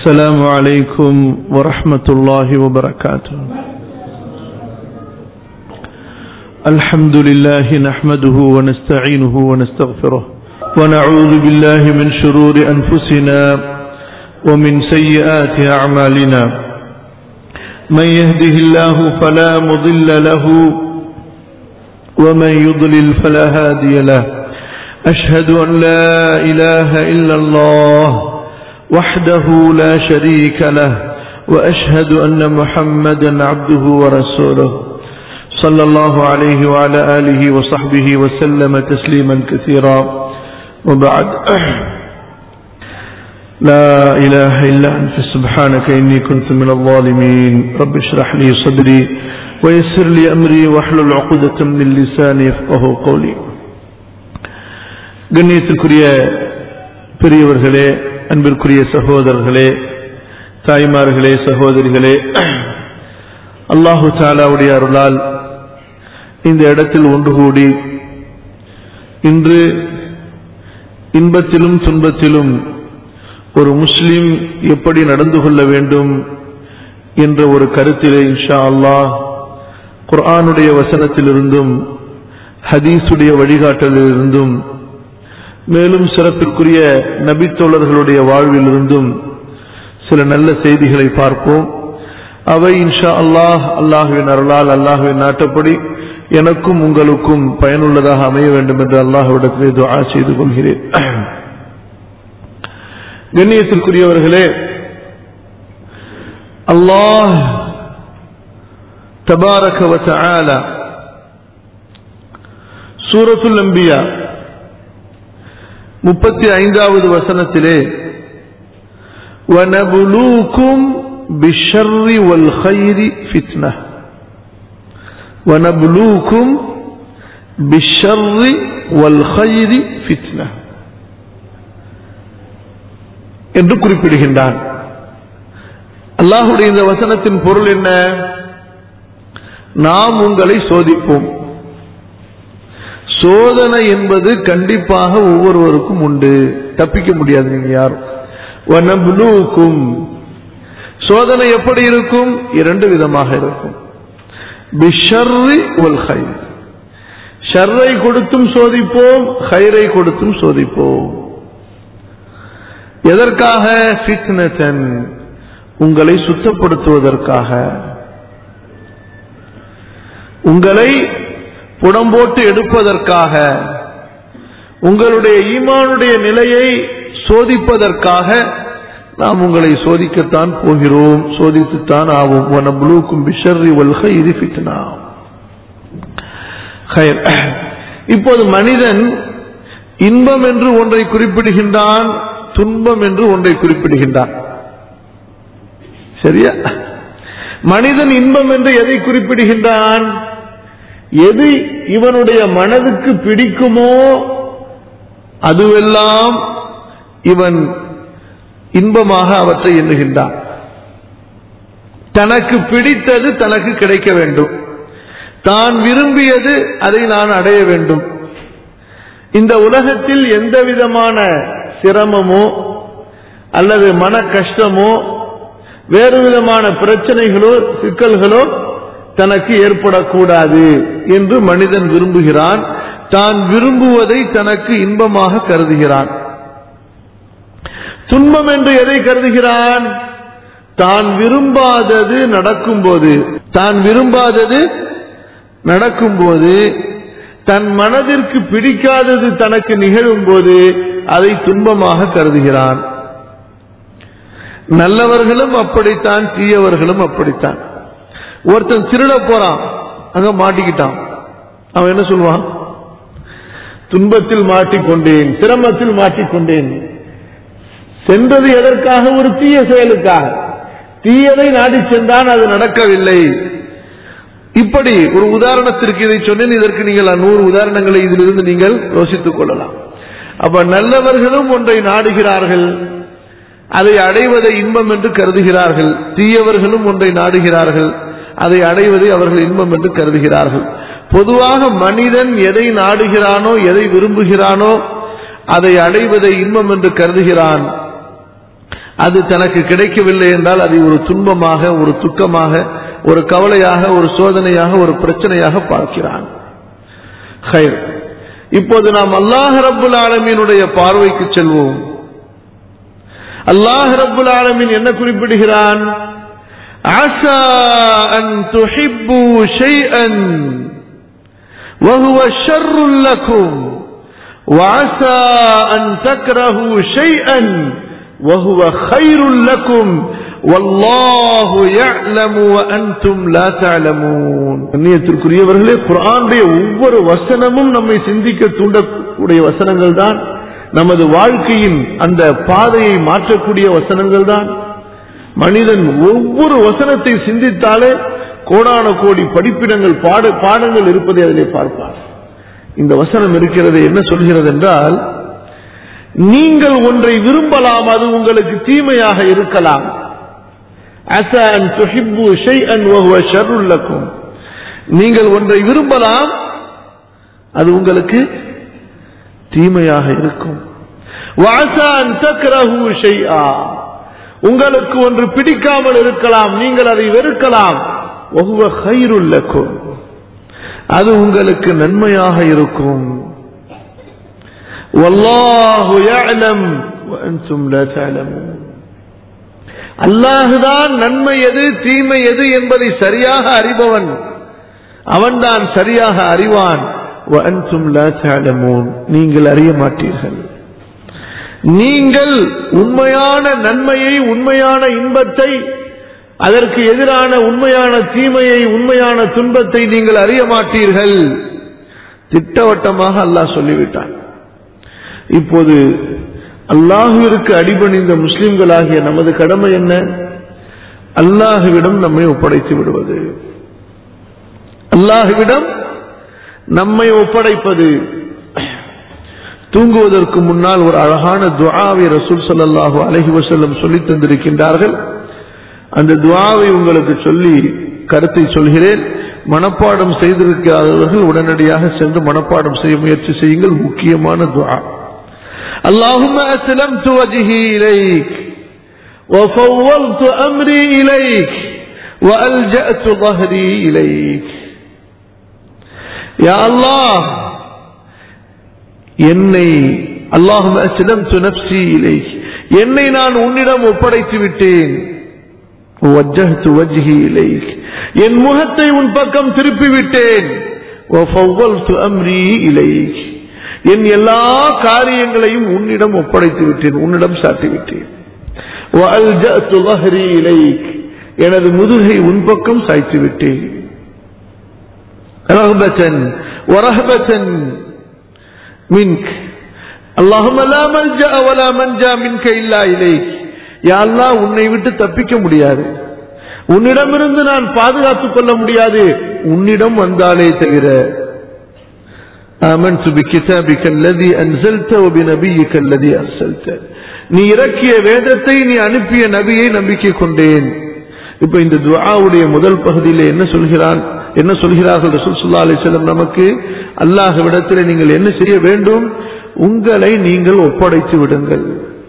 السلام عليكم ورحمة الله وبركاته الحمد لله نحمده ونستعينه ونستغفره ونعوذ بالله من شرور أنفسنا ومن سيئات أعمالنا من يهده الله فلا مضل له ومن يضلل فلا هادي له أشهد أن لا إله إلا الله وحده لا شريك له وأشهد أن محمدا عبده ورسوله صلى الله عليه وعلى آله وصحبه وسلم تسليما كثيرا وبعد لا إله إلا أنت سبحانك إني كنت من الظالمين رب اشرح لي صدري ويسر لي أمري واحلل عقدة من لساني يفقه قولي கண்ணியத்திற்குரிய பெரியவர்களே அன்பிற்குரிய சகோதரர்களே தாய்மார்களே சகோதரிகளே அல்லாஹு தாலாவுடைய அருளால் இந்த இடத்தில் ஒன்று கூடி இன்று இன்பத்திலும் துன்பத்திலும் ஒரு முஸ்லிம் எப்படி நடந்து கொள்ள வேண்டும் என்ற ஒரு கருத்திலே இன்ஷா அல்லாஹ் குர்ஆனுடைய வசனத்திலிருந்தும் ஹதீஸுடைய வழிகாட்டலிலிருந்தும் மேலும் சிறப்பிற்குரிய நபித்தோழர்களுடைய வாழ்விலிருந்தும் சில நல்ல செய்திகளை பார்ப்போம் அவை இன்ஷா அல்லாஹ் அல்லாஹுவின் அருளால் அல்லாஹுவின் நாட்டப்படி எனக்கும் உங்களுக்கும் பயனுள்ளதாக அமைய வேண்டும் என்று அல்லாஹுவிடத்திலே துஆ செய்து கொள்கிறேன் கண்ணியத்திற்குரியவர்களே அல்லாஹ் தபாரக வ தஆலா சூரத்துல் அம்பியா முப்பத்தி ஐந்தாவது வசனத்திலே وَنَبْلُوكُمْ بِالشَّرِّ وَالْخَيْرِ فِتْنَةً وَنَبْلُوكُمْ بِالشَّرِّ وَالْخَيْرِ فِتْنَةً என்று குறிப்பிடுகின்றான் அல்லாஹுடைய இந்த வசனத்தின் பொருள் என்ன நாம் உங்களை சோதிப்போம் சோதனை என்பது கண்டிப்பாக ஒவ்வொருவருக்கும் உண்டு தப்பிக்க முடியாது நீங்க யாரும் வனபுலூக்கும் சோதனை எப்படி இருக்கும் இரண்டு விதமாக இருக்கும் பிஷர்ரி ஒல் ஹைர் ஷர்ரை கொடுத்தும் சோதிப்போம் ஹைரை கொடுத்தும் சோதிப்போம் எதற்காக ஃபிட்னத்தன் உங்களை சுத்தப்படுத்துவதற்காக உங்களை புடம்போட்டு எடுப்பதற்காக உங்களுடைய ஈமானுடைய நிலையை சோதிப்பதற்காக நாம் உங்களை சோதிக்கத்தான் போகிறோம் சோதித்துத்தான் ஆவோம் வனபுலூக்கும் பிஷர்ரி வல்க இது ஃபிட்னா இப்போது மனிதன் இன்பம் என்று ஒன்றை குறிப்பிடுகின்றான் துன்பம் என்று ஒன்றை குறிப்பிடுகின்றான் சரியா மனிதன் இன்பம் என்று எதை குறிப்பிடுகின்றான் எது இவனுடைய மனதுக்கு பிடிக்குமோ அதுவெல்லாம் இவன் இன்பமாக அவற்றை எண்ணுகின்றான் தனக்கு பிடித்தது தனக்கு கிடைக்க வேண்டும் தான் விரும்பியது அதை நான் அடைய வேண்டும் இந்த உலகத்தில் எந்த விதமான சிரமமோ அல்லது மன கஷ்டமோ வேறு விதமான பிரச்சனைகளோ சிக்கல்களோ தனக்கு ஏற்படக்கூடாது என்று மனிதன் விரும்புகிறான் தான் விரும்புவதை தனக்கு இன்பமாக கருதுகிறான் துன்பம் என்று எதை கருதுகிறான் தான் விரும்பாதது நடக்கும்போது தான் விரும்பாதது நடக்கும்போது தன் மனதிற்கு பிடிக்காதது தனக்கு நிகழும் போது அதை துன்பமாக கருதுகிறான் நல்லவர்களும் அப்படித்தான் தீயவர்களும் அப்படித்தான் ஒருத்தன் திருட போறான் அங்க மாட்டிக்கிட்டான் அவன் என்ன சொல்லுவான் துன்பத்தில் மாட்டிக்கொண்டேன் சிரமத்தில் மாட்டிக்கொண்டேன் சென்றது எதற்காக ஒரு தீய செயலுக்காக தீயதை நாடி சென்றான் அது நடக்கவில்லை இப்படி ஒரு உதாரணத்திற்கு இதை சொன்னேன் இதற்கு நீங்கள் நூறு உதாரணங்களை இதிலிருந்து நீங்கள் யோசித்துக் கொள்ளலாம் அப்ப நல்லவர்களும் ஒன்றை நாடுகிறார்கள் அதை அடைவதை இன்பம் என்று கருதுகிறார்கள் தீயவர்களும் ஒன்றை நாடுகிறார்கள் அதை அடைவதை அவர்கள் இன்பம் என்று கருதுகிறார்கள் பொதுவாக மனிதன் எதை நாடுகிறானோ எதை விரும்புகிறானோ அதை அடைவதை இன்பம் என்று கருதுகிறான் அது தனக்கு கிடைக்கவில்லை என்றால் அதை ஒரு துன்பமாக ஒரு துக்கமாக ஒரு கவலையாக ஒரு சோதனையாக ஒரு பிரச்சனையாக பார்க்கிறான் ஹைர் இப்போது நாம் அல்லாஹ் ரப்புல் ஆலமீனுடைய பார்வைக்கு செல்வோம் அல்லாஹ் ரப்புல் ஆலமீன் என்ன குறிப்பிடுகிறான் عسى أن تحبوا شيئا وهو شر لكم وعسى أن تكرهوا شيئا وهو خير لكم والله يعلم وأنتم لا تعلمون கண்ணியத்திற்குரியவர்களே குர்ஆனுடைய ஒவ்வொரு வசனமும் நம்மை சிந்திக்க தூண்டக்கூடிய வசனங்கள் தான் நமது வாழ்க்கையின் அந்த பாதையை மாற்றக்கூடிய வசனங்கள் தான் மனிதன் ஒவ்வொரு வசனத்தை சிந்தித்தாலே கோடான கோடி படிப்பிடங்கள் பாட பாடங்கள் இருப்பதை அதிலே பார்ப்பார் இந்த வசனம் இருக்கிறது என்ன சொல்கிறது என்றால் நீங்கள் ஒன்றை விரும்பலாம் அது உங்களுக்கு தீமையாக இருக்கலாம் அசா அன் துஹிப்பு ஷைஅன் வஹுவ ஷர்ருல் லக்கும் நீங்கள் ஒன்றை விரும்பலாம் அது உங்களுக்கு தீமையாக இருக்கும் வஅசா அன் தக்ரஹு ஷைஆ உங்களுக்கு ஒன்று பிடிக்காமல் இருக்கலாம் நீங்கள் அதை வெறுக்கலாம் வஹுவ கைருல் லக்கும் அது உங்களுக்கு நன்மையாக இருக்கும் வல்லாஹு يعلم وانتم لا تعلمون அல்லாஹுதான் நன்மை எது தீமை எது என்பதை சரியாக அறிபவன் அவன்தான் சரியாக அறிவான் وانتم لا تعلمون நீங்கள் அறிய மாட்டீர்கள் நீங்கள் உண்மையான நன்மையை உண்மையான இன்பத்தை அதற்கு எதிரான உண்மையான தீமையை உண்மையான துன்பத்தை நீங்கள் அறிய மாட்டீர்கள் திட்டவட்டமாக அல்லாஹ் சொல்லிவிட்டான் இப்போது அல்லாஹுவிற்கு அடிபணிந்த முஸ்லிம்களாகிய நமது கடமை என்ன அல்லாஹுவிடம் நம்மை ஒப்படைத்து விடுவது அல்லாஹுவிடம் நம்மை ஒப்படைப்பது தூங்குவதற்கு முன்னால் ஒரு அழகான துஆவை ரசூல் ஸல்லல்லாஹு அலைஹி வஸல்லம் சொல்லி தந்திருக்கின்றார்கள் அந்த துஆவை உங்களுக்கு சொல்லி கருத்தை சொல்கிறேன் மனப்பாடம் செய்திருக்காதவர்கள் உடனடியாக சென்று மனப்பாடம் செய்ய முயற்சி செய்யுங்கள் முக்கியமான துஆ اللهم أسلمت وجهي إليك وفوضت أمري إليك وألجأت ظهري إليك يا الله என்னை அல்லாஹும் அஸ்லம்து நப்சி இலைக் என்னை நான் உன்னிடம் ஒப்படைத்து விட்டேன் வஜ்ஜஹ்து வஜ்ஹி இலைக் என் முகத்தை உன் பக்கம் திருப்பி விட்டேன் வஃபவ்வல்து அம்ரி இலைக் என் எல்லா காரியங்களையும் உன்னிடம் ஒப்படைத்து விட்டேன் உன்னிடம் சாட்டி விட்டேன் வஅல்ஜஅத்து ظهري இலைக் எனது முதுகை உன் பக்கம் சாய்த்து விட்டேன் ரஹபத்தன் வரஹபத்தன் منك اللهم لا ملجأ ولا منجا منك إلا إليك யா அல்லாஹ் உன்னை விட்டு தப்பிக்க முடியாது உன்னிடமிருந்து நான் பாதுகாத்துக் கொள்ள முடியாது உன்னிடம் வந்தாலே தவிர آمنت بكتابك الذي أنزلت وبنبيك الذي أرسلت நீ இறக்கிய வேதத்தை நீ அனுப்பிய நபியை நம்பிக்கை கொண்டேன் இப்ப இந்த துஆவுடைய முதல் பகுதியில என்ன சொல்கிறான் என்ன சொல்கிறார்கள் ரசூல் ஸல்லல்லாஹு அலைஹி வஸல்லம் நமக்கு அல்லாஹ்விடத்தில் நீங்கள் என்ன செய்ய வேண்டும் உங்களை நீங்கள் ஒப்படைத்து விடுங்கள்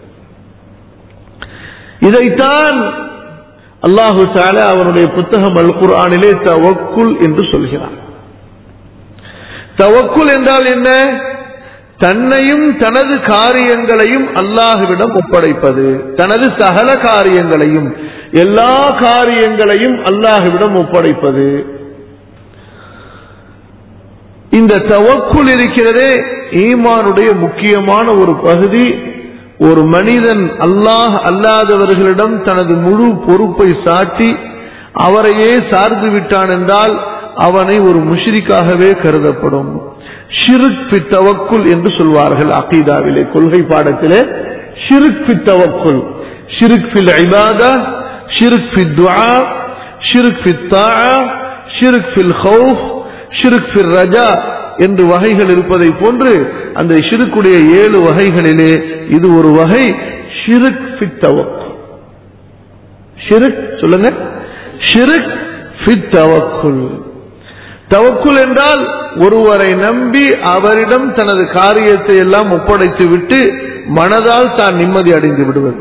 இதைத்தான் அல்லாஹு தஆலா அவனுடைய புத்தகம் அல் குர்ஆனிலே தவக்குல் என்று சொல்கிறான் தவக்குல் என்றால் என்ன தன்னையும் தனது காரியங்களையும் அல்லாஹுவிடம் ஒப்படைப்பது தனது சகல காரியங்களையும் எல்லா காரியங்களையும் அல்லாஹுவிடம் ஒப்படைப்பது இந்த தவக்குள் இருக்கிறதே ஈமானுடைய முக்கியமான ஒரு பகுதி ஒரு மனிதன் அல்லாஹ் அல்லாதவர்களிடம் தனது முழு பொறுப்பை சாட்டி அவரையே சார்ந்து விட்டான் என்றால் அவனை ஒரு முஷ்ரிக்காகவே கருதப்படும் ஷிருக் பி தவக்குல் என்று சொல்வார்கள் அகீதாவிலே கொள்கை பாடத்திலே ஷிருக் பி தவக்குல் ஷிருக் ஃபில் இபாதா ஷிருக் ஃபி துஆ ஷிருக் ஃபி தாஆ ஷிருக் ஃபில் ஹவுஃப் ஷிருக் ஃபில் ரஜா என்று வகைகள் இருப்பதை போன்று அந்த ஷிருக்குடைய ஏழு வகைகளிலே இது ஒரு வகை ஷிருக் ஃபி தவக்குல் ஷிருக் சொல்லுங்க ஷிருக் ஃபி தவக்குல் தவக்குல் என்றால் ஒருவரை நம்பி அவரிடம் தனது காரியத்தை எல்லாம் ஒப்படைத்து விட்டு மனதால் தான் நிம்மதி அடைந்து விடுவது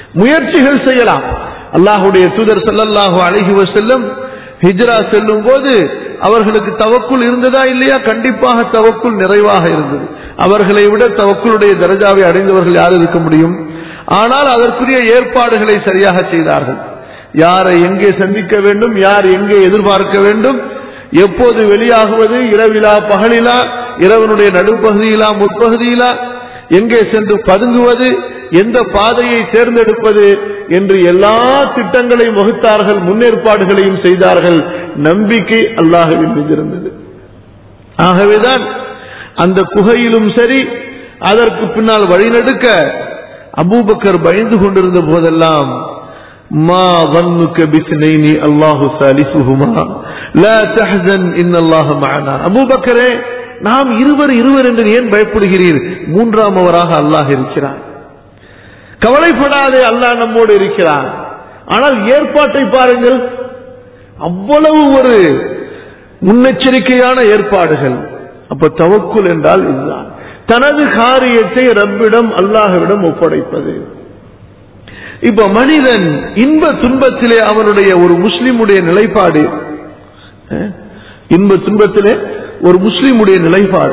முயற்சிகள் செய்யலாம் அல்லாஹுடைய தூதர் ஸல்லல்லாஹு அலைஹி வஸல்லம் ஹிஜ்ரா செல்லும் போது அவர்களுக்கு தவக்குள் இருந்ததா இல்லையா கண்டிப்பாக தவக்குள் நிறைவாக இருந்தது அவர்களை விட தவக்குளுடைய தரஜாவை அடைந்தவர்கள் யார் இருக்க முடியும் ஆனால் அதற்குரிய ஏற்பாடுகளை சரியாக செய்தார்கள் யாரை எங்கே சந்திக்க வேண்டும் யார் எங்கே எதிர்பார்க்க வேண்டும் எப்போது வெளியாகுவது இரவிலா பகலிலா இரவனுடைய நடுப்பகுதியிலா முற்பகுதியிலா எங்கே சென்று பதுங்குவது எந்த பாதையை தேர்ந்தெடுப்பது என்று எல்லா திட்டங்களையும் வகுத்தார்கள் முன்னேற்பாடுகளையும் செய்தார்கள் நம்பிக்கை அல்லாஹுவின் மீது இருந்தது ஆகவேதான் அந்த குகையிலும் சரி அதற்கு பின்னால் வழிநடுக்க அபூபக்கர் பயந்து கொண்டிருந்த போதெல்லாம் மா வன்னுக்க பிஸ்னைனி அல்லாஹு சாலிசுஹுமா லா தஹ்சன் இன்னல்லாஹ மஅனா அபூபக்கரே நாம் இருவர் இருவர் என்று ஏன் பயப்படுகிறீர் மூன்றாமவராக அல்லாஹ் இருக்கிறார் கவலைப்படாதே அல்லாஹ் நம்மோடு இருக்கிறான் ஆனால் ஏற்பாட்டை பாருங்கள் அவ்வளவு ஒரு முன்னெச்சரிக்கையான ஏற்பாடுகள் அப்ப தவக்குல் என்றால் இதுதான் தனது காரியத்தை ரப்பிடம் அல்லாஹ்விடம் ஒப்படைப்பது இப்ப மனிதன் இன்ப துன்பத்திலே அவனுடைய ஒரு முஸ்லிமுடைய நிலைப்பாடு அஹ், இன்ப துன்பத்திலே ஒரு முஸ்லிமுடைய நிலைப்பாடு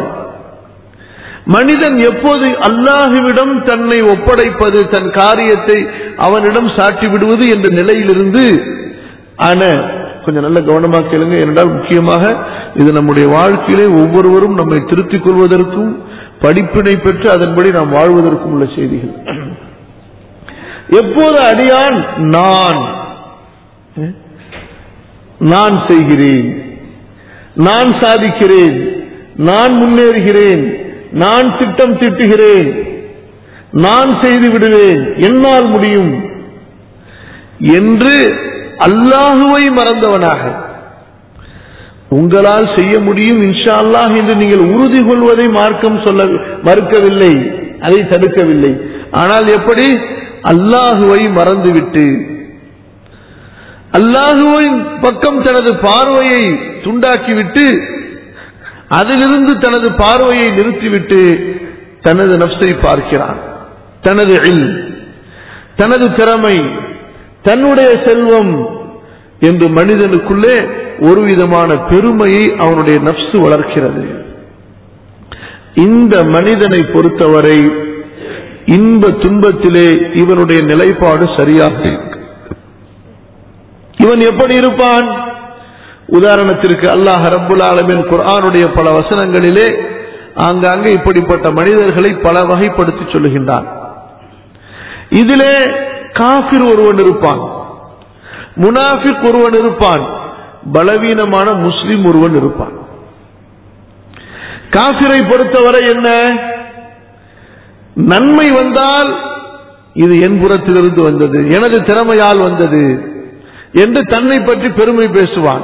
மனிதன் எப்போது அல்லாஹுவிடம் தன்னை ஒப்படைப்பது தன் காரியத்தை அவனிடம் சாட்டி விடுவது என்ற நிலையிலிருந்து ஆன கொஞ்சம் நல்ல கவனமாக கேளுங்க ஏனென்றால் முக்கியமாக இது நம்முடைய வாழ்க்கையிலே ஒவ்வொருவரும் நம்மை திருத்திக் கொள்வதற்கும் படிப்பினை பெற்று அதன்படி நாம் வாழ்வதற்கும் உள்ள செய்திகள் எப்போது அடியான் நான் அஹ், நான் செய்கிறேன் நான் சாதிக்கிறேன் நான் முன்னேறுகிறேன் நான் திட்டம் தீட்டுகிறேன் நான் செய்து விடுவேன் என்னால் முடியும் என்று அல்லாஹுவை மறந்தவனாக உங்களால் செய்ய முடியும் இன்ஷா அல்லாஹ் என்று நீங்கள் உறுதி கொள்வதை மார்க்கம் சொல்ல மறுக்கவில்லை அதை தடுக்கவில்லை ஆனால் எப்படி அல்லாஹுவை மறந்துவிட்டு அல்லாஹுவின் பக்கம் தனது பார்வையை துண்டாக்கிவிட்டு அதிலிருந்து தனது பார்வையை நிறுத்திவிட்டு தனது நப்சை பார்க்கிறான் தனது இல் தனது திறமை தன்னுடைய செல்வம் என்று மனிதனுக்குள்ளே ஒரு விதமான பெருமையை அவனுடைய நப்சு வளர்க்கிறது இந்த மனிதனை பொறுத்தவரை இன்ப துன்பத்திலே இவனுடைய நிலைப்பாடு சரியாக இருக்கு இவன் எப்படி இருப்பான் உதாரணத்திற்கு அல்லாஹ் ரப்புல் ஆலமின் குர்ஆனுடைய பல வசனங்களிலே ஆங்காங்கே இப்படிப்பட்ட மனிதர்களை பல வகைப்படுத்தி சொல்லுகின்றான் இதிலே காபிர் ஒருவன் இருப்பான் முனாஃபிக் ஒருவன் இருப்பான் பலவீனமான முஸ்லிம் ஒருவன் இருப்பான் காபிரை பொறுத்தவரை என்ன நன்மை வந்தால் இது என் புறத்திலிருந்து வந்தது எனது திறமையால் வந்தது என்று தன்னை பற்றி பெருமை பேசுவான்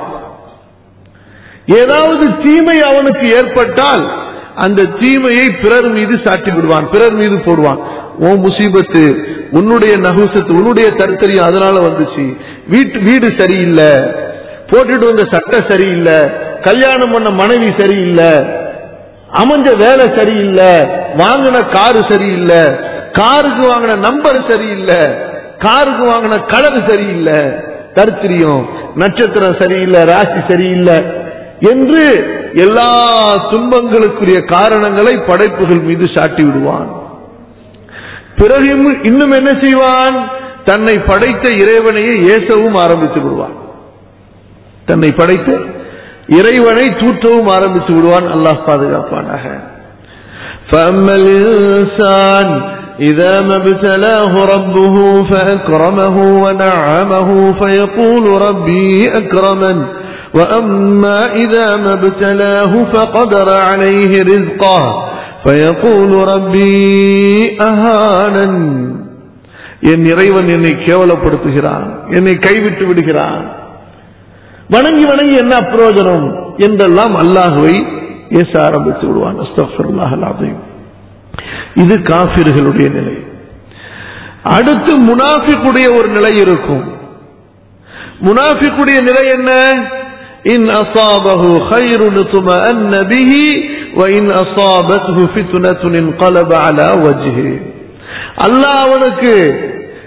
ஏதாவது தீமை அவனுக்கு ஏற்பட்டால் அந்த தீமையை பிறர் மீது சாட்டி விடுவான் பிறர் மீது போடுவான் ஓ முசீபத்து உன்னுடைய நகுசத்து உன்னுடைய தருத்தரியம் அதனால வந்துச்சு வீட்டு வீடு சரியில்லை போட்டுட்டு வந்த சட்டை சரியில்லை கல்யாணம் பண்ண மனைவி சரியில்லை அமைஞ்ச வேலை சரியில்லை வாங்கின காரு சரியில்லை காருக்கு வாங்கின நம்பர் சரியில்லை காருக்கு வாங்கின கலர் சரியில்லை தரித்திரியம் நட்சத்திரம் சரியில்லை ராசி சரியில்லை என்று எல்லா துன்பங்களுக்குரிய காரணங்களை படைப்புகள் மீது சாட்டி விடுவான் பிறகு இன்னும் இன்னும் என்ன செய்வான் தன்னை படைத்த இறைவனையே ஏசவும் ஆரம்பித்து விடுவான் தன்னை படைத்த இறைவனை தூற்றவும் ஆரம்பித்து விடுவான் அல்லாஹ் பாதுகாப்பானாக فأما الإنسان إذا ما ابتلاه ربه فأكرمه ونعمه فيقول ربي أكرمن وأما إذا ما ابتلاه فقدر عليه رزقه فيقول ربي أهانن என் இறைவன் என்னை கேவலப்படுத்துகிறான் என்னை கைவிட்டு விடுகிறான் வணங்கி வணங்கி என்ன பிரயோஜனம் என்றெல்லாம் அல்லாஹுவை ஏச ஆரம்பித்து விடுவான் அஸ்தக்ஃபிருல்லாஹ் அல்-அஸீம். இது காபிர்களுடைய நிலை அடுத்து முனாஃபிக்குடைய ஒரு நிலை இருக்கும் முனாஃபிக்குடைய நிலை என்ன இன் அசாபஹு خيرٌ اطمأن به وإن أصابته فتنة انقلب على وجهه அல்லாஹ் அவனுக்கு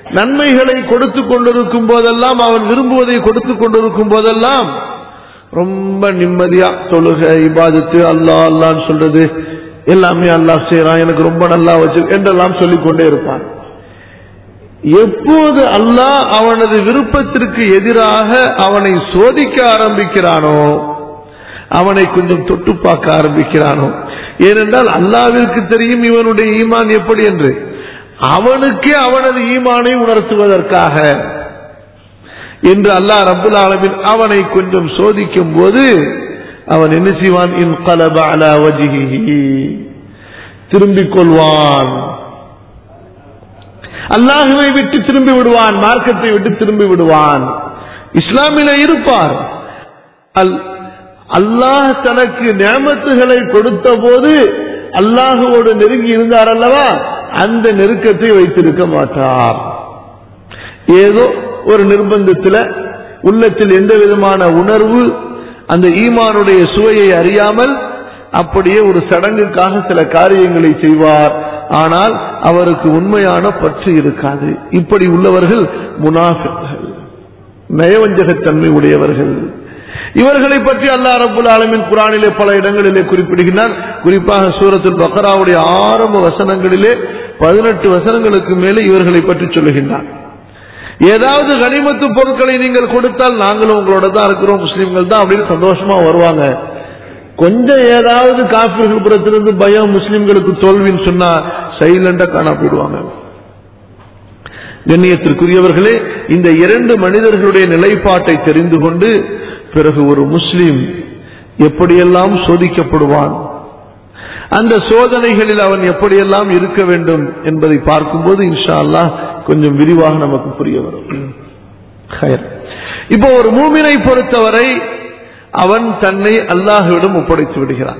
நன்மைகளை கொடுத்து கொண்டிருக்கும் போதெல்லாம் அவன் விரும்புவதை கொடுத்து கொண்டிருக்கும் போதெல்லாம் ரொம்ப நிம்மதியா தொழுக இபாதத்து அல்லாஹ் அல்லான்னு சொல்றது எல்லாமே அல்லாஹ் செய்யறான் எனக்கு ரொம்ப நல்லா வச்சு என்றெல்லாம் சொல்லிக் கொண்டே இருப்பான் எப்போது அல்லாஹ் அவனது விருப்பத்திற்கு எதிராக அவனை சோதிக்க ஆரம்பிக்கிறானோ அவனை கொஞ்சம் தொட்டு பார்க்க ஆரம்பிக்கிறானோ ஏனென்றால் அல்லாவிற்கு தெரியும் இவனுடைய ஈமான் எப்படி என்று அவனுக்கே அவனது ஈமானை உணர்த்துவதற்காக என்று அல்லாஹ் ரபுல் ஆலமின் அவனை கொஞ்சம் சோதிக்கும் போது அவன் என்ன செய்வான் இன் கலப அலா வஜிஹி திரும்பிக் கொள்வான் அல்லாஹுவை விட்டு திரும்பி விடுவான் மார்க்கத்தை விட்டு திரும்பி விடுவான் இஸ்லாமில இருப்பார் அல் அல்லாஹ் தனக்கு நியமத்துகளை கொடுத்த போது அல்லாஹுவோடு நெருங்கி இருந்தார் அல்லவா அந்த நெருக்கத்தை வைத்திருக்க மாட்டார் ஏதோ ஒரு நிர்பந்தத்தில் உள்ளத்தில் எந்த விதமான உணர்வு அந்த ஈமானுடைய சுவையை அறியாமல் அப்படியே ஒரு சடங்குக்காக சில காரியங்களை செய்வார் ஆனால் அவருக்கு உண்மையான பற்று இருக்காது இப்படி உள்ளவர்கள் முனாஃபிகள் நயவஞ்சகத்தன்மை உடையவர்கள் இவர்களை பற்றி அல்லாஹ் ரபுல் ஆலமின் குரானிலே பல இடங்களிலே குறிப்பிடுகிறார் குறிப்பாக சூரத்துல் பக்ராவுடைய ஆரம்ப வசனங்களிலே பதினெட்டு வசனங்களுக்கு மேலே இவர்களை பற்றி சொல்லுகின்றார் ஏதாவது கனிமத்து பொருட்களை நீங்கள் கொடுத்தால் நாங்களும் உங்களோட தான் இருக்கிறோம் முஸ்லீம்கள் தான் அப்படின்னு சந்தோஷமா வருவாங்க கொஞ்சம் ஏதாவது காப்பீர்கள் புறத்திலிருந்து பயம் முஸ்லிம்களுக்கு தோல்வின்னு சொன்னா சைலண்டா காணா போயிடுவாங்க கண்ணியத்திற்குரியவர்களே இந்த இரண்டு மனிதர்களுடைய நிலைப்பாட்டை தெரிந்து கொண்டு பிறகு ஒரு முஸ்லிம் எப்படியெல்லாம் சோதிக்கப்படுவான் அந்த சோதனைகளில் அவன் எப்படியெல்லாம் இருக்க வேண்டும் என்பதை பார்க்கும்போது இன்ஷா அல்லாஹ் கொஞ்சம் விரிவாக நமக்கு புரிய வரும் ஹயர். இப்போ ஒரு மூமினை பொறுத்தவரை அவன் தன்னை அல்லாஹ்விடம் ஒப்படைத்து விடுகிறான்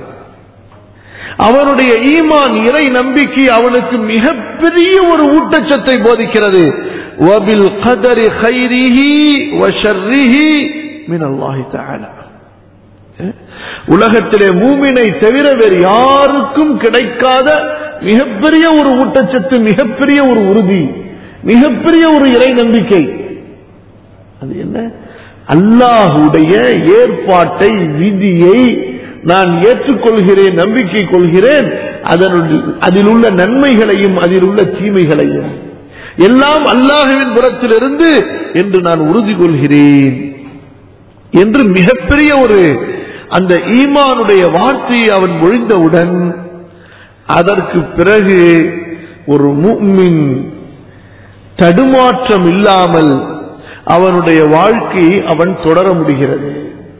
அவனுடைய ஈமான் இறை நம்பிக்கை அவனுக்கு மிகப்பெரிய ஒரு ஊட்டச்சத்தை போதிக்கிறது வபில் கதரி ஹைரிஹி வஷர்ரிஹி மின் அல்லாஹி தஆலா உலகத்திலே மூமினை தவிர வேறு யாருக்கும் கிடைக்காத மிகப்பெரிய ஒரு ஊட்டச்சத்து மிகப்பெரிய ஒரு உறுதி மிகப்பெரிய ஒரு இறை நம்பிக்கை அது என்ன அல்லாஹுடைய ஏற்பாட்டை விதியை நான் ஏற்றுக்கொள்கிறேன் நம்பிக்கை கொள்கிறேன் அதனுடைய அதில் உள்ள நன்மைகளையும் அதில் உள்ள தீமைகளையும் எல்லாம் அல்லாஹுவின் புறத்திலிருந்து என்று நான் உறுதி கொள்கிறேன் என்று மிகப்பெரிய ஒரு அந்த ஈமானுடைய வார்த்தையை அவன் மொழிந்தவுடன் அதற்கு பிறகு ஒரு முக்மின் தடுமாற்றம் இல்லாமல் அவனுடைய வாழ்க்கையை அவன் தொடர முடிகிறது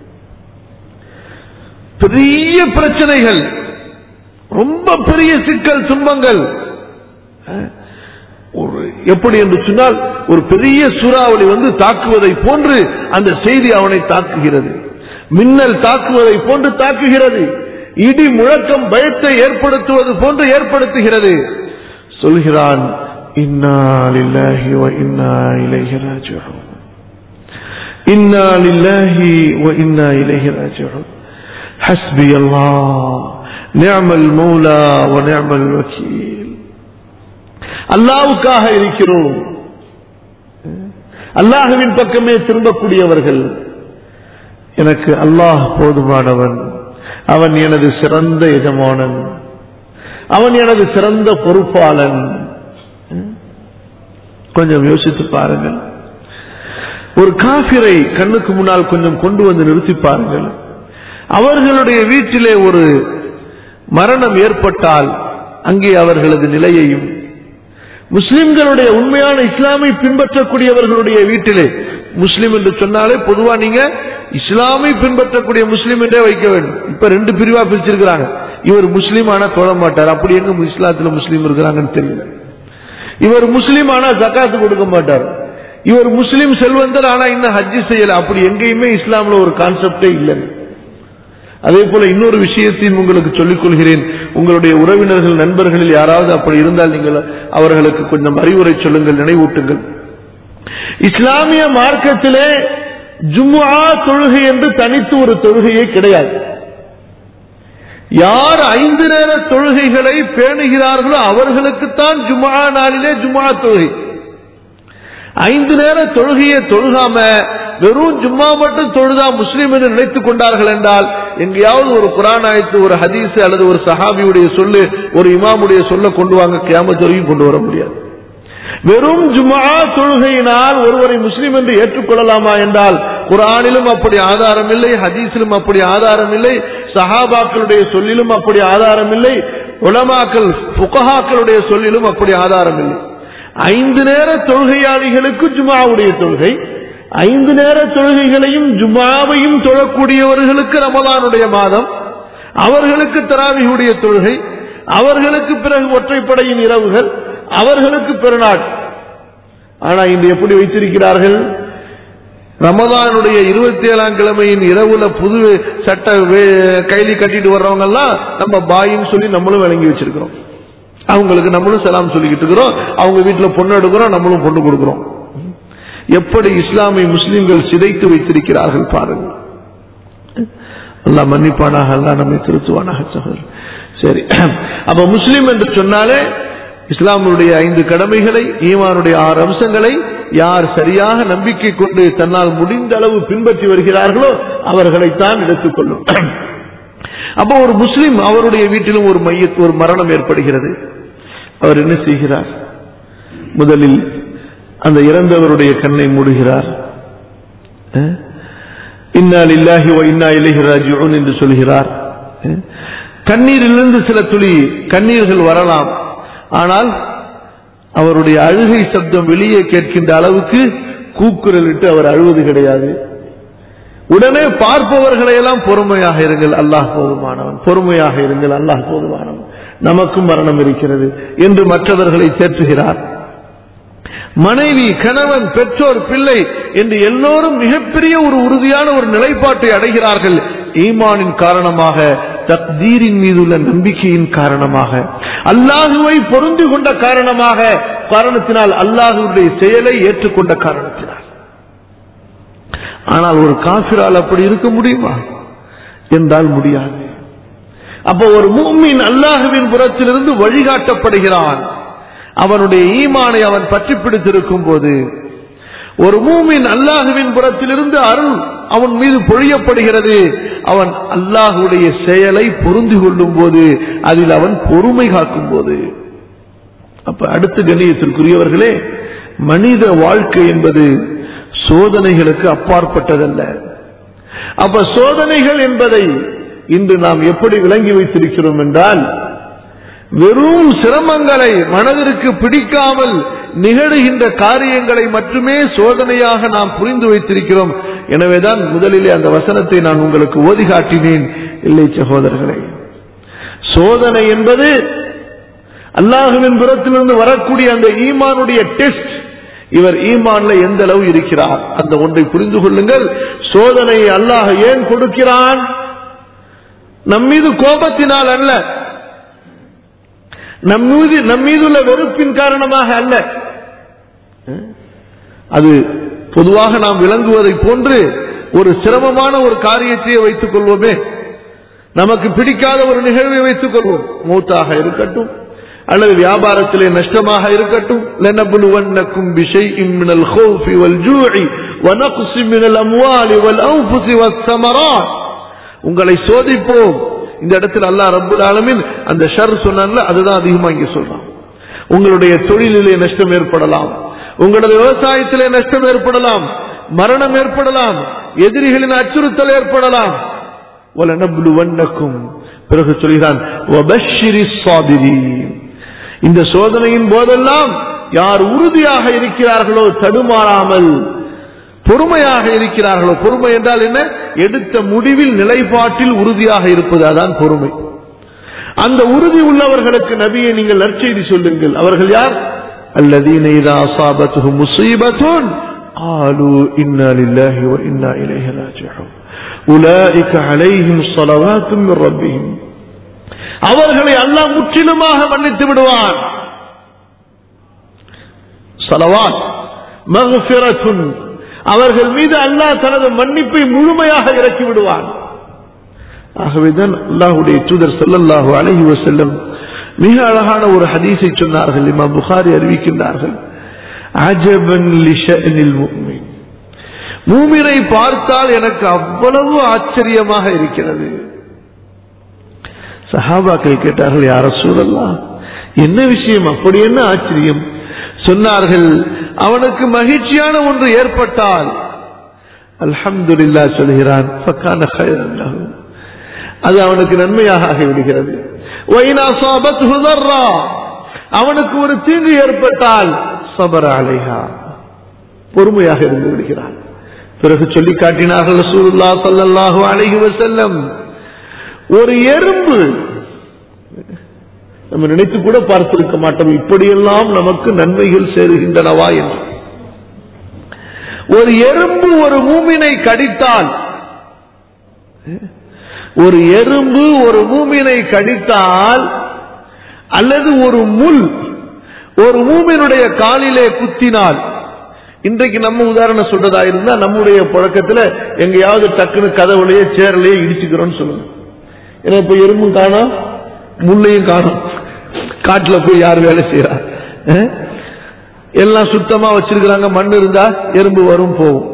பெரிய பிரச்சனைகள் ரொம்ப பெரிய சிக்கல் துன்பங்கள் அஹ், ஒரு எப்படி என்று சொன்னால் ஒரு பெரிய சூறாவளி வந்து தாக்குவதை போன்று அந்த செய்தி அவனை தாக்குகிறது மின்னல் தாக்குவதை போன்று தாக்குகிறது இடி முழக்கம் பயத்தை ஏற்படுத்துவது போன்று ஏற்படுத்துகிறது சொல்கிறான் இன்னா லில்லாஹி வ இன்னா இலைஹி ராஜிஊன் இன்னா லில்லாஹி வ இன்னா இலைஹி ராஜிஊன் حسبي الله نعم المولى ونعم الوكيل அல்லாவுக்காக இருக்கிறோம் அல்லாஹுவின் பக்கமே திரும்பக்கூடியவர்கள் எனக்கு அல்லாஹ் போதுமானவன் அவன் எனது சிறந்த எஜமானன் அவன் எனது சிறந்த பொறுப்பாளன் கொஞ்சம் யோசித்து பாருங்கள் ஒரு காபிரை கண்ணுக்கு முன்னால் கொஞ்சம் கொண்டு வந்து நிறுத்தி பாருங்கள் அவர்களுடைய வீட்டிலே ஒரு மரணம் ஏற்பட்டால் அங்கே அவர்களது நிலையையும் முஸ்லிம்களுடைய உண்மையான இஸ்லாமை பின்பற்றக்கூடியவர்களுடைய வீட்டிலே முஸ்லிம் என்று சொன்னாலே பொதுவா நீங்க இஸ்லாமை பின்பற்றக்கூடிய முஸ்லிம் என்றே வைக்க வேண்டும் இப்ப ரெண்டு பிரிவா பிரிச்சிருக்கிறாங்க இவர் முஸ்லீம் ஆனா தொழ மாட்டார் அப்படி எங்க இஸ்லாத்துல முஸ்லீம் இருக்கிறாங்கன்னு தெரியல இவர் முஸ்லீம் ஆனா ஜக்காத்து கொடுக்க மாட்டார் இவர் முஸ்லீம் செல்வந்தர் ஆனா இன்னும் ஹஜ்ஜி செய்யல அப்படி எங்கேயுமே இஸ்லாம்ல ஒரு கான்செப்டே இல்லை அதே போல இன்னொரு விஷயத்தையும் உங்களுக்கு சொல்லிக் கொள்கிறேன் உங்களுடைய உறவினர்கள் நண்பர்களில் யாராவது அப்படி இருந்தால் நீங்கள் அவர்களுக்கு கொஞ்சம் அறிவுரை சொல்லுங்கள் நினைவூட்டுங்கள் இஸ்லாமிய மார்க்கத்திலே ஜும்ஆ தொழுகை என்று தனித்து ஒரு தொழுகையே கிடையாது யார் ஐந்து நேர தொழுகைகளை பேணுகிறார்களோ அவர்களுக்குத்தான் ஜும்ஆ நாளிலே ஜும்ஆ தொழுகை ஐந்து நேர தொழுகையை தொழுகாம வெறும் ஜும்மா மட்டும் தொழுதா முஸ்லீம் என்று நினைத்துக் கொண்டார்கள் என்றால் எங்கேயாவது ஒரு குரான் ஆயத்து ஒரு ஹதீஸ் அல்லது ஒரு சஹாபியுடைய சொல்லு ஒரு இமாமுடைய சொல்ல கொண்டு வாங்க கியாமத் வரைக்கும் கொண்டு வர முடியாது வெறும் ஜுமா தொழுகையினால் ஒருவரை முஸ்லிம் என்று ஏற்றுக்கொள்ளலாமா என்றால் குரானிலும் அப்படி ஆதாரம் இல்லை ஹதீஸிலும் அப்படி ஆதாரம் இல்லை சஹாபாக்களுடைய சொல்லிலும் அப்படி ஆதாரம் இல்லை உலமாக்கள் புகஹாக்களுடைய சொல்லிலும் அப்படி ஆதாரம் இல்லை ஐந்து நேர தொழுகையாளிகளுக்கு ஜுமாவுடைய தொழுகை ஐந்து நேர தொழுகைகளையும் ஜுமாவையும் தொழக்கூடியவர்களுக்கு ரமலானுடைய மாதம் அவர்களுக்கு தராவியுடைய தொழுகை அவர்களுக்கு பிறகு ஒற்றைப்படையின் இரவுகள் அவர்களுக்கு பெருநாள் ஆனா இன்று எப்படி வைத்திருக்கிறார்கள் ரமதானுடைய இருபத்தி ஏழாம் கிழமையின் இரவுல புது சட்ட வே- கைலி கட்டிட்டு வர்றவங்க எல்லாம் நம்ம பாயின்னு சொல்லி நம்மளும் விளங்கி வச்சிருக்கிறோம் அவங்களுக்கு நம்மளும் சலாம் சொல்லிக்கிட்டு இருக்கிறோம் அவங்க வீட்டுல பொண்ணு எடுக்கிறோம் நம்மளும் பொண்ணு கொடுக்கிறோம் எப்படி இஸ்லாமை முஸ்லிம்கள் சிதைத்து வைத்திருக்கிறார்கள் பாருங்கள் அல்லாஹ் மன்னிப்பானாக அல்லாஹ் நம்மை திருத்துவானாக சகோதரர் சரி அப்ப முஸ்லிம் என்று சொன்னாலே இஸ்லாமுடைய ஐந்து கடமைகளை ஈமானுடைய ஆறு அம்சங்களை யார் சரியாக நம்பிக்கை கொண்டு தன்னால் முடிந்த அளவு பின்பற்றி வருகிறார்களோ அவர்களைத்தான் எடுத்துக்கொள்ளும் அப்போ ஒரு முஸ்லிம் அவருடைய வீட்டிலும் ஒரு மைய ஒரு மரணம் ஏற்படுகிறது அவர் என்ன செய்கிறார் முதலில் அந்த இறந்தவருடைய கண்ணை மூடுகிறார் அஹ்? இன்னா லில்லாஹி வ இன்னா இலைஹி ராஜிஊன் என்று சொல்கிறார் அஹ்? கண்ணீரிலிருந்து சில துளி கண்ணீர்கள் வரலாம் ஆனால் அவருடைய அழுகை சப்தம் வெளியே கேட்கின்ற அளவுக்கு கூக்குரலிட்டு அவர் அழுவது கிடையாது உடனே பார்ப்பவர்களை எல்லாம் பொறுமையாக இருங்கள் அல்லாஹ் போதுமானவன் பொறுமையாக இருங்கள் அல்லாஹ் போதுமானவன் நமக்கும் மரணம் இருக்கிறது என்று மற்றவர்களை தேற்றுகிறார் மனைவி கணவன் பெற்றோர் பிள்ளை என்று எல்லோரும் மிகப்பெரிய ஒரு உறுதியான ஒரு நிலைப்பாட்டை அடைகிறார்கள் ஈமானின் காரணமாக தக்தீரின் மீதுள்ள நம்பிக்கையின் காரணமாக அல்லாஹுவை பொருந்து கொண்ட காரணமாக காரணத்தினால் அல்லாஹுடைய செயலை ஏற்றுக்கொண்ட காரணத்தினால் ஆனால் ஒரு காபிரால் அப்படி இருக்க முடியுமா என்றால் முடியாது அப்போ ஒரு மூமின் அல்லாஹுவின் புறத்திலிருந்து வழிகாட்டப்படுகிறான் அவனுடைய ஈமானை அவன் பற்றி பிடித்திருக்கும் போது ஒரு மூமின் அல்லாஹுவின் புறத்திலிருந்து அருள் அவன் மீது பொழியப்படுகிறது அவன் அல்லாஹுடைய செயலை பொருந்தி கொள்ளும் போது அதில் அவன் பொறுமை காக்கும் போது அப்ப அடுத்த கணியத்திற்குரியவர்களே மனித வாழ்க்கை என்பது சோதனைகளுக்கு அப்பாற்பட்டதல்ல அப்ப சோதனைகள் என்பதை இன்று நாம் எப்படி விளங்கி வைத்திருக்கிறோம் என்றால் வெறும் சிரமங்களை மனதிற்கு பிடிக்காமல் நிகழுகின்ற காரியங்களை மட்டுமே சோதனையாக நாம் புரிந்து வைத்திருக்கிறோம் எனவேதான் முதலிலே அந்த வசனத்தை நான் உங்களுக்கு ஓதி காட்டினேன் இல்லை சகோதரர்களே சோதனை என்பது அல்லாஹுவின் புறத்திலிருந்து வரக்கூடிய அந்த ஈமானுடைய டெஸ்ட் இவர் ஈமான்ல எந்த அளவு இருக்கிறார் அந்த ஒன்றை புரிந்து கொள்ளுங்கள் சோதனையை அல்லாஹ் ஏன் கொடுக்கிறான் நம் மீது கோபத்தினால் அல்ல நம் மீது நம் மீதுள்ள வெறுப்பின் காரணமாக அல்ல அது பொதுவாக நாம் விளங்குவதை போன்று ஒரு சிரமமான ஒரு காரியத்தையே வைத்துக் கொள்வோமே நமக்கு பிடிக்காத ஒரு நிகழ்வை வைத்துக் கொள்வோம் மூத்தாக இருக்கட்டும் அல்லது வியாபாரத்திலே நஷ்டமாக இருக்கட்டும் லனபுலுவன்னக்கும் பிஷைஇன் மினல் ஹௌஃபி வல் ஜூஇ வனக்ஸி மினல் அம்வாலி வல் அன்ஃபுஸி வஸ்ஸமராத் உங்களை சோதிப்போம் இந்த இடத்தில் அல்லாஹ் ரப்பல் ஆலமீன் அந்த ஷர் சொன்னான்ல அதுதான் அதிகமா இங்க சொல்றான் உங்களுடைய தொழிலிலே நஷ்டம் ஏற்படலாம் உங்களது விவசாயத்திலே நஷ்டம் ஏற்படலாம் மரணம் ஏற்படலாம் எதிரிகளின் அச்சுறுத்தல் ஏற்படலாம் வலனபுலுவன்னக்கும் பிறகு சொல்கிறான் வபஷ்ஷிரி ஸாபிரீன் இந்த சோதனையின் போதெல்லாம் யார் உறுதியாக இருக்கிறார்களோ தடுமாறாமல் பொறுமையாக இருக்கிறார்களோ பொறுமை என்றால் என்ன எடுத்த முடிவில் நிலைப்பாட்டில் உறுதியாக இருப்பது அதான் பொறுமை அந்த உறுதி உள்ளவர்களுக்கு நபியை நீங்கள் நற்செய்தி சொல்லுங்கள் அவர்கள் யார் الذين إذا أصابتهم مصيبة قالوا إنا لله وإنا إليه راجعون أولئك عليهم صلوات من ربهم அவர்களை அல்லாஹ் முற்றிலுமாக மன்னித்து விடுவான் சலவாத் மகபிரத்துன் அவர்கள் மீது அல்லாஹ் தனது மன்னிப்பை முழுமையாக இறக்கி விடுவான் ஆகவேதான் அல்லாஹுடைய தூதர் ஸல்லல்லாஹு அலைஹி வஸல்லம் மிக அழகான ஒரு ஹதீஸை சொன்னார்கள் இமாம் புகாரி அறிவிக்கின்றார்கள் அஜபன் லிஷனில் முஃமின் மூமினை பார்த்தால் எனக்கு அவ்வளவு ஆச்சரியமாக இருக்கிறது சஹாபாக்கள் கேட்டார்கள் யார சூழல்லாம் என்ன விஷயம் அப்படி என்ன ஆச்சரியம் சொன்னார்கள் அவனுக்கு மகிழ்ச்சியான ஒன்று ஏற்பட்டால் அல்ஹம்துலில்லா சொல்கிறான் ஃபக்கான கைரன் லஹு. அது அவனுக்கு நன்மையாக ஆகிவிடுகிறது வைனா சாபத்ஹு தர்ரா. அவனுக்கு ஒரு தீங்கு ஏற்பட்டால் சபர அலைஹா பொறுமையாக இருந்து விடுகிறான் பிறகு சொல்லி காட்டினார்கள் ரசூலுல்லாஹ் ஸல்லல்லாஹு அலைஹி வஸல்லம் ஒரு எறும்பு நம்ம நினைத்து கூட பார்த்திருக்க மாட்டோம் இப்படியெல்லாம் நமக்கு நன்மைகள் சேருகின்றனவா என்று ஒரு எறும்பு ஒரு மூமினை கடித்தால் ஒரு எறும்பு ஒரு மூமினை கடித்தால் அல்லது ஒரு முள் ஒரு மூமினுடைய காலிலே குத்தினால் இன்றைக்கு நம்ம உதாரணம் சொல்றதா இருந்தா நம்முடைய புழக்கத்துல எங்கேயாவது டக்குன்னு கதவுலயே சேர்லயே இடிச்சுக்கிறோம்னு சொல்லுங்க ஏன்னா இப்ப எறும்பும் காணோம் முள்ளையும் காணோம் காட்டுல போய் யார் வேலை செய்யறா அஹ்? எல்லாம் சுத்தமா வச்சிருக்கிறாங்க மண் இருந்தா எறும்பு வரும் போகும்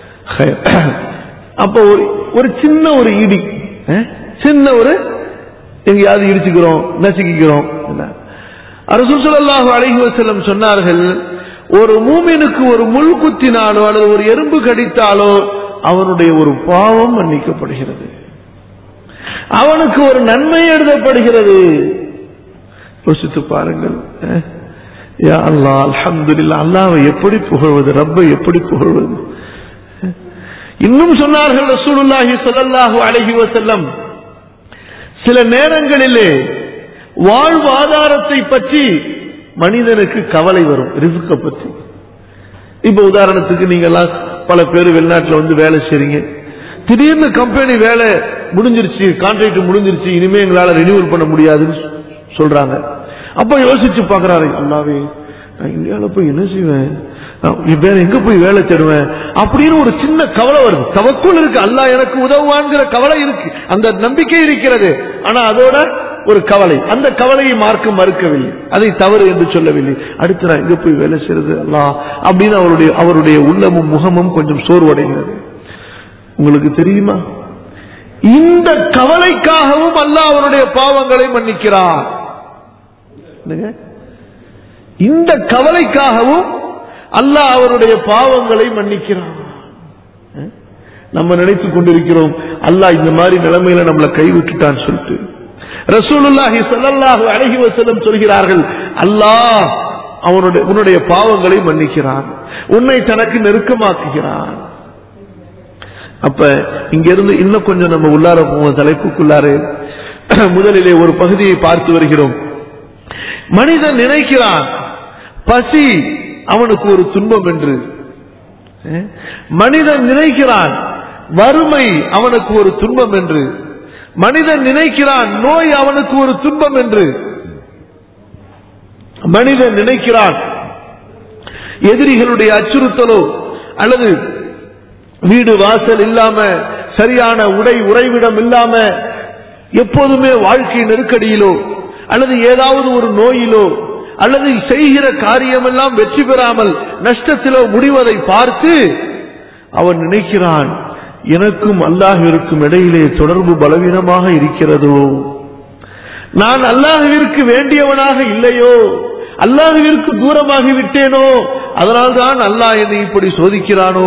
அப்ப ஒரு ஒரு சின்ன ஒரு இடி அஹ்? சின்ன ஒரு எங்கேயாவது இடிச்சுக்கிறோம் நசுக்கிக்கிறோம் என்ன அரசூல் ஸல்லல்லாஹு அலைஹி வஸல்லம் சொன்னார்கள் ஒரு மூமினுக்கு ஒரு முள் குத்தினாலோ அல்லது ஒரு எறும்பு கடித்தாலோ அவனுடைய ஒரு பாவம் மன்னிக்கப்படுகிறது அவனுக்கு ஒரு நன்மை எழுதப்படுகிறது யோசித்து பாருங்கள் அஹ். யா அல்லாஹ் அல்ஹம்துலில்லாஹ் அல்லாஹ்வை எப்படி புகழ்வது ரப்பை எப்படி புகழ்வது அஹ். இன்னும் சொன்னார்கள் ரசூலுல்லாஹி ஸல்லல்லாஹு அலைஹி வஸல்லம் சில நேரங்களிலே வாழ்வாதாரத்தை பற்றி மனிதனுக்கு கவலை வரும் ரிஸ்க பற்றி இப்ப உதாரணத்துக்கு நீங்க எல்லாம் பல பேர் வெளிநாட்டுல வந்து வேலை செய்றீங்க திடீர்னு கம்பெனி வேலை முடிஞ்சிருச்சு கான்ட்ராக்ட் முடிஞ்சிருச்சு இனிமே எங்களால ரெனியூவல் பண்ண முடியாதுன்னு சொ- சொல்றாங்க அப்ப யோசிச்சு பாக்குறாரு அல்லாவே நான் இந்தியாவில போய் என்ன செய்வேன் நான் வேற எங்க போய் வேலை தேடுவேன் அப்படின்னு ஒரு சின்ன கவலை வருது தவக்குள் இருக்கு அல்லாஹ் எனக்கு உதவுவான்கிற கவலை இருக்கு அந்த நம்பிக்கை இருக்கிறது ஆனா அதோட ஒரு கவலை அந்த கவலையை மார்க்க மறுக்கவில்லை அதை தவறு என்று சொல்லவில்லை அடுத்து நான் எங்க போய் வேலை செய்யறது அல்லா அப்படின்னு அவருடைய அவருடைய உள்ளமும் முகமும் கொஞ்சம் சோர்வடைகிறது உங்களுக்கு தெரியுமா இந்த கவலைக்காகவும் அல்லாஹ் அவருடைய பாவங்களை மன்னிக்கிறார் என்னங்க? இந்த கவலைக்காகவும் அல்லாஹ் அவருடைய பாவங்களை மன்னிக்கிறான் அஹ்? நம்ம நினைத்துக் கொண்டிருக்கிறோம் அல்லாஹ் இந்த மாதிரி நிலைமையில நம்மளை கைவிட்டுட்டான்னு சொல்லிட்டு ரசூலுல்லாஹி ஸல்லல்லாஹு அலைஹி வஸல்லம் சொல்கிறார்கள் அல்லாஹ் அவனுடைய உன்னுடைய பாவங்களை மன்னிக்கிறான் உன்னை தனக்கு நெருக்கமாக்குகிறான் அப்ப இங்க இருந்து இன்னும் கொஞ்சம் நம்ம உள்ளார போவோம் தலைப்புக்குள்ளாரு முதலிலே ஒரு பகுதியை பார்த்து வருகிறோம் மனிதன் நினைக்கிறான் பசி அவனுக்கு ஒரு துன்பம் என்று அஹ், மனிதன் நினைக்கிறான் வறுமை அவனுக்கு ஒரு துன்பம் என்று மனிதன் நினைக்கிறான் நோய் அவனுக்கு ஒரு துன்பம் என்று மனிதன் நினைக்கிறான் எதிரிகளுடைய அச்சுறுத்தலோ அல்லது வீடு வாசல் இல்லாம சரியான உடை உறைவிடம் இல்லாம எப்போதுமே வாழ்க்கை நெருக்கடியிலோ அல்லது ஏதாவது ஒரு நோயிலோ அல்லது செய்கிற காரியமெல்லாம் வெற்றி பெறாமல் நஷ்டத்திலோ முடிவதை பார்த்து அவன் நினைக்கிறான் எனக்கும் அல்லாஹிற்கும் இடையிலே தொடர்பு பலவீனமாக இருக்கிறதோ நான் அல்லாஹுவிற்கு வேண்டியவனாக இல்லையோ அல்லாஹுவிற்கு தூரமாகி விட்டேனோ அதனால்தான் அல்லாஹ் என்னை இப்படி சோதிக்கிறானோ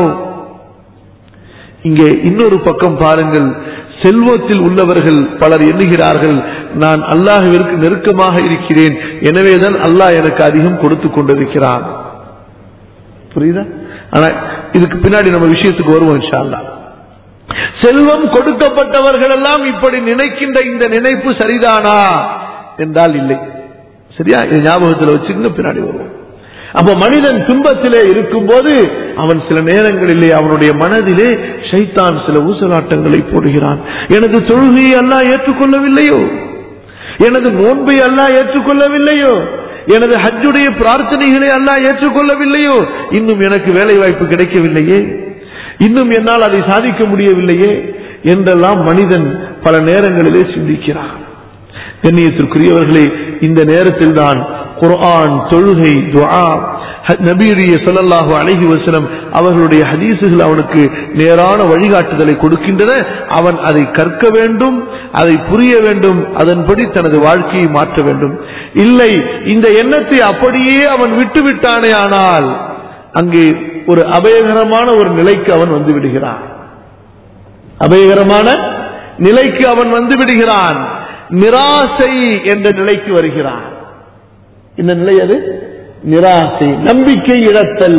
இங்கே இன்னொரு பக்கம் பாருங்கள் செல்வத்தில் உள்ளவர்கள் பலர் எண்ணுகிறார்கள் நான் அல்லாஹுவிற்கு நெருக்கமாக இருக்கிறேன் எனவேதான் அல்லாஹ் எனக்கு அதிகம் கொடுத்து கொண்டிருக்கிறான் புரியுதா ஆனா இதுக்கு பின்னாடி நம்ம விஷயத்துக்கு வருவோம் இன்ஷா அல்லாஹ் செல்வம் கொடுக்கப்பட்டவர்கள் எல்லாம் இப்படி நினைக்கின்ற இந்த நினைப்பு சரிதானா என்றால் இல்லை சரியா இது ஞாபகத்தில் வச்சுக்கங்க பின்னாடி வருவோம் அப்ப மனிதன் துன்பத்திலே இருக்கும்போது அவன் சில நேரங்களிலே அவனுடைய மனதிலே ஷைத்தான் சில ஊசலாட்டங்களை போடுகிறான் எனது தொழுகையை அல்லாஹ் ஏற்றுக்கொள்ளவில்லையோ எனது நோன்பை அல்லாஹ் ஏற்றுக்கொள்ளவில்லையோ எனது ஹஜ்ஜுடைய பிரார்த்தனைகளை அல்லாஹ் ஏற்றுக்கொள்ளவில்லையோ இன்னும் எனக்கு வேலை வாய்ப்பு கிடைக்கவில்லையே இன்னும் என்னால் அதை சாதிக்க முடியவில்லையே என்றெல்லாம் மனிதன் பல நேரங்களிலே சிந்திக்கிறான் கண்ணியத்திற்குரியவர்களே இந்த நேரத்தில் தான் குர்ஆன் தொழுகை துஆ நபியுடைய சொல்லல்லாஹு அழகி வசனம் அவர்களுடைய ஹதீசுகள் அவனுக்கு நேரான வழிகாட்டுதலை கொடுக்கின்றன அவன் அதை கற்க வேண்டும் அதை புரிய வேண்டும் அதன்படி தனது வாழ்க்கையை மாற்ற வேண்டும் இல்லை இந்த எண்ணத்தை அப்படியே அவன் விட்டு விட்டானே ஆனால் அங்கே ஒரு அபயகரமான ஒரு நிலைக்கு அவன் வந்து விடுகிறான் அபயகரமான நிலைக்கு அவன் வந்து விடுகிறான் நிராசை என்ற நிலைக்கு வருகிறான் இந்த நிலை அது நிராசை நம்பிக்கை இழத்தல்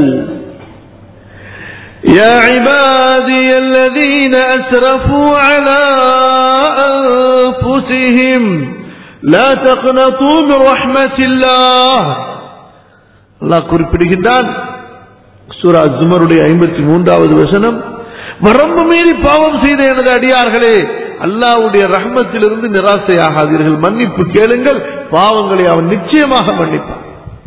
يا عبادي الذين أسرفوا على أنفسهم لا تقنطوا من رحمة الله அல்லாஹ் குறிப்பிடுகின்றான் சூரா ஜுமருடைய ஐம்பத்தி மூன்றாவது வசனம் வரம்பு மீறி பாவம் செய்த எனது அடியார்களே அல்லாவுடைய ரஹ்மத்திலிருந்து நிராசையாகாதீர்கள் மன்னிப்பு கேளுங்கள் பாவங்களை அவன் நிச்சயமாக மன்னிப்பான்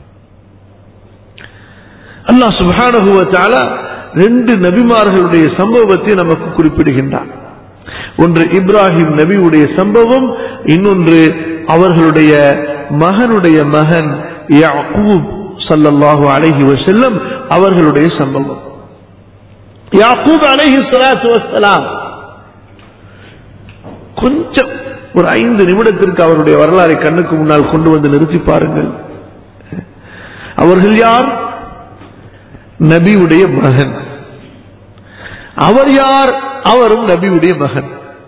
அல்லாஹ் சுபானுகுவத்தால ரெண்டு நபிமார்களுடைய சம்பவத்தை நமக்கு குறிப்பிடுகின்றான் ஒன்று இப்ராஹிம் நபியுடைய சம்பவம் இன்னொன்று அவர்களுடைய மகனுடைய மகன் யாக்கூப் சல்லல்லாஹு அலைஹி வஸல்லம் அவர்களுடைய சம்பவம் யாக்கூப் அலைஹி ஸலாத்து வஸ்ஸலாம் கொஞ்சம் ஒரு ஐந்து நிமிடத்திற்கு அவருடைய வரலாறை கண்ணுக்கு முன்னால் கொண்டு வந்து நிறுத்தி பாருங்கள் அவர்கள் யார் நபியுடைய மகன் அவர் யார் அவரும் நபியுடைய மகன்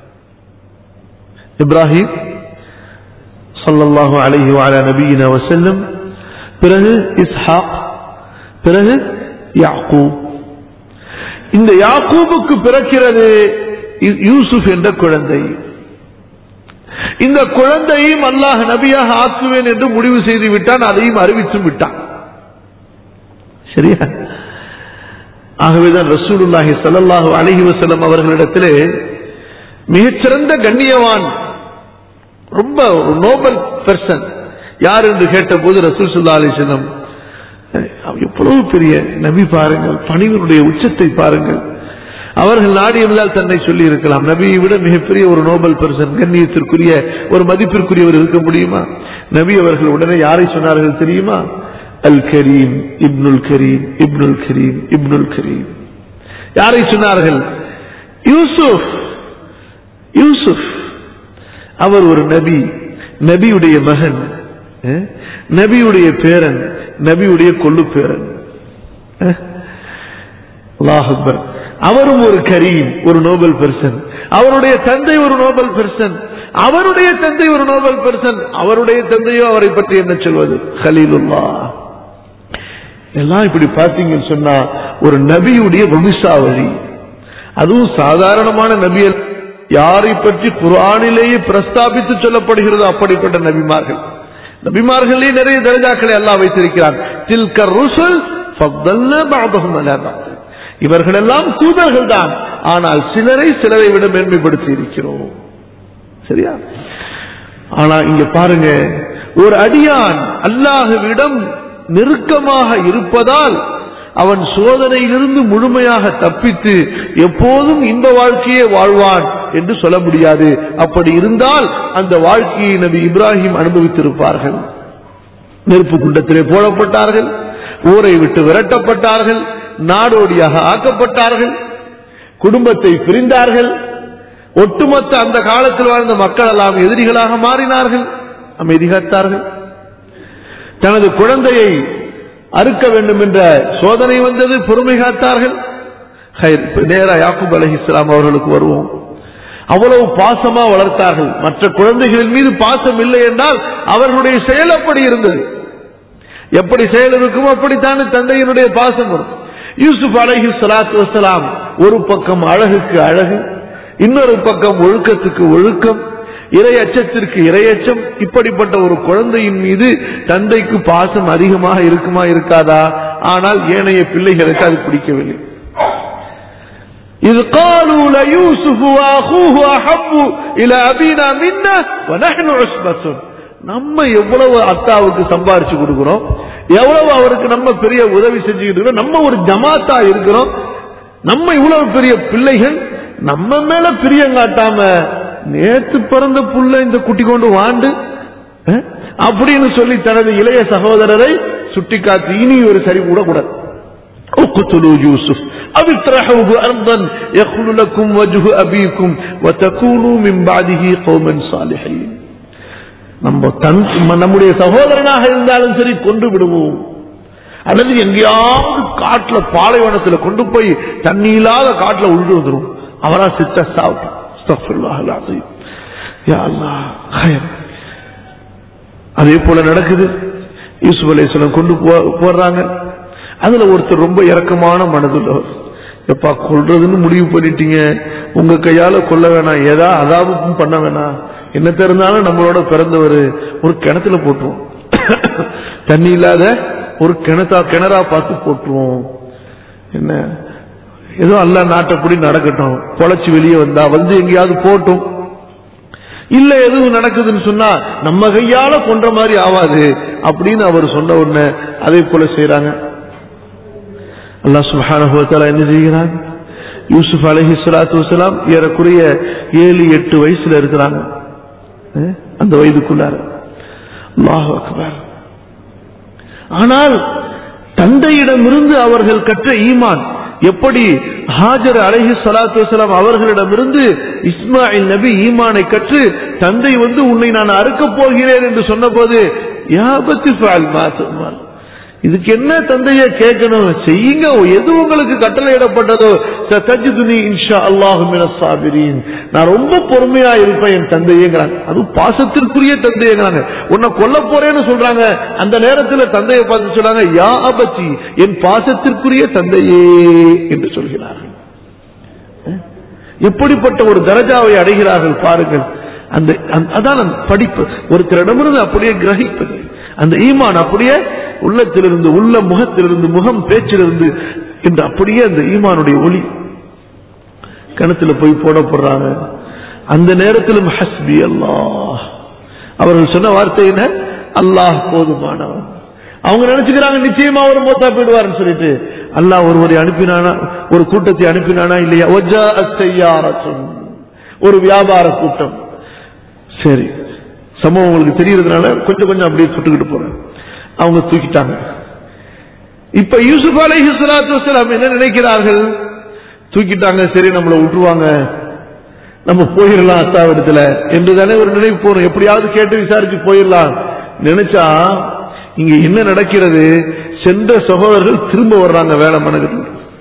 இப்ராஹிம் சல்லல்லாஹு அலைஹி வஅலா நபியினா வஸல்லம் பிறகு இஸ்ஹாக் பிறகு யாக்கூப் இந்த யாக்கூபுக்கு பிறக்கிறது யூசுப் என்ற குழந்தை இந்த குழந்தையும் அல்லாஹ் நபியாக ஆக்குவேன் என்று முடிவு செய்து விட்டான் அதையும் அறிவித்து விட்டான் சரியா ஆகவேதான் ரசூலுல்லாஹி ஸல்லல்லாஹு அலைஹி வஸல்லம் அவர்களிடத்திலே மிகச்சிறந்த கண்ணியவான் ரொம்ப ஒரு நோபல் பெர்சன் யார் என்று கேட்டபோது ரசூல் சுல்லா அலிஸ்லம் எவ்வளவு பெரிய நபி பாருங்கள் பணிவனுடைய உச்சத்தை பாருங்கள் அவர்கள் நாடியிருந்தால் தன்னை சொல்லி இருக்கலாம் நபியை விட மிகப்பெரிய ஒரு நோபல் பர்சன் கண்ணியத்திற்குரிய ஒரு மதிப்பிற்குரியவர் இருக்க முடியுமா நபி அவர்கள் உடனே யாரை சொன்னார்கள் தெரியுமா அல் கரீம் இப்னுல் கரீம் இப்னுல் கரீம் இப்னுல் கரீம் யாரை சொன்னார்கள் யூசுப் யூசுப் அவர் ஒரு நபி நபியுடைய மகன் அஹ், நபியுடைய பேரன் நபியுடைய கொள்ளு பேரன் அஹ், அல்லாஹ் அக்பர் அவரும் ஒரு கரீம் ஒரு நோபல் பெர்சன் அவருடைய தந்தை ஒரு நோபல் பெர்சன் அவருடைய தந்தை ஒரு நோபல் பெர்சன் அவருடைய தந்தையோ அவரை பற்றி என்ன சொல்வது ஹலீலுல்லா எல்லாம் இப்படி பார்த்தீங்கன்னு சொன்னா ஒரு நபியுடைய வம்சாவளி அதுவும் சாதாரணமான நபியல் யாரை பற்றி குர்ஆனிலேயே பிரஸ்தாபித்து சொல்லப்படுகிறதோ அப்படிப்பட்ட நபிமார்கள் நபிமார்களே நிறைய தரஜாக்களை எல்லாம் வைத்திருக்கிறான் தில்கர் ருசுல் ஃபத்தல்னா பஅதஹும் அலா பஅத். இவர்கள் எல்லாம் தூதர்கள் தான் ஆனால் சிலரை சிலரை விட மேன்மைப்படுத்தி இருக்கிறோம் சரியா ஆனா இங்க பாருங்க ஒரு அடியான் அல்லாஹுவிடம் நெருக்கமாக இருப்பதால் அவன் சோதனையிலிருந்து முழுமையாக தப்பித்து எப்போதும் இன்ப வாழ்க்கையே வாழ்வான் என்று சொல்ல முடியாது அப்படி இருந்தால் அந்த வாழ்க்கையை நபி இப்ராஹிம் அனுபவித்திருப்பார்கள் நெருப்பு குண்டத்திலே போடப்பட்டார்கள் ஊரை விட்டு விரட்டப்பட்டார்கள் நாடோடியாக ஆக்கப்பட்டார்கள் குடும்பத்தை பிரிந்தார்கள் ஒட்டுமொத்த அந்த காலத்தில் வாழ்ந்த மக்கள் எல்லாம் எதிரிகளாக மாறினார்கள் அமைதி காத்தார்கள் தனது குழந்தையை அறுக்க வேண்டும் என்ற சோதனை வந்தது பொறுமை காத்தார்கள் ஹைர், இப்ப நேரா யாக்கூப் அலஹி இஸ்லாம் அவர்களுக்கு வருவோம் அவ்வளவு பாசமா வளர்த்தார்கள் மற்ற குழந்தைகளின் மீது பாசம் இல்லை என்றால் அவர்களுடைய செயல் அப்படி இருந்தது எப்படி செயல் இருக்குமோ அப்படித்தானே தந்தையினுடைய பாசம் வரும் யூசுப் அலஹி சலாத்து வசலாம் ஒரு பக்கம் அழகுக்கு அழகு இன்னொரு பக்கம் ஒழுக்கத்துக்கு ஒழுக்கம் இறை அச்சத்திற்கு இரையச்சம் இப்படிப்பட்ட ஒரு குழந்தையின் மீது தந்தைக்கு பாசம் அதிகமாக இருக்குமா இருக்காதா ஆனால் ஏனைய பிள்ளைகளுக்கு அது பிடிக்கவில்லை இது قالوا ليوسف واخوه احب الى ابينا منا ونحن عصبة நம்ம எவ்வளவு அத்தாவுக்கு சம்பாரிச்சு கொடுக்கிறோம் எவ்வளவு அவருக்கு நம்ம பெரிய உதவி செஞ்சுக்கிட்டு இருக்கிறோம் நம்ம ஒரு ஜமாத்தா இருக்கிறோம் நம்ம இவ்வளவு பெரிய பிள்ளைகள் நம்ம மேல பிரியம் காட்டாம நேத்து பிறந்த புள்ள இந்த குட்டி கொண்டு வாண்டு அஹ், அப்படின்னு சொல்லி தனது இளைய சகோதரரை சுட்டிக்காட்டி இனி ஒரு சரி கூடாது اقتلوا يوسف أو اطرحوه أرضا يخل لكم وجه أبيكم وتكونوا من بعده قوما صالحين நம்ம தன் நம்முடைய சகோதரனாக இருந்தாலும் சரி கொண்டு விடுவோம் அல்லது எங்கேயாவது காட்டுல பாலைவனத்துல கொண்டு போய் தண்ணி இல்லாத காட்டுல உழுது வந்துடும் அவரா சித்த சாப்பிட்டு அதே போல நடக்குது யூசுப் அலைஹிஸ்ஸலாம் கொண்டு போ- போடுறாங்க அதுல ஒருத்தர் ரொம்ப இறக்கமான மனதுள்ளவர் எப்பா கொல்றதுன்னு முடிவு பண்ணிட்டீங்க உங்க கையால கொல்ல வேணாம் ஏதா அதாவும் பண்ண வேணாம் என்ன தெரிந்தாலும் நம்மளோட பிறந்தவர் ஒரு கிணத்துல போட்டுருவோம் தண்ணி இல்லாத ஒரு கிணத்தா கிணறா பார்த்து போட்டுருவோம் என்ன ஏதோ அல்ல நாட்டப்படி நடக்கட்டும் பொழைச்சு வெளியே வந்தா வந்து எங்கேயாவது போட்டும் இல்ல எதுவும் நடக்குதுன்னு சொன்னா நம்ம கையால கொன்ற மாதிரி ஆவாது அப்படின்னு அவர் சொன்ன உடனே அதே போல செய்யறாங்க அல்லாஹ் சுப்ஹானஹு வ தஆலா என்ன செய்கிறாங்க யூசுப் அலைஹி ஸலாத்து வஸலாம் ஏறக்குறைய ஏழு எட்டு வயசுல இருக்கிறாங்க அஹ், அந்த வயதுக்குள்ளார அல்லாஹ் அக்பர் ஆனால் தந்தையிடமிருந்து அவர்கள் கற்ற ஈமான் எப்படி ஹாஜர் அலைஹி ஸலாத்து வஸலாம் அவர்களிடமிருந்து இஸ்மாயில் நபி ஈமானை கற்று தந்தை வந்து உன்னை நான் அறுக்கப் போகிறேன் என்று சொன்னபோது யா பத்தி ஃபஅல் மா துஅமர். இதுக்கு என்ன தந்தைய கேட்கணும் செய்யுங்க எது உங்களுக்கு கட்டளையிடப்பட்டதோ சத்தஜிதுனி இன்ஷா அல்லாஹு மினஸ் சாபிரீன் நான் ரொம்ப பொறுமையா இருப்பேன் என் தந்தையேங்கிறாங்க அது பாசத்திற்குரிய தந்தையேங்கிறாங்க உன்னை கொல்ல போறேன்னு சொல்றாங்க அந்த நேரத்துல தந்தையை பார்த்து சொல்றாங்க யா அபச்சி என் பாசத்திற்குரிய தந்தையே என்று சொல்கிறார்கள் அஹ்? எப்படிப்பட்ட ஒரு தரஜாவை அடைகிறார்கள் பாருங்கள் அந்த அந்த- அதான் அந்த படிப்பு ஒருத்தரிடமிருந்து அப்படியே கிரகிப்பது அந்த ஈமான் அப்படியே உள்ளத்திலிருந்து உள்ள முகத்திலிருந்து முகம் பேச்சிலிருந்து என்று அப்படியே அந்த ஈமானுடைய ஒளி கிணத்துல போய் போடப்படுறாங்க அந்த நேரத்திலும் ஹஸ்பி அல்லாஹ் அவர்கள் சொன்ன வார்த்தை என்ன அல்லாஹ் போதுமானவன் அவங்க நினைச்சுக்கிறாங்க நிச்சயமா ஒரு மூத்தா போயிடுவார்னு சொல்லிட்டு அல்லாஹ் ஒருவரை அனுப்பினானா ஒரு கூட்டத்தை அனுப்பினானா இல்லையா ஒஜா அத்தையாரத்தும் ஒரு வியாபார கூட்டம் சரி சம்பவம் உங்களுக்கு தெரியறதுனால கொஞ்சம் கொஞ்சம் அப்படியே சுட்டுக்கிட்டு போறேன் அவங்க தூக்கிட்டாங்க இப்ப யூசுப் அலைஹி ஸலாத்து வஸலாம் என்ன நினைக்கிறார்கள் தூக்கிட்டாங்க சரி நம்மளை விட்டுருவாங்க நம்ம போயிடலாம் அத்தாவிடத்துல என்று தானே ஒரு நினைவு போறோம் எப்படியாவது கேட்டு விசாரிச்சு போயிடலாம் நினைச்சா இங்க என்ன நடக்கிறது சென்ற சகோதரர்கள் திரும்ப வர்றாங்க வேலை மனதில்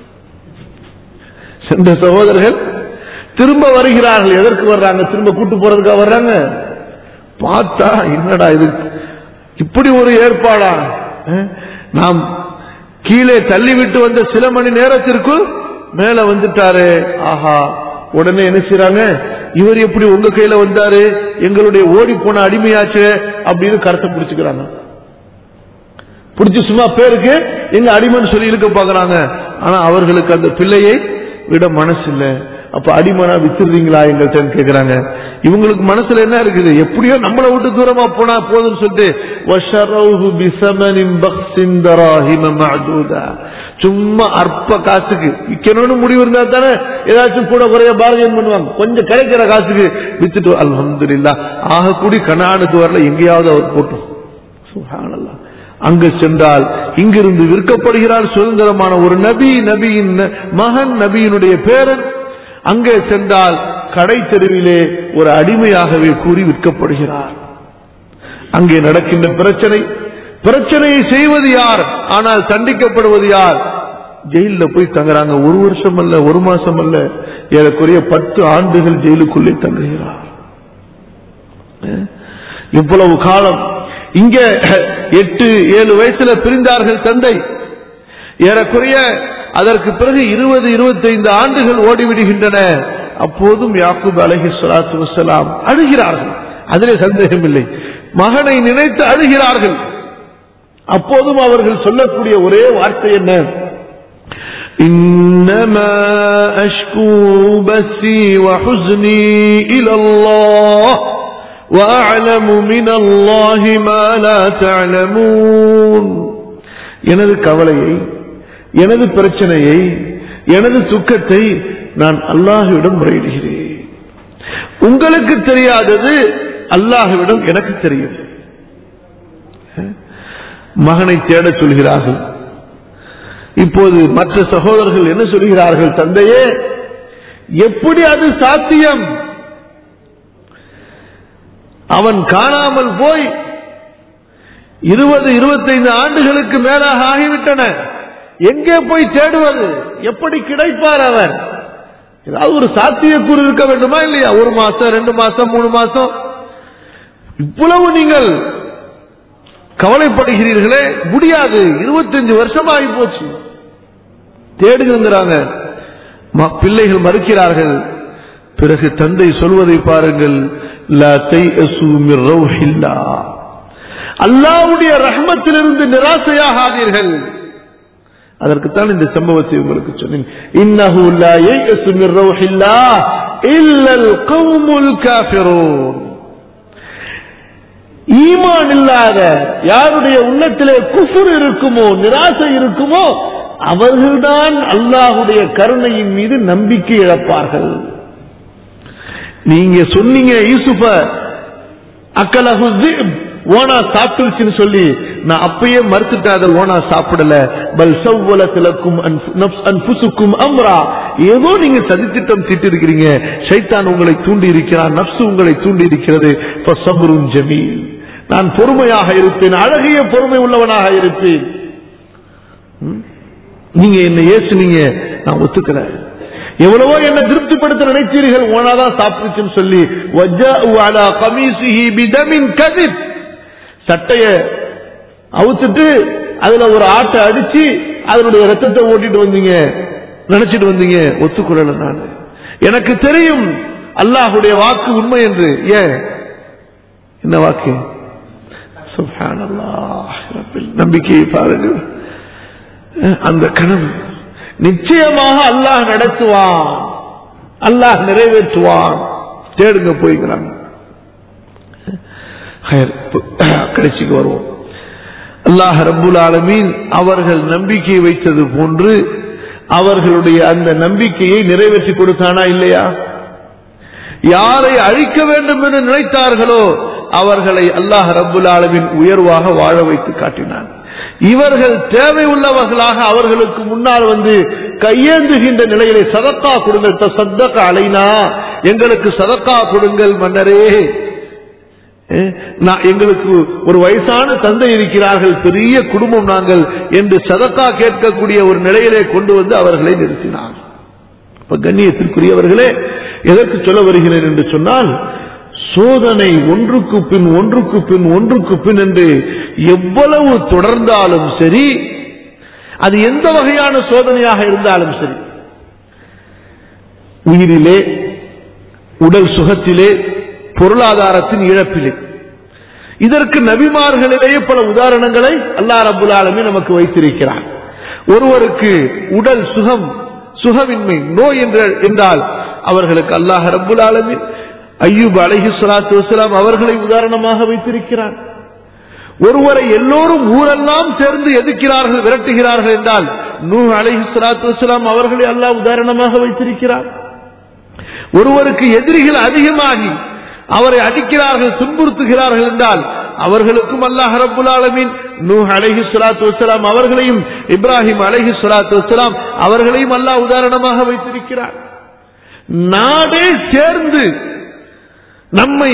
சென்ற சகோதரர்கள் திரும்ப வருகிறார்கள் எதற்கு வர்றாங்க திரும்ப கூட்டு போறதுக்காக வர்றாங்க பார்த்தா என்னடா இது இப்படி ஒரு ஏற்பாடா அஹ்? நாம் கீழே தள்ளிவிட்டு வந்த சில மணி நேரத்திற்குள் மேல வந்துட்டாரு ஆஹா உடனே என்ன செய்றாங்க இவர் எப்படி உங்க கையில வந்தாரு எங்களுடைய ஓடி போன அடிமையாச்சு அப்படின்னு கருத்தை பிடிச்சுக்கிறாங்க பிடிச்சு சும்மா பேருக்கு எங்க அடிமைன்னு சொல்லி இழுக்க பாக்குறாங்க ஆனா அவர்களுக்கு அந்த பிள்ளையை விட மனசு இல்ல அப்ப அடிமனா வித்துறீங்களா எங்கள்கிட்ட கேக்குறாங்க இவங்களுக்கு மனசுல என்ன இருக்குது எப்படியோ நம்மளை விட்டு தூரமா போனா போதும்னு சொல்லிட்டு وَشَرَوْهُ بِثَمَنٍ بَخْسٍ دَرَاهِمَ مَعْدُودَةٍ. சும்மா அற்ப காசுக்கு விற்கணும்னு முடிவு இருந்தா தானே ஏதாச்சும் கூட குறைய பார்கன் பண்ணுவாங்க கொஞ்சம் கிடைக்கிற காசுக்கு வித்துட்டு அல்ஹம்துலில்லாஹ் ஆக கூடி கனானுக்கு வரல எங்கேயாவது அவர் போட்டோம் சுப்ஹானல்லாஹ். அங்கு சென்றால் இங்கிருந்து விற்கப்படுகிறார் சுதந்திரமான ஒரு நபி நபியின் ந- மகன் நபியினுடைய பேரன் அங்கே சென்றால் கடை தெருவிலே ஒரு அடிமையாகவே கூறி விற்கப்படுகிறார் அங்கே நடக்கின்ற பிரச்சனை பிரச்சனையை செய்வது யார் ஆனால் தண்டிக்கப்படுவது யார் ஜெயில போய் தங்குறாங்க ஒரு வருஷம் அல்ல ஒரு மாசம் அல்ல ஏறக்குறைய பத்து ஆண்டுகள் ஜெயிலுக்குள்ளே தங்குகிறார் அஹ், இவ்வளவு காலம் இங்க எட்டு ஏழு வயசுல பிரிந்தார்கள் தந்தை ஏறக்குறைய அதற்கு பிறகு இருபது இருபத்தைந்து ஆண்டுகள் ஓடிவிடுகின்றன அப்போதும் யாக்கூப் அலஹி சலாத்து வசலாம் அழுகிறார்கள் அதிலே சந்தேகம் இல்லை மகனை நினைத்து அழுகிறார்கள் அப்போதும் அவர்கள் சொல்லக்கூடிய ஒரே வார்த்தை என்ன إنما أشكو بثي وحزني إلى الله وأعلم من الله ما لا تعلمون எனது கவலையை எனது பிரச்சனையை எனது துக்கத்தை நான் அல்லாஹ்விடம் முறையிடுகிறேன் உங்களுக்கு தெரியாதது அல்லாஹ்விடம் எனக்கு தெரியும் மகனை தேடச் சொல்கிறார்கள் இப்போது மற்ற சகோதரர்கள் என்ன சொல்கிறார்கள் தந்தையே எப்படி அது சாத்தியம் அவன் காணாமல் போய் இருபது இருபத்தைந்து ஆண்டுகளுக்கு மேலாக ஆகிவிட்டன எங்கே போய் தேடுவது எப்படி கிடைப்பார் அவர் ஏதாவது ஒரு சாத்தியக்கூறு இருக்க வேண்டுமா இல்லையா ஒரு மாசம் ரெண்டு மாசம் மூணு மாசம் இவ்வளவு நீங்கள் கவலைப்படுகிறீர்களே முடியாது இருபத்தஞ்சு வருஷம் ஆகி போச்சு தேடுங்கிறாங்க ம- பிள்ளைகள் மறுக்கிறார்கள் பிறகு தந்தை சொல்வதை பாருங்கள் லா தையசு மிர் ரௌஹில்லா. அல்லாஹ்வுடைய ரஹ்மத்திலிருந்து நிராசையாகாதீர்கள் அதற்குத்தான் இந்த சம்பவத்தை உங்களுக்கு சொன்னேன் இன்னஹு லா யையசு மிர் ரௌஹில்லா இல்லல் கௌமுல் காஃபிரூன் ஈமான் இல்லாத யாருடைய உள்ளத்திலே குஃபுர் இருக்குமோ நிராசை இருக்குமோ அவர்கள்தான் அல்லாஹுடைய கருணையின் மீது நம்பிக்கை இழப்பார்கள் நீங்க சொன்னீங்க யூசுஃப அக்கலஹு ذئب, ஓனா சாப்பிட்டுருச்சுன்னு சொல்லி நான் அப்பயே மறுத்துட்டேன் அதை ஓனா சாப்பிடல பல் சவ்வலத்திலக்கும் அன்புசுக்கும் அம்ரா ஏதோ நீங்க சதித்திட்டம் தீட்டிருக்கிறீங்க ஷைத்தான் உங்களை தூண்டி இருக்கிறான் நப்சு உங்களை தூண்டி இருக்கிறது ஃபஸப்ருன் ஜமீல் நான் பொறுமையாக இருப்பேன் அழகிய பொறுமை உள்ளவனாக இருப்பேன் ம்? நீங்க என்ன ஏசுனீங்க நான் ஒத்துக்கிறேன் எவ்வளவோ என்ன திருப்திப்படுத்த நினைத்தீர்கள் ஓனாதான் சாப்பிட்டுச்சுன்னு சொல்லி வஜ்ஜாஉ அலா கமீசிஹி பிதமின் கதிப் சட்டைய அவுத்துட்டு அதுல ஒரு ஆட்டை அடிச்சு அதனுடைய ரத்தத்தை ஓட்டிட்டு வந்தீங்க நினைச்சிட்டு வந்தீங்க ஒத்துக்கொள்ளல நான் எனக்கு தெரியும் அல்லாஹுடைய வாக்கு உண்மை என்று ஏன் என்ன வாக்கு சுப்ஹானல்லாஹ் ரப்பில் நம்பிக்கையை பாருங்கள் அந்த கனவு நிச்சயமாக அல்லாஹ் நடத்துவான் அல்லாஹ் நிறைவேற்றுவான் தேடுங்க போய்க்கிறாங்க ஹைர். கடைசிக்கு வருவோம் அல்லாஹ் ரப்புல் ஆலமீன் அவர்கள் நம்பிக்கை வைத்தது போன்று அவர்களுடைய அந்த நம்பிக்கையை நிறைவேற்றி கொடுத்தானா இல்லையா யாரை அழிக்க வேண்டும் என்று நினைத்தார்களோ அவர்களை அல்லாஹ் ரப்புல் ஆலமின் உயர்வாக வாழ வைத்து காட்டினான் இவர்கள் தேவை உள்ளவர்களாக அவர்களுக்கு முன்னால் வந்து கையேந்துகின்ற நிலையிலே சதக்கா கொடுங்கள் சத்தக்க அலைனா எங்களுக்கு சதக்கா கொடுங்கள் மன்னரே ஏ, நான் எங்களுக்கு ஒரு வயசான தந்தை இருக்கிறார்கள் பெரிய குடும்பம் நாங்கள் என்று சதக்கா கேட்கக்கூடிய ஒரு நிலையிலே கொண்டு வந்து அவர்களை நிறுத்தினார் அப்ப கண்ணியத்திற்குரியவர்களே எதற்கு சொல்ல வருகிறேன் என்று சொன்னால் சோதனை ஒன்றுக்கு பின் ஒன்றுக்கு பின் ஒன்றுக்கு பின் என்று எவ்வளவு தொடர்ந்தாலும் சரி அது எந்த வகையான சோதனையாக இருந்தாலும் சரி உயிரிலே உடல் சுகத்திலே பொருளாதாரத்தின் இழப்பிலே இதற்கு நபிமார்களிலேயே பல உதாரணங்களை அல்லாஹ் ரபுல் ஆலமீன் நமக்கு வைத்திருக்கிறார் ஒருவருக்கு உடல் சுகம் சுகமின்மை நோய் என்ற- என்றால் அவர்களுக்கு அல்லாஹ் ரபுல் ஆலமீன் ஐயூப் அலைஹி ஸலாத்து வஸலாம் அவர்களை உதாரணமாக வைத்திருக்கிறார் ஒருவரை எல்லோரும் ஊரெல்லாம் சேர்ந்து எதிர்க்கிறார்கள் விரட்டுகிறார்கள் என்றால் நூ அலைஹி ஸலாத்து வஸலாம் அவர்களை அல்லாஹ் உதாரணமாக வைத்திருக்கிறார் ஒருவருக்கு எதிரிகள் அதிகமாகி அவரை அடிக்கிறார்கள் துன்புறுத்துகிறார்கள் என்றால் அவர்களுக்கும் அல்லாஹ் ரப்புல் ஆலமீன் நூஹ் அலைஹி ஸலாத்து வஸலாம் அவர்களையும் இப்ராஹிம் அலைஹி ஸலாத்து வஸலாம் அவர்களையும் அல்லாஹ் உதாரணமாக வைத்திருக்கிறார் நாடே சேர்ந்து நம்மை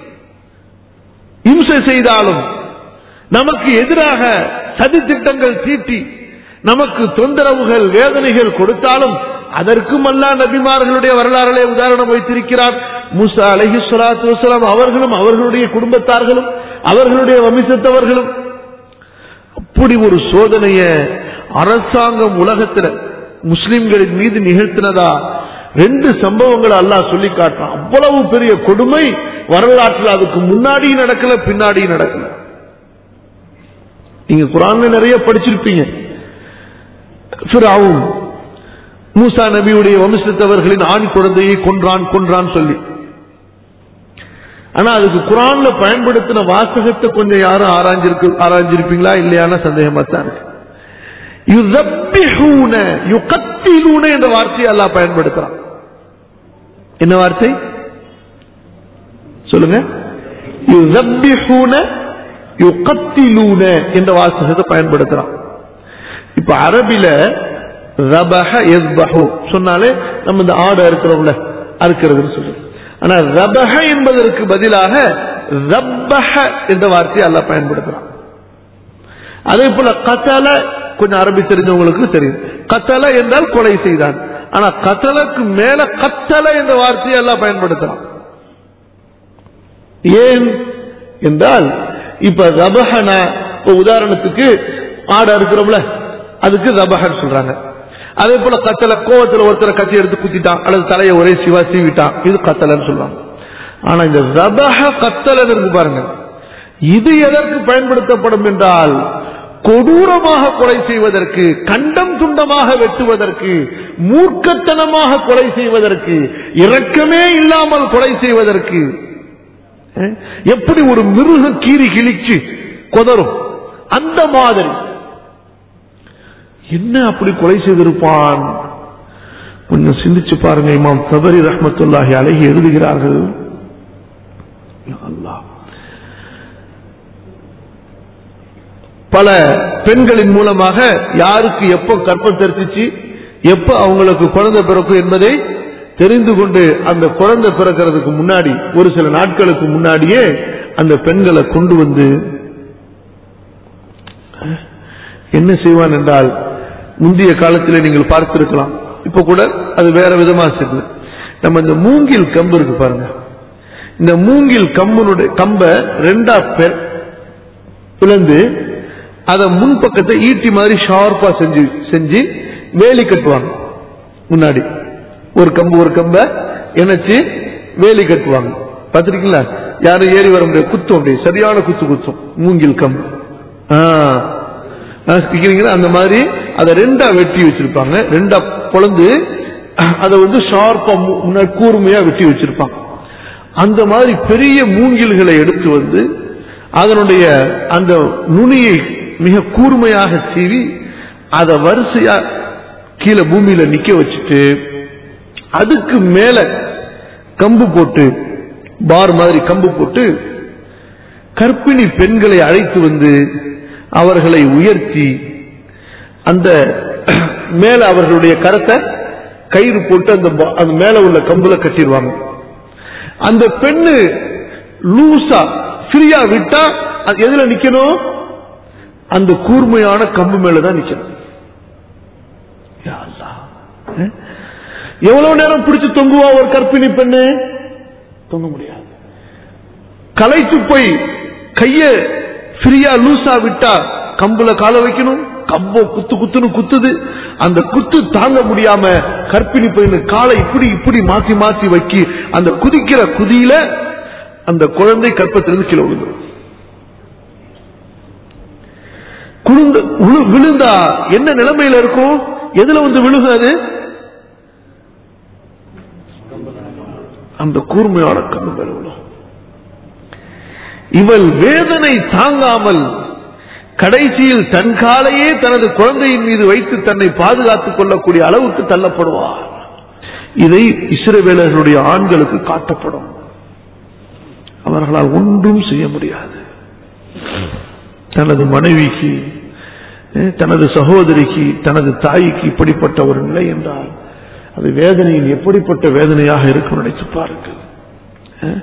இம்சை செய்தாலும் நமக்கு எதிராக சதித்திட்டங்கள் தீட்டி நமக்கு தொந்தரவுகள் வேதனைகள் கொடுத்தாலும் அதற்கும் அல்லா நபிமார்களுடைய வரலாறுகளை உதாரணம் வைத்திருக்கிறார் மூசா அலஹி சலாத்து வசலாம் அவர்களும் அவர்களுடைய குடும்பத்தார்களும் அவர்களுடைய வம்சத்தவர்களும் அப்படி ஒரு சோதனைய அரசாங்கம் உலகத்துல முஸ்லிம்களின் மீது நிகழ்த்தினதா ரெண்டு சம்பவங்களை அல்லாஹ் சொல்லி காட்டுறான் அவ்வளவு பெரிய கொடுமை வரலாற்றில் அதுக்கு முன்னாடியும் நடக்கல பின்னாடியும் நடக்கல நீங்க குரான்ல நிறைய படிச்சிருப்பீங்க ஃபிரௌன் மூசா நபியுடைய வம்சத்தவர்களின் ஆண் குழந்தையை கொன்றான் கொன்றான் சொல்லி ஆனா அதுக்கு குரான்ல பயன்படுத்தின வாசகத்தை கொஞ்சம் யாரும் ஆராய்ஞ்சிருக்கு ஆராய்ஞ்சிருப்பீங்களா இல்லையான சந்தேகமா தான் இருக்கு யுதப்பிஹூன யுகத்திலூன என்ற வார்த்தையை அல்லாஹ் பயன்படுத்துறான் என்ன வார்த்தை சொல்லுங்க யுதப்பிஹூன யுகத்திலூன என்ற வாசகத்தை பயன்படுத்துறான் இப்ப அரபில ரபஹ எஸ்பஹு சொன்னாலே நம்ம இந்த ஆடை இருக்கிறோம்ல அறுக்கிறதுன்னு சொல்றோம் ஆனா ரபஹ என்பதற்கு பதிலாக ரப்பஹ என்ற வார்த்தையை அல்லாஹ் பயன்படுத்துறான் அதே போல கத்தல கொஞ்சம் அரபி தெரிஞ்சவங்களுக்கு தெரியும் கத்தல என்றால் கொலை செய்தான் ஆனா கத்தலுக்கு மேல கத்தல என்ற வார்த்தையை எல்லாம் பயன்படுத்தலாம் ஏன் என்றால் இப்ப ரபஹனா இப்ப உதாரணத்துக்கு ஆடை இருக்கிறோம்ல அதுக்கு ரபஹன் சொல்றாங்க அதே போல கத்தல கோவத்துல ஒருத்தரை கத்தி எடுத்து குத்திட்டான் அல்லது தலையை ஒரே சிவா சீவிட்டான் இது கத்தலன்னு சொல்லுவாங்க ஆனா இந்த ரபஹ கத்தலன் இருக்கு பாருங்க இது எதற்கு பயன்படுத்தப்படும் என்றால் கொடூரமாக கொலை செய்வதற்கு கண்டம் துண்டமாக வெட்டுவதற்கு மூர்க்கத்தனமாக கொலை செய்வதற்கு இரக்கமே இல்லாமல் கொலை செய்வதற்கு அஹ், எப்படி ஒரு மிருகம் கீறி கிழிச்சு கொதரும் அந்த மாதிரி என்ன அப்படி கொலை செய்திருப்பான் கொஞ்சம் சிந்திச்சு பாருங்க இமாம் தபரி ரஹ்மத்துல்லாஹி அழகி எழுதுகிறார்கள் யா அல்லாஹ் பல பெண்களின் மூலமாக யாருக்கு எப்போ கற்பம் தெரிச்சிச்சு எப்ப அவங்களுக்கு குழந்தை பிறக்கும் என்பதை தெரிந்து கொண்டு அந்த குழந்தை பிறக்கிறதுக்கு முன்னாடி ஒரு சில நாட்களுக்கு முன்னாடியே அந்த பெண்களை கொண்டு வந்து என்ன செய்வான் என்றால் முந்தைய காலத்தில் நீங்கள் பார்த்திருக்கலாம் இப்ப கூட அது வேற விதமா செய்யல நம்ம இந்த மூங்கில் கம்பு இருக்கு பாருங்க இந்த மூங்கில் கம்பனுடைய கம்பை ரெண்டா பெ- பிளந்து அதை முன்பக்கத்தை ஈட்டி மாதிரி ஷார்ப்பா செஞ்சு செஞ்சு வேலி கட்டுவாங்க முன்னாடி ஒரு கம்பு ஒரு கம்பை இணைச்சு வேலி கட்டுவாங்க பார்த்திருக்கீங்களா யாரும் ஏறி வர முடியாது குத்தும் அப்படியே சரியான குத்து குத்தும் மூங்கில் கம்பு ஆ. ஆ, கேக்குறீங்களா? அந்த மாதிரி அதை ரெண்டா வெட்டி வச்சிருப்பாங்க ரெண்டா பொளந்து அதை வந்து ஷார்ப்பா மு- முன்னாடி கூர்மையா வெட்டி வச்சிருப்பாங்க அந்த மாதிரி பெரிய மூங்கில்களை எடுத்து வந்து அதனுடைய அந்த நுனியை மிக கூர்மையாக சீவி அதை வரிசையா கீழே பூமியில நிக்க வச்சுட்டு அதுக்கு மேல கம்பு போட்டு பார் மாதிரி கம்பு போட்டு கர்ப்பிணி பெண்களை அழைத்து வந்து அவர்களை உயர்த்தி அந்த மேல அவர்களுடைய கரத்தை கயிறு போட்டு அந்த பா- அந்த மேல உள்ள கம்புல கட்டிடுவாங்க அந்த பெண்ணு லூசா ஃப்ரீயா விட்டா அது எதுல நிக்கணும் அந்த கூர்மையான கம்பு மேலதான் நிக்கணும் யா அல்லாஹ். அஹ்? எவ்வளவு நேரம் பிடிச்சு தொங்குவா ஒரு கர்ப்பிணி பெண்ணு தொங்க முடியாது களைத்து போய் கைய ஃப்ரீயா லூசா விட்டா கம்புல கால வைக்கணும் கம்போ குத்து குத்துன்னு குத்துது அந்த குத்து தாங்க முடியாம கற்பிணி பையனு காலை இப்படி இப்படி மாத்தி மாத்தி வைக்கி அந்த குதிக்கிற குதியில அந்த குழந்தை கற்பத்திலிருந்து கீழே விழுந்துரும் குழுந்து விழு- விழுந்தா என்ன நிலைமையில இருக்கும் எதுல வந்து விழுகும் அது அந்த கூர்மையான கண்ணு மேல விழும் இவள் வேதனை தாங்காமல் கடைசியில் தன் காலையே தனது குழந்தையின் மீது வைத்து தன்னை பாதுகாத்துக் கொள்ளக்கூடிய அளவுக்கு தள்ளப்படுவார் இதை இஸ்ரவேலர்களுடைய ஆண்களுக்கு காட்டப்படும் அவர்களால் ஒன்றும் செய்ய முடியாது தனது மனைவிக்கு அஹ், தனது சகோதரிக்கு தனது தாய்க்கு இப்படிப்பட்ட ஒரு நிலை என்றால் அது வேதனையில் எப்படிப்பட்ட வேதனையாக இருக்கும் நினைத்து பாருங்கள் அஹ்,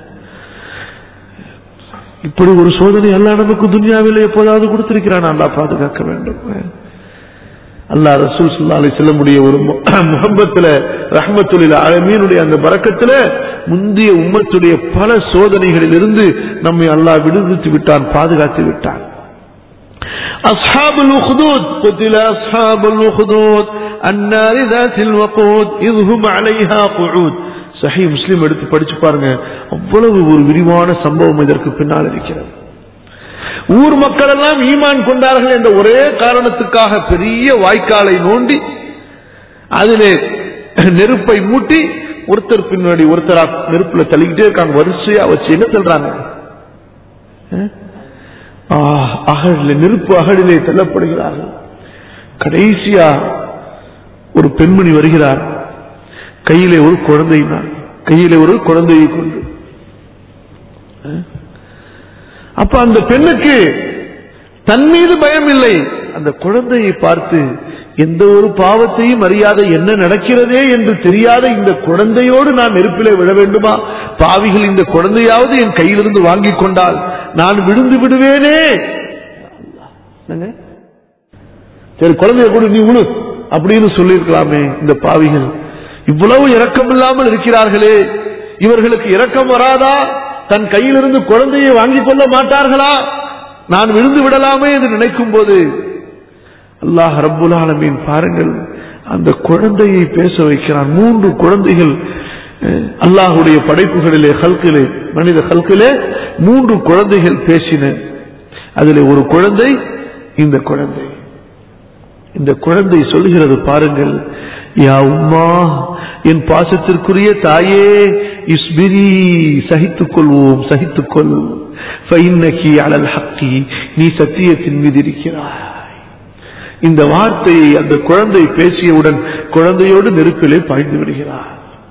இப்படி ஒரு சோதனை அல்லா நமக்கு துன்யாவில் எப்போதாவது கொடுத்திருக்கிறான் அல்லா பாதுகாக்க வேண்டும் அல்லாஹ் ரசூல் ஸல்லல்லாஹு அலைஹி செல்லமுடைய ஒரு மு- முகப்பத்துல ரஹ்மத்துலில் அலமீனுடைய அந்த பறக்கத்துல முந்தைய உம்மத்துடைய பல சோதனைகளில் இருந்து நம்மை அல்லாஹ் விடுவித்து விட்டான் பாதுகாத்து விட்டான் أصحاب الأخدود قتل أصحاب الأخدود النار ذات الوقود إذ هم عليها قعود சஹி முஸ்லிம் எடுத்து படிச்சு பாருங்க அவ்வளவு ஒரு விரிவான சம்பவம் இதற்கு பின்னால் இருக்கிறது ஊர் மக்கள் எல்லாம் ஈமான் கொண்டார்கள் என்ற ஒரே காரணத்துக்காக பெரிய வாய்க்காலை நோண்டி அதிலே நெருப்பை மூட்டி ஒருத்தர் பின்னாடி ஒருத்தரா நெருப்புல தள்ளிக்கிட்டே இருக்காங்க வரிசையா வச்சு என்ன சொல்றாங்க அஹ்? ஆ, அகழிலே நெருப்பு அகழிலே தள்ளப்படுகிறார்கள் கடைசியா ஒரு பெண்மணி வருகிறார் கையிலே ஒரு குழந்தையினார் கையிலே ஒரு குழந்தையை கொண்டு அஹ்? அப்ப அந்த பெண்ணுக்கு தன் மீது பயம் இல்லை அந்த குழந்தையை பார்த்து எந்த ஒரு பாவத்தையும் அறியாத என்ன நடக்கிறதே என்று தெரியாத இந்த குழந்தையோடு நான் நெருப்பிலே விழ வேண்டுமா பாவிகள் இந்த குழந்தையாவது என் கையிலிருந்து வாங்கிக் கொண்டால் நான் விழுந்து விடுவேனே என்னங்க? சரி குழந்தைய கூட நீ விழு அப்படின்னு சொல்லியிருக்கலாமே இந்த பாவிகள் இவ்வளவு இரக்கம் இல்லாமல் இருக்கிறார்களே இவர்களுக்கு இரக்கம் வராதா தன் கையிலிருந்து குழந்தையை வாங்கிக் கொள்ள மாட்டார்களா நான் விழுந்து விடலாமே என்று நினைக்கும் போது அல்லாஹ் ரப்புல் ஆலமீன் பாருங்கள் அந்த குழந்தையை பேச வைக்கிறான் மூன்று குழந்தைகள் அஹ், அல்லாஹுடைய படைப்புகளிலே ஹல்கிலே மனித ஹல்கிலே மூன்று குழந்தைகள் பேசின அதிலே ஒரு குழந்தை இந்த குழந்தை இந்த குழந்தை சொல்கிறது பாருங்கள் யா உம்மா என் பாசத்திற்குரிய தாயே இஸ்பிரி சகித்துக் கொள்வோம் சகித்துக் கொள் ஃபைன்னகி அலல் ஹக்கி நீ சத்தியத்தின் மீது இருக்கிறாய் இந்த வார்த்தையை அந்த குழந்தை பேசியவுடன் குழந்தையோடு நெருப்பிலே பாய்ந்து விடுகிறார்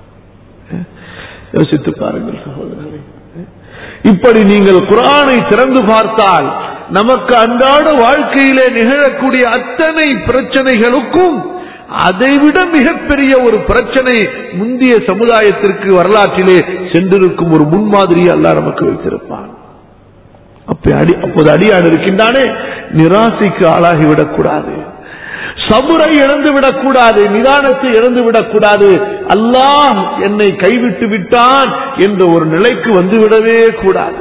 யோசித்து பாருங்கள் சகோதரர்களே இப்படி நீங்கள் குரானை திறந்து பார்த்தால் நமக்கு அன்றாட வாழ்க்கையிலே நிகழக்கூடிய அத்தனை பிரச்சனைகளுக்கும் அதைவிட மிகப்பெரிய ஒரு பிரச்சனை முந்தைய சமுதாயத்திற்கு வரலாற்றிலே சென்றிருக்கும் ஒரு முன்மாதிரியை அல்லாஹ் நமக்கு வைத்திருப்பான் அப்ப அடி அப்போது அடியான் இருக்கின்றானே நிராசைக்கு ஆளாகிவிடக் கூடாது சபுரை இழந்து விடக்கூடாது நிதானத்தை இழந்து விடக்கூடாது அல்லாஹ் என்னை கைவிட்டு விட்டான் என்ற ஒரு நிலைக்கு வந்துவிடவே கூடாது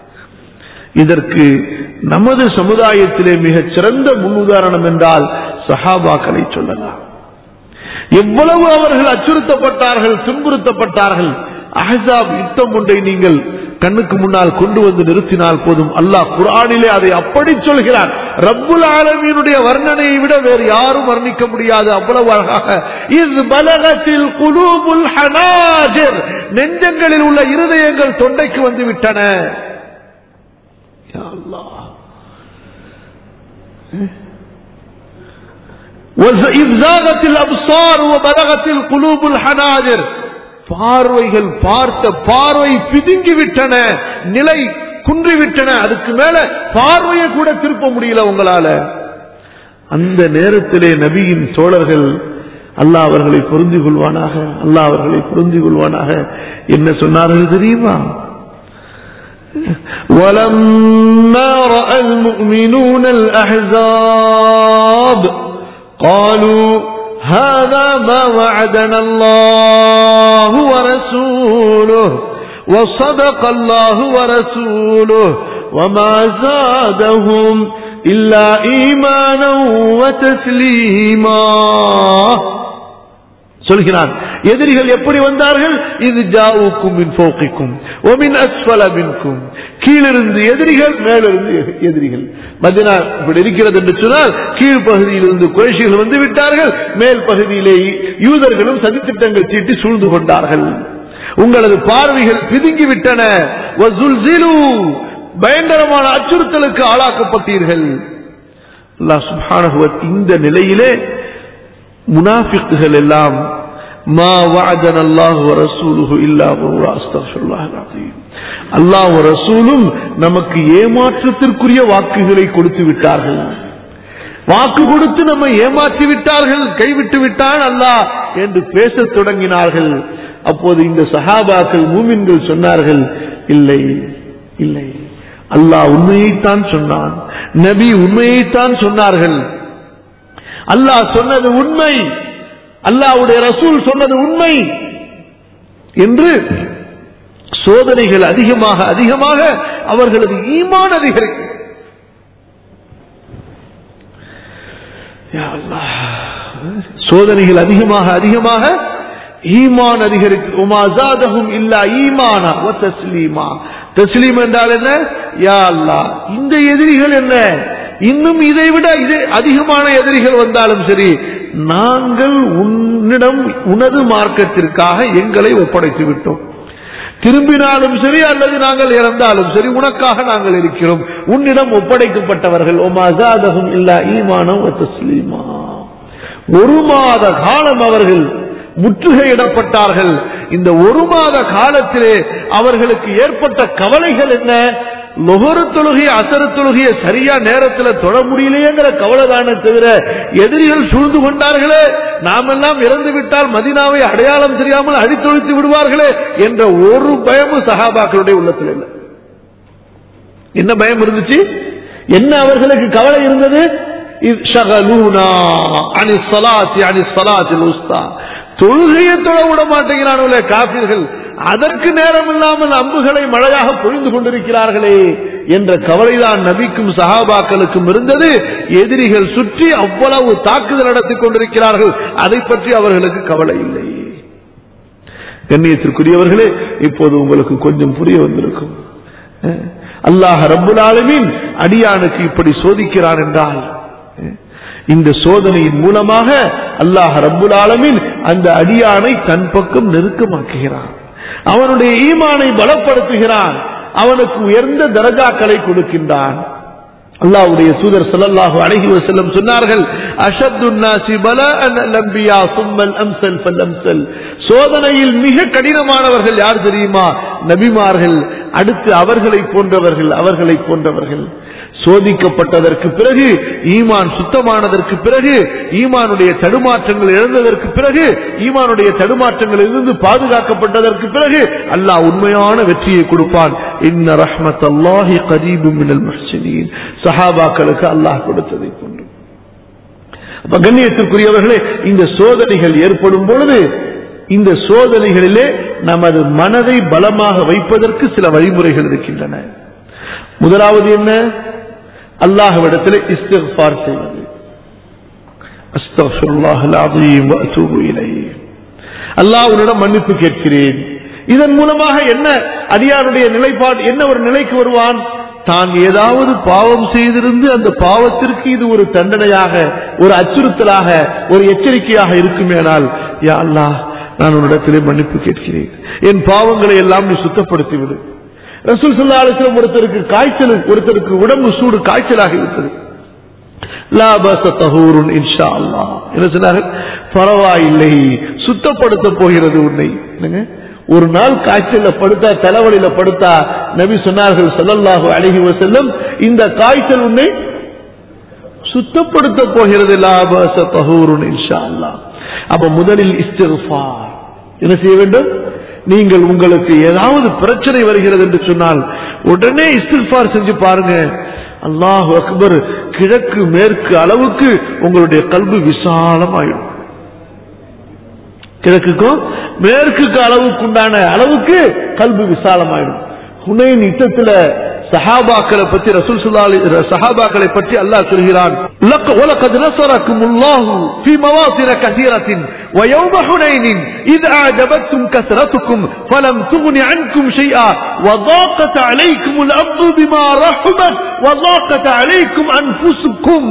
இதற்கு நமது சமுதாயத்திலே மிகச் சிறந்த முன்னுதாரணம் என்றால் சஹாபாக்களை சொல்லலாம் எவ்வளவு அவர்கள் அச்சுறுத்தப்பட்டார்கள் துன்புறுத்தப்பட்டார்கள் அஹசாப் யுத்தம் ஒன்றை நீங்கள் கண்ணுக்கு முன்னால் கொண்டு வந்து நிறுத்தினால் போதும் அல்லாஹ் குர்ஆனிலே அதை அப்படி சொல்கிறார் ரப்புல் ஆலமீனுடைய வர்ணனையை விட வேறு யாரும் வர்ணிக்க முடியாது அவ்வளவு அழகாக இது பலகத்தில் குலூபுல் ஹனாஜிர் நெஞ்சங்களில் உள்ள இருதயங்கள் தொண்டைக்கு வந்து விட்டன யா அல்லாஹ் وإذ زاغت الأبصار وبلغت القلوب الحناجر பார்வைகள் பார்த்த பார்வை பிதுங்கி விட்டன நிலை குன்றிவிட்டன அதுக்கு மேல பார்வையை கூட திருப்ப முடியல உங்களால அந்த நேரத்திலே நபியின் தோழர்கள் அல்லாஹ் அவர்களை பொருந்தி கொள்வானாக அல்லாஹ் அவர்களை பொருந்தி கொள்வானாக என்ன சொன்னார்கள் தெரியுமா ولما رأى المؤمنون الأحزاب قالوا هذا ما وعدنا الله ورسوله وصدق الله ورسوله وما زادهم إلا إيمانا وتسليما சொல்கிறான் எதிரிகள் எப்படி வந்தார்கள் இது ஜாவுக்கும் மின் ஃபோக்கிக்கும் ஒமின் அஸ்வல மின்கும் கீழிருந்து எதிரிகள் மேலிருந்து எ- எதிரிகள் மதினா இப்படி இருக்கிறது என்று சொன்னால் கீழ்ப்பகுதியிலிருந்து குறைஷிகள் வந்து விட்டார்கள் மேல் பகுதியிலே யூதர்களும் சதித்திட்டங்கள் தீட்டி சூழ்ந்து கொண்டார்கள் உங்களது பார்வைகள் பிதுங்கி விட்டன வஸுல்சிலு. பயங்கரமான அச்சுறுத்தலுக்கு ஆளாக்கப்பட்டீர்கள் அல்லாஹ் சுப்ஹானஹு வ இந்த நிலையிலே முனாஃபிக்குகள் எல்லாம் மா வஅதன அல்லாஹ் வ ரசூலுஹு இல்லா குர்ரா அஸ்தக்ஃபிருல்லாஹ் அலீம் அல்லாஹ் ரசூலும் நமக்கு ஏமாற்றத்திற்குரிய வாக்குகளை கொடுத்து விட்டார்கள் வாக்கு கொடுத்து நம்மை ஏமாற்றி விட்டார்கள் கைவிட்டு விட்டான் அல்லாஹ் என்று பேசத் தொடங்கினார்கள் அப்போது இந்த சஹாபாக்கள் மூமின்கள் சொன்னார்கள் இல்லை இல்லை அல்லாஹ் உண்மையைத்தான் சொன்னான் நபி உண்மையைத்தான் சொன்னார்கள் அல்லாஹ் சொன்னது உண்மை அல்லாஹ்வுடைய ரசூல் சொன்னது உண்மை என்று சோதனைகள் அதிகமாக அதிகமாக அவர்களது ஈமான் அதிகரிக்கும் யா அல்லாஹ். சோதனைகள் அதிகமாக அதிகமாக ஈமான் அதிகரிக்கும் உமா ஜாதஹும் இல்லா ஈமானா வ தஸ்லீமா தஸ்லீம் என்றால் என்ன யா அல்லாஹ் இந்த எதிரிகள் என்ன இன்னும் இதை விட இது அதிகமான எதிரிகள் வந்தாலும் சரி நாங்கள் உன்னிடம் உனது மார்க்கத்திற்காக எங்களை ஒப்படைத்து விட்டோம் திரும்பினாலும் சரி அல்லது நாங்கள் இறந்தாலும் சரி உனக்காக நாங்கள் இருக்கிறோம் உன்னிடம் ஒப்படைக்கப்பட்டவர்கள் ஒமா ஜாதஹும் இல்லா ஈமானம் வ தஸ்லீமா ஒரு மாத காலம் அவர்கள் முற்றுகையிடப்பட்டார்கள் இந்த ஒரு மாத காலத்திலே அவர்களுக்கு ஏற்பட்ட கவலைகள் என்ன லொஹர தொழுகை அசர தொழுகைய சரியா நேரத்துல தொழ முடியலையேங்கிற கவலைதானே தவிர எதிரிகள் சூழ்ந்து கொண்டார்களே நாமெல்லாம் இறந்து விட்டால் மதினாவை அடையாளம் தெரியாமல் அடித்தொழித்து விடுவார்களே என்ற ஒரு பயமும் சஹாபாக்களுடைய உள்ளத்தில் இல்லை என்ன பயம் இருந்துச்சு என்ன அவர்களுக்கு கவலை இருந்தது இத் ஷகலூனா அனி ஸலாத்தி அனி ஸலாத்தில் உஸ்தா தொழுகையை தொழ விட மாட்டேங்கிறானுங்களே காபிர்கள் அதற்கு நேரம் இல்லாமல் அம்புகளை மழையாக பொழிந்து கொண்டிருக்கிறார்களே என்ற கவலைதான் நபிக்கும் சஹாபாக்களுக்கும் இருந்தது எதிரிகள் சுற்றி அவ்வளவு தாக்குதல் நடத்தி கொண்டிருக்கிறார்கள் அதை பற்றி அவர்களுக்கு கவலை இல்லை கண்ணியத்திற்குரியவர்களே இப்போது உங்களுக்கு கொஞ்சம் புரிய வந்திருக்கும் அஹ், அல்லாஹ் ரப்புல் ஆலமீன் அடியானுக்கு இப்படி சோதிக்கிறான் என்றால் அஹ், இந்த சோதனையின் மூலமாக அல்லாஹ் ரப்புல் ஆலமீன் அந்த அடியானை தன் பக்கம் நெருக்கமாக்குகிறான் அவனுடைய ஈமானை பலப்படுத்துகிறான் அவனுக்கு உயர்ந்த தரஜாக்களை கொடுக்கின்றான் அல்லாஹ்வுடைய தூதர் ஸல்லல்லாஹு அலைஹி வஸல்லம் சொன்னார்கள் அஷத்து நாசி பலஅன் அல்-அன்பியா சும்மல் அம்சல் ஃபல் அம்சல் சோதனையில் மிக கடினமானவர்கள் யார் தெரியுமா நபிமார்கள் அடுத்து அவர்களை போன்றவர்கள் அவர்களை போன்றவர்கள் சோதிக்கப்பட்டதற்கு பிறகு ஈமான் சுத்தமானதற்கு பிறகு ஈமானுடைய தடுமாற்றங்கள் இழந்ததற்கு பிறகு ஈமானுடைய தடுமாற்றங்களில் இருந்து பாதுகாக்கப்பட்டதற்கு பிறகு அல்லாஹ் உண்மையான வெற்றியை கொடுப்பான் இன்ன ரஹ்மத் அல்லாஹி கரீபு மினல் முஹ்சினீன் சஹாபாக்களுக்கு அல்லாஹ் கொடுத்ததை கொண்டு அப்ப கண்ணியத்திற்குரியவர்களே இந்த சோதனைகள் ஏற்படும் பொழுது இந்த சோதனைகளிலே நமது மனதை பலமாக வைப்பதற்கு சில வழிமுறைகள் இருக்கின்றன முதலாவது என்ன அல்லாஹ்விடத்தில் இஸ்திஃபார் செய்வது அஸ்தக்ஃபிருல்லாஹ் அல்-அஸீம் வ அத்தூபு இலைஹ் அல்லாஹ் உன்னிடம் மன்னிப்பு கேட்கிறேன் இதன் மூலமாக என்ன அடியாருடைய நிலைப்பாடு என்ன ஒரு நிலைக்கு வருவான் தான் ஏதாவது பாவம் செய்திருந்து அந்த பாவத்திற்கு இது ஒரு தண்டனையாக ஒரு அச்சுறுத்தலாக ஒரு எச்சரிக்கையாக இருக்குமேனால் யா அல்லாஹ் நான் உன்னிடத்திலே மன்னிப்பு கேட்கிறேன் என் பாவங்களை எல்லாம் நீ சுத்தப்படுத்தி விடு ரசூல் சல்லா அலிஸ்லம் ஒருத்தருக்கு காய்ச்சல் ஒருத்தருக்கு உடம்பு சூடு காய்ச்சலாக இருக்குது லா பஸ தஹூருன் இன்ஷா அல்லாஹ் என்ன சொன்னார்கள் பரவாயில்லை சுத்தப்படுத்த போகிறது உன்னை என்னங்க ஒரு நாள் காய்ச்சல்ல படுத்தா தலைவலியில படுத்தா நபி சொன்னார்கள் ஸல்லல்லாஹு அலைஹி வஸல்லம் இந்த காய்ச்சல் உன்னை சுத்தப்படுத்த போகிறது லா பஸ தஹூருன் இன்ஷா அல்லாஹ் அப்ப முதலில் இஸ்திக்ஃபார் என்ன செய்ய வேண்டும் நீங்கள் உங்களுக்கு ஏதாவது பிரச்சனை வருகிறது என்று சொன்னால் உடனே இஸ்திஃபார் செஞ்சு பாருங்க அல்லாஹ் அக்பர் கிழக்கு மேற்கு அளவுக்கு உங்களுடைய கல்வி விசாலமாயிடும் கிழக்குக்கும் மேற்குக்கு அளவுக்கு உண்டான அளவுக்கு கல்வி விசாலமாயிடும் ஹுனைன் யுத்தத்துல சஹாபாக்களை பற்றி ரசூல் சுல்லாலி சஹாபாக்களை பற்றி அல்லாஹ் சொல்கிறான் "லக்க- وَلَقَدْ نَصَرَكُمُ اللَّهُ فِي مَوَاطِنَ كَثِيرَةٍ وَيَوْمَ حُنَيْنٍ إِذْ أَعْجَبَتْكُمْ كَثْرَتُكُمْ فَلَمْ تُغْنِ عَنْكُمْ شَيْئًا وَضَاقَتْ عَلَيْكُمُ الْأَرْضُ بِمَا رَحُبَتْ وَضَاقَتْ عَلَيْكُمْ أَنفُسُكُمْ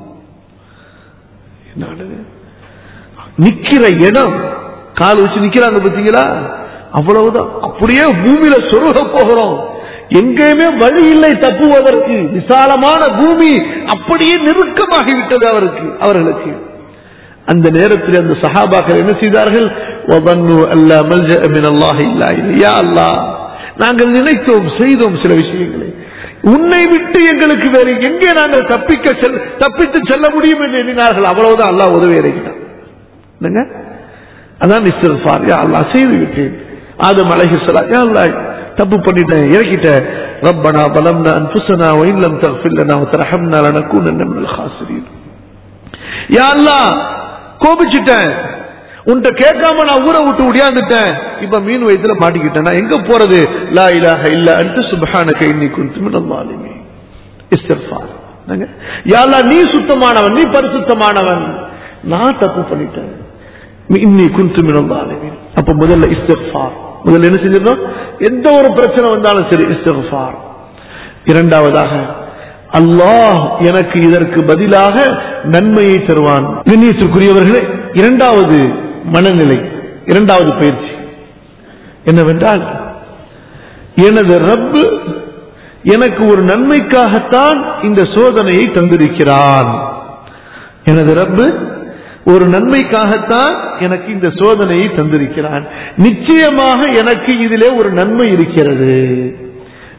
என்னது? நிக்கிற இடம் கால் வச்சு நிக்கிறாங்க பாத்தீங்களா அவ்வளவுதான் அப்படியே பூமியில சொருக போகிறோம் எங்கேயுமே வழி இல்லை தப்புவதற்கு விசாலமான பூமி அப்படியே நெருக்கமாகி விட்டது அவருக்கு அவர்களுக்கு அந்த நேரத்தில் அந்த சஹாபாக்கள் என்ன செய்தார்கள் وَظَنُّوا أَنْ لَا مَلْجَأَ مِنَ اللَّهِ إِلَّا إِلَيْهِ. யா அல்லாஹ் நாங்கள் நினைத்தோம் செய்தோம் சில விஷயங்களை உன்னை விட்டு எங்களுக்கு வேறு எங்கே நாங்கள் தப்பிக்க செல் தப்பித்து செல்ல முடியும் என்று எண்ணினார்கள் அவ்வளவுதான் அல்லாஹ் உதவி இறங்கினான் என்னங்க அதான் இஸ்திஃபார் யா அல்லாஹ் செய்து விட்டேன் ஆதம் அலைஹிஸ்ஸலாம் யா அல்லாஹ் தப்பு பண்ணிட்டேன் இறக்கிட்டேன் ரப்பனா பலம்னா அன்ஃபுஸனா வ இல்லம் தக்ஃபிர் லனா வ தர்ஹம்னா லனகூனன்ன மினல் ஹாசிரீன் யா அல்லாஹ் கோபிச்சிட்டேன் உன்கிட்ட கேட்காம நான் ஊரை விட்டு ஒடியாந்துட்டேன் இப்ப மீன் வயித்துல மாட்டிக்கிட்டேன் நான் எங்க போறது லா இலாஹ இல்ல அன்ட சுப்ஹானக இன்னி குன்து மினல் ஸாலிமீன் இஸ்திஃபார் என்னங்க? யா அல்லாஹ் நீ சுத்தமானவன் நீ பரிசுத்தமானவன் நான் தப்பு பண்ணிட்டேன் இன்னி குன்து மினல் ஸாலிமீன் அப்ப முதல்ல இஸ்திஃபார் முதல்ல என்ன செஞ்சிடணும் எந்த ஒரு பிரச்சனை வந்தாலும் சரி இஸ்திஃபார் இரண்டாவதாக அல்லாஹ் எனக்கு இதற்கு பதிலாக நன்மையை தருவான் கண்ணியத்திற்குரியவர்களே இரண்டாவது மனநிலை இரண்டாவது பயிற்சி என்னவென்றால் எனது ரப்பு எனக்கு ஒரு நன்மைக்காகத்தான் இந்த சோதனையை தந்திருக்கிறான் எனது ரப்பு ஒரு நன்மைக்காகத்தான் எனக்கு இந்த சோதனையை தந்திருக்கிறான் நிச்சயமாக எனக்கு இதிலே ஒரு நன்மை இருக்கிறது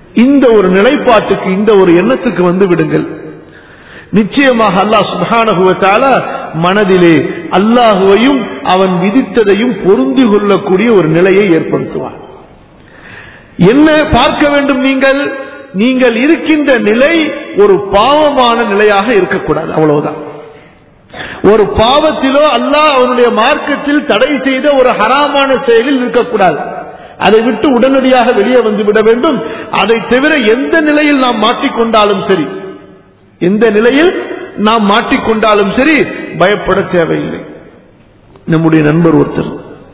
இந்த ஒரு நிலைப்பாட்டுக்கு இந்த ஒரு எண்ணத்துக்கு வந்து விடுங்கள் நிச்சயமாக அல்லாஹ் சுப்ஹானஹு வ தஆலா மனதிலே அல்லாஹுவையும் அவன் விதித்ததையும் பொருந்தி கொள்ளக்கூடிய ஒரு நிலையை ஏற்படுத்துவார் என்ன பார்க்க வேண்டும் நீங்கள் நீங்கள் இருக்கின்ற நிலை ஒரு பாவமான நிலையாக இருக்கக்கூடாது அவ்வளவுதான் ஒரு பாவத்திலோ அல்லாஹ் அவனுடைய மார்க்கத்தில் தடை செய்த ஒரு ஹராமான செயலில் இருக்கக்கூடாது அதை விட்டு உடனடியாக வெளியே வந்து விட வேண்டும் அதை தவிர எந்த நிலையில் நாம் மாட்டிக்கொண்டாலும் சரி எந்த நிலையில் நாம் மாட்டிக்கொண்டாலும் சரி பயப்பட தேவையில்லை நம்முடைய நண்பர் ஒருத்தர்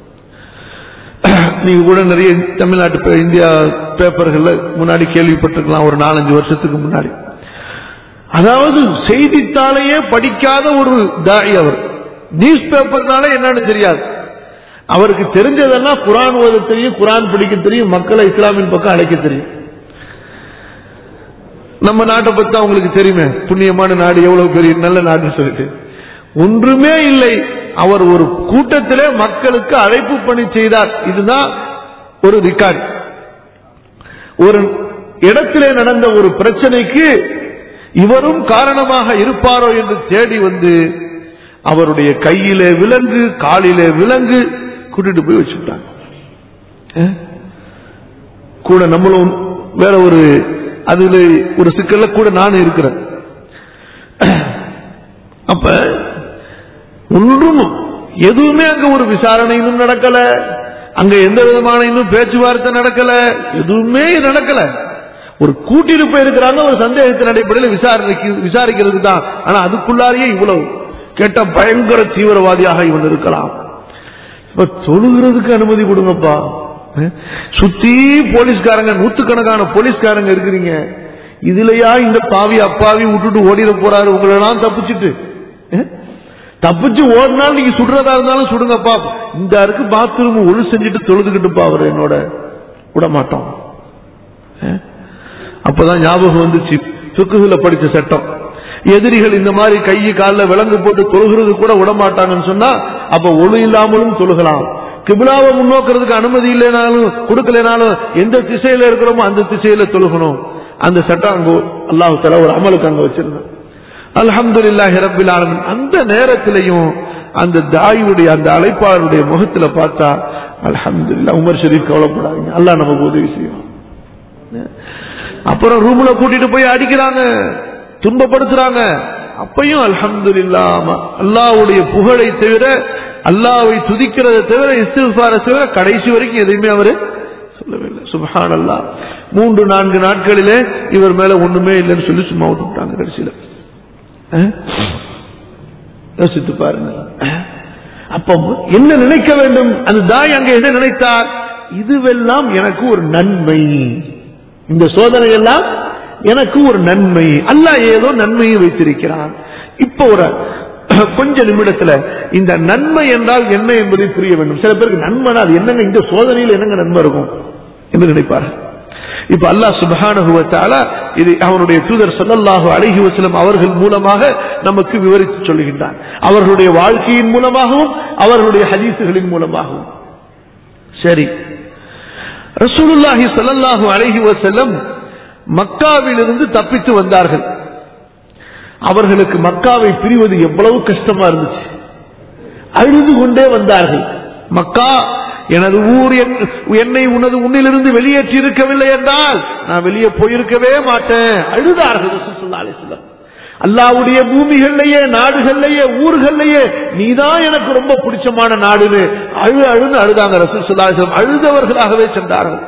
நீங்க கூட நிறைய தமிழ்நாட்டு பே- இந்தியா பேப்பர்கள்ல முன்னாடி கேள்விப்பட்டிருக்கலாம் ஒரு நாலஞ்சு வருஷத்துக்கு முன்னாடி அதாவது செய்தித்தாளையே படிக்காத ஒரு தாய் அவர் நியூஸ் பேப்பர்னால என்னன்னு தெரியாது அவருக்கு தெரிஞ்சதெல்லாம் குரான் ஓத தெரியும் குரான் படிக்க தெரியும் மக்களை இஸ்லாமின் பக்கம் அழைக்க தெரியும் நம்ம நாட்டை பத்தி அவங்களுக்கு தெரியுமே புண்ணியமான நாடு எவ்வளவு பெரிய நல்ல நாடுன்னு சொல்லிட்டு ஒன்றுமே இல்லை அவர் ஒரு கூட்டத்திலே மக்களுக்கு அழைப்பு பணி செய்தார் இதுதான் ஒரு ரிகார்ட் ஒரு இடத்திலே நடந்த ஒரு பிரச்சனைக்கு இவரும் காரணமாக இருப்பாரோ என்று தேடி வந்து அவருடைய கையிலே விலங்கு காலிலே விலங்கு கூட்டிட்டு போய் வச்சுட்டாங்க அஹ்? கூட நம்மளும் வேற ஒரு அதுல ஒரு சிக்கல்ல கூட நானும் இருக்கிறேன் அப்ப ஒன்றும் எதுவுமே அங்க ஒரு விசாரணை இன்னும் நடக்கல அங்க எந்த விதமான இன்னும் பேச்சுவார்த்தை நடக்கல எதுவுமே நடக்கல ஒரு கூட்டிட்டு போயிருக்கிறாங்க ஒரு சந்தேகத்தின் அடிப்படையில் விசாரணைக்கு விசாரிக்கிறதுக்கு தான் ஆனா அதுக்குள்ளாரையே இவ்வளவு கேட்ட பயங்கர தீவிரவாதியாக இவன் இருக்கலாம் இப்ப தொழுகிறதுக்கு அனுமதி கொடுங்கப்பா அஹ், சுத்தி போலீஸ்காரங்க நூத்துக்கணக்கான போலீஸ்காரங்க இருக்கிறீங்க இதுலயா இந்த பாவி அப்பாவி விட்டுட்டு ஓடிட போறாரு உங்களெல்லாம் தப்பிச்சுட்டு அஹ், தப்பிச்சு ஓடினாலும் நீங்க சுடுறதா இருந்தாலும் சுடுங்கப்பா இந்த இருக்கு பாத்ரூம் ஒழு செஞ்சுட்டு தொழுதுகிட்டுப்பா அவர் என்னோட விட மாட்டோம் அஹ், அப்பதான் ஞாபகம் வந்துச்சு சுக்குகுல படிச்ச சட்டம் எதிரிகள் இந்த மாதிரி கை காலில் விலங்கு போட்டு தொழுகிறது கூட விட மாட்டாங்கன்னு சொன்னா அப்ப ஒளி இல்லாமலும் தொழுகலாம் கிபிலாவை முன்னோக்கிறதுக்கு அனுமதி இல்லைனாலும் கொடுக்கலைனாலும் எந்த திசையில இருக்கிறோமோ அந்த திசையில தொழுகணும் அந்த சட்டம் அங்க அல்லாஹு தலா ஒரு அமலுக்கு அங்க வச்சிருந்தோம் அல்ஹம்துலில்லாஹி ரப்பில் ஆலமீன் அந்த நேரத்திலையும் அந்த தாயுடைய அந்த அழைப்பாளருடைய முகத்துல பார்த்தா அல்ஹம்துலில்லாஹ் உமர் ஷரீப் கவலைப்படாதீங்க அல்லாஹ் நமக்கு உதவி செய்யும் அப்புறம் ரூம்ல கூட்டிட்டு போய் அடிக்கிறாங்க துன்பப்படுத்துறாங்க அப்பையும் அல்ஹம்துலில்லாஹ் அல்லாஹ்வுடைய புகழை தவிர அல்லாஹ்வை துதிக்கிறதை தவிர இஸ்திஃபாரை தவிர கடைசி வரைக்கும் எதையுமே அவரு சொல்லவில்லை சுபஹான் அல்லாஹ் மூன்று நான்கு நாட்களிலே இவர் மேல ஒண்ணுமே இல்லைன்னு சொல்லி சும்மா விட்டுட்டாங்க கடைசியில அஹ்? யோசித்து பாருங்க அஹ்? அப்போ என்ன நினைக்க வேண்டும் அந்த தாய் அங்க என்ன நினைத்தார் இதுவெல்லாம் எனக்கு ஒரு நன்மை இந்த சோதனை எல்லாம் எனக்கு ஒரு நன்மை அல்லாஹ் ஏதோ நன்மையை வைத்திருக்கிறான் இப்போ ஒரு கொஞ்ச நிமிடத்துல இந்த நன்மை என்றால் என்ன என்பதை புரிய வேண்டும் சில பேருக்கு நன்மைனா அது என்னங்க இந்த சோதனையில் என்னங்க நன்மை இருக்கும் என்று நினைப்பார்கள் இப்ப அல்லாஹ் சுப்ஹானஹு வ தஆலா இது அவருடைய தூதர் ஸல்லல்லாஹு அலைஹி வஸல்லம் அவர்கள் மூலமாக நமக்கு விவரித்து சொல்லுகின்றார் அவர்களுடைய வாழ்க்கையின் மூலமாகவும் அவர்களுடைய ஹதீசுகளின் மூலமாகவும் சரி ரசூலுல்லாஹி ஸல்லல்லாஹு அலைஹி வஸல்லம் மக்காவிலிருந்து தப்பித்து வந்தார்கள் அவர்களுக்கு மக்காவை பிரிவது எவ்வளவு கஷ்டமா இருந்துச்சு அழுது கொண்டே வந்தார்கள் மக்கா எனது ஊர் என்- என்னை உனது உன்னிலிருந்து வெளியேற்றி இருக்கவில்லை என்றால் நான் வெளியே போயிருக்கவே மாட்டேன் அழுதார்கள் ரசூல் ஸல்லல்லாஹு அலைஹி வஸல்லம். அல்லாவுடைய பூமிகள்லயே நாடுகள்லயே ஊர்கள்லயே நீதான் எனக்கு ரொம்ப பிடிச்சமான நாடுன்னு அழு அழுது அழுதாங்க ரசூல் ஸல்லல்லாஹு அலைஹி வஸல்லம். அழுதவர்களாகவே சென்றார்கள்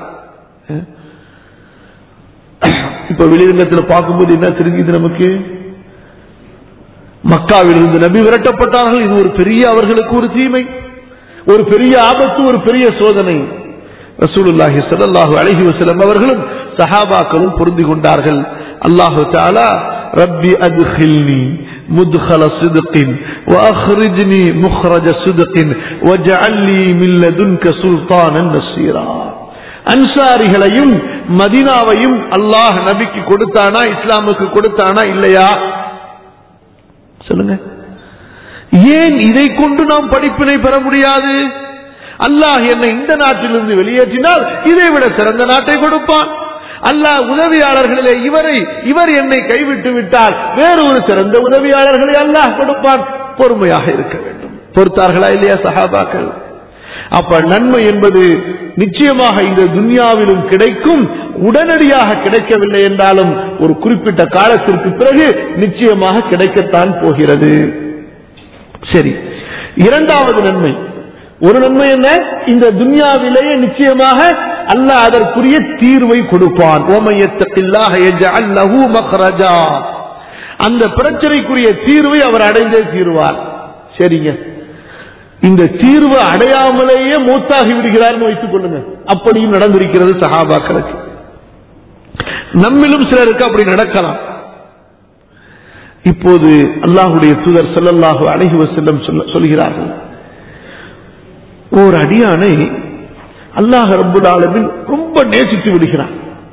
இப்ப வெளிரங்கத்துல பார்க்கும்போது என்ன தெரிஞ்சுது நமக்கு மக்காவிலிருந்து நபி விரட்டப்பட்டார்கள் இது ஒரு பெரிய அவர்களுக்கு ஒரு தீமை ஒரு பெரிய ஆபத்து ஒரு பெரிய சோதனை ரசூலுல்லாஹி ஸல்லல்லாஹு அலைஹி வஸல்லம் அவர்களும் சஹாபாக்களும் பொருந்தி கொண்டார்கள் அல்லாஹு தஆலா ரப்பி அத்கில்னி مدخل صدق وأخرجني مخرج صدق واجعل لي من لدنك سلطانا نصيرا அன்சாரிகளையும் மதீனாவையும் அல்லாஹ் நபிக்கு கொடுத்தானா இஸ்லாமுக்கு கொடுத்தானா இல்லையா சொல்லுங்க ஏன் இதை கொண்டு நாம் படிப்பினை பெற முடியாது அல்லாஹ் என்னை இந்த நாட்டிலிருந்து வெளியேற்றினால் இதை விட சிறந்த நாட்டை கொடுப்பான் அல்லாஹ் உதவியாளர்களிலே இவரை இவர் என்னை கைவிட்டு விட்டால் வேறு ஒரு சிறந்த உதவியாளர்களை அல்லாஹ் கொடுப்பான் பொறுமையாக இருக்க வேண்டும் பொறுத்தார்களா இல்லையா சஹாபாக்கள் அப்ப நன்மை என்பது நிச்சயமாக இந்த துன்யாவிலும் கிடைக்கும் உடனடியாக கிடைக்கவில்லை என்றாலும் ஒரு குறிப்பிட்ட காலத்திற்கு பிறகு நிச்சயமாக கிடைக்கத்தான் போகிறது சரி இரண்டாவது நன்மை ஒரு நன்மை என்ன இந்த துன்யாவிலேயே நிச்சயமாக அல்லாஹ் அதற்குரிய தீர்வை கொடுப்பான் ஓமையத்தல்லாஹ யஜ்அல் லஹு மக்ரஜா அந்த பிரச்சனைக்குரிய தீர்வை அவர் அடைந்தே தீர்வார் சரிங்க இந்த தீர்வு அடையாமலேயே மூத்தாகி விடுகிறார்னு வைத்துக் கொள்ளுங்க அப்படியும் நடந்திருக்கிறது சஹாபாக்களுக்கு நம்மிலும் சிலருக்கு அப்படி நடக்கலாம் இப்போது அல்லாஹுடைய தூதர் ஸல்லல்லாஹு அலைஹி வஸல்லம் சொல்ல- சொல்கிறார்கள் ஓர் அடியானை அல்லாஹ் ரப்புல் ஆலமீன் ரொம்ப நேசித்து விடுகிறான்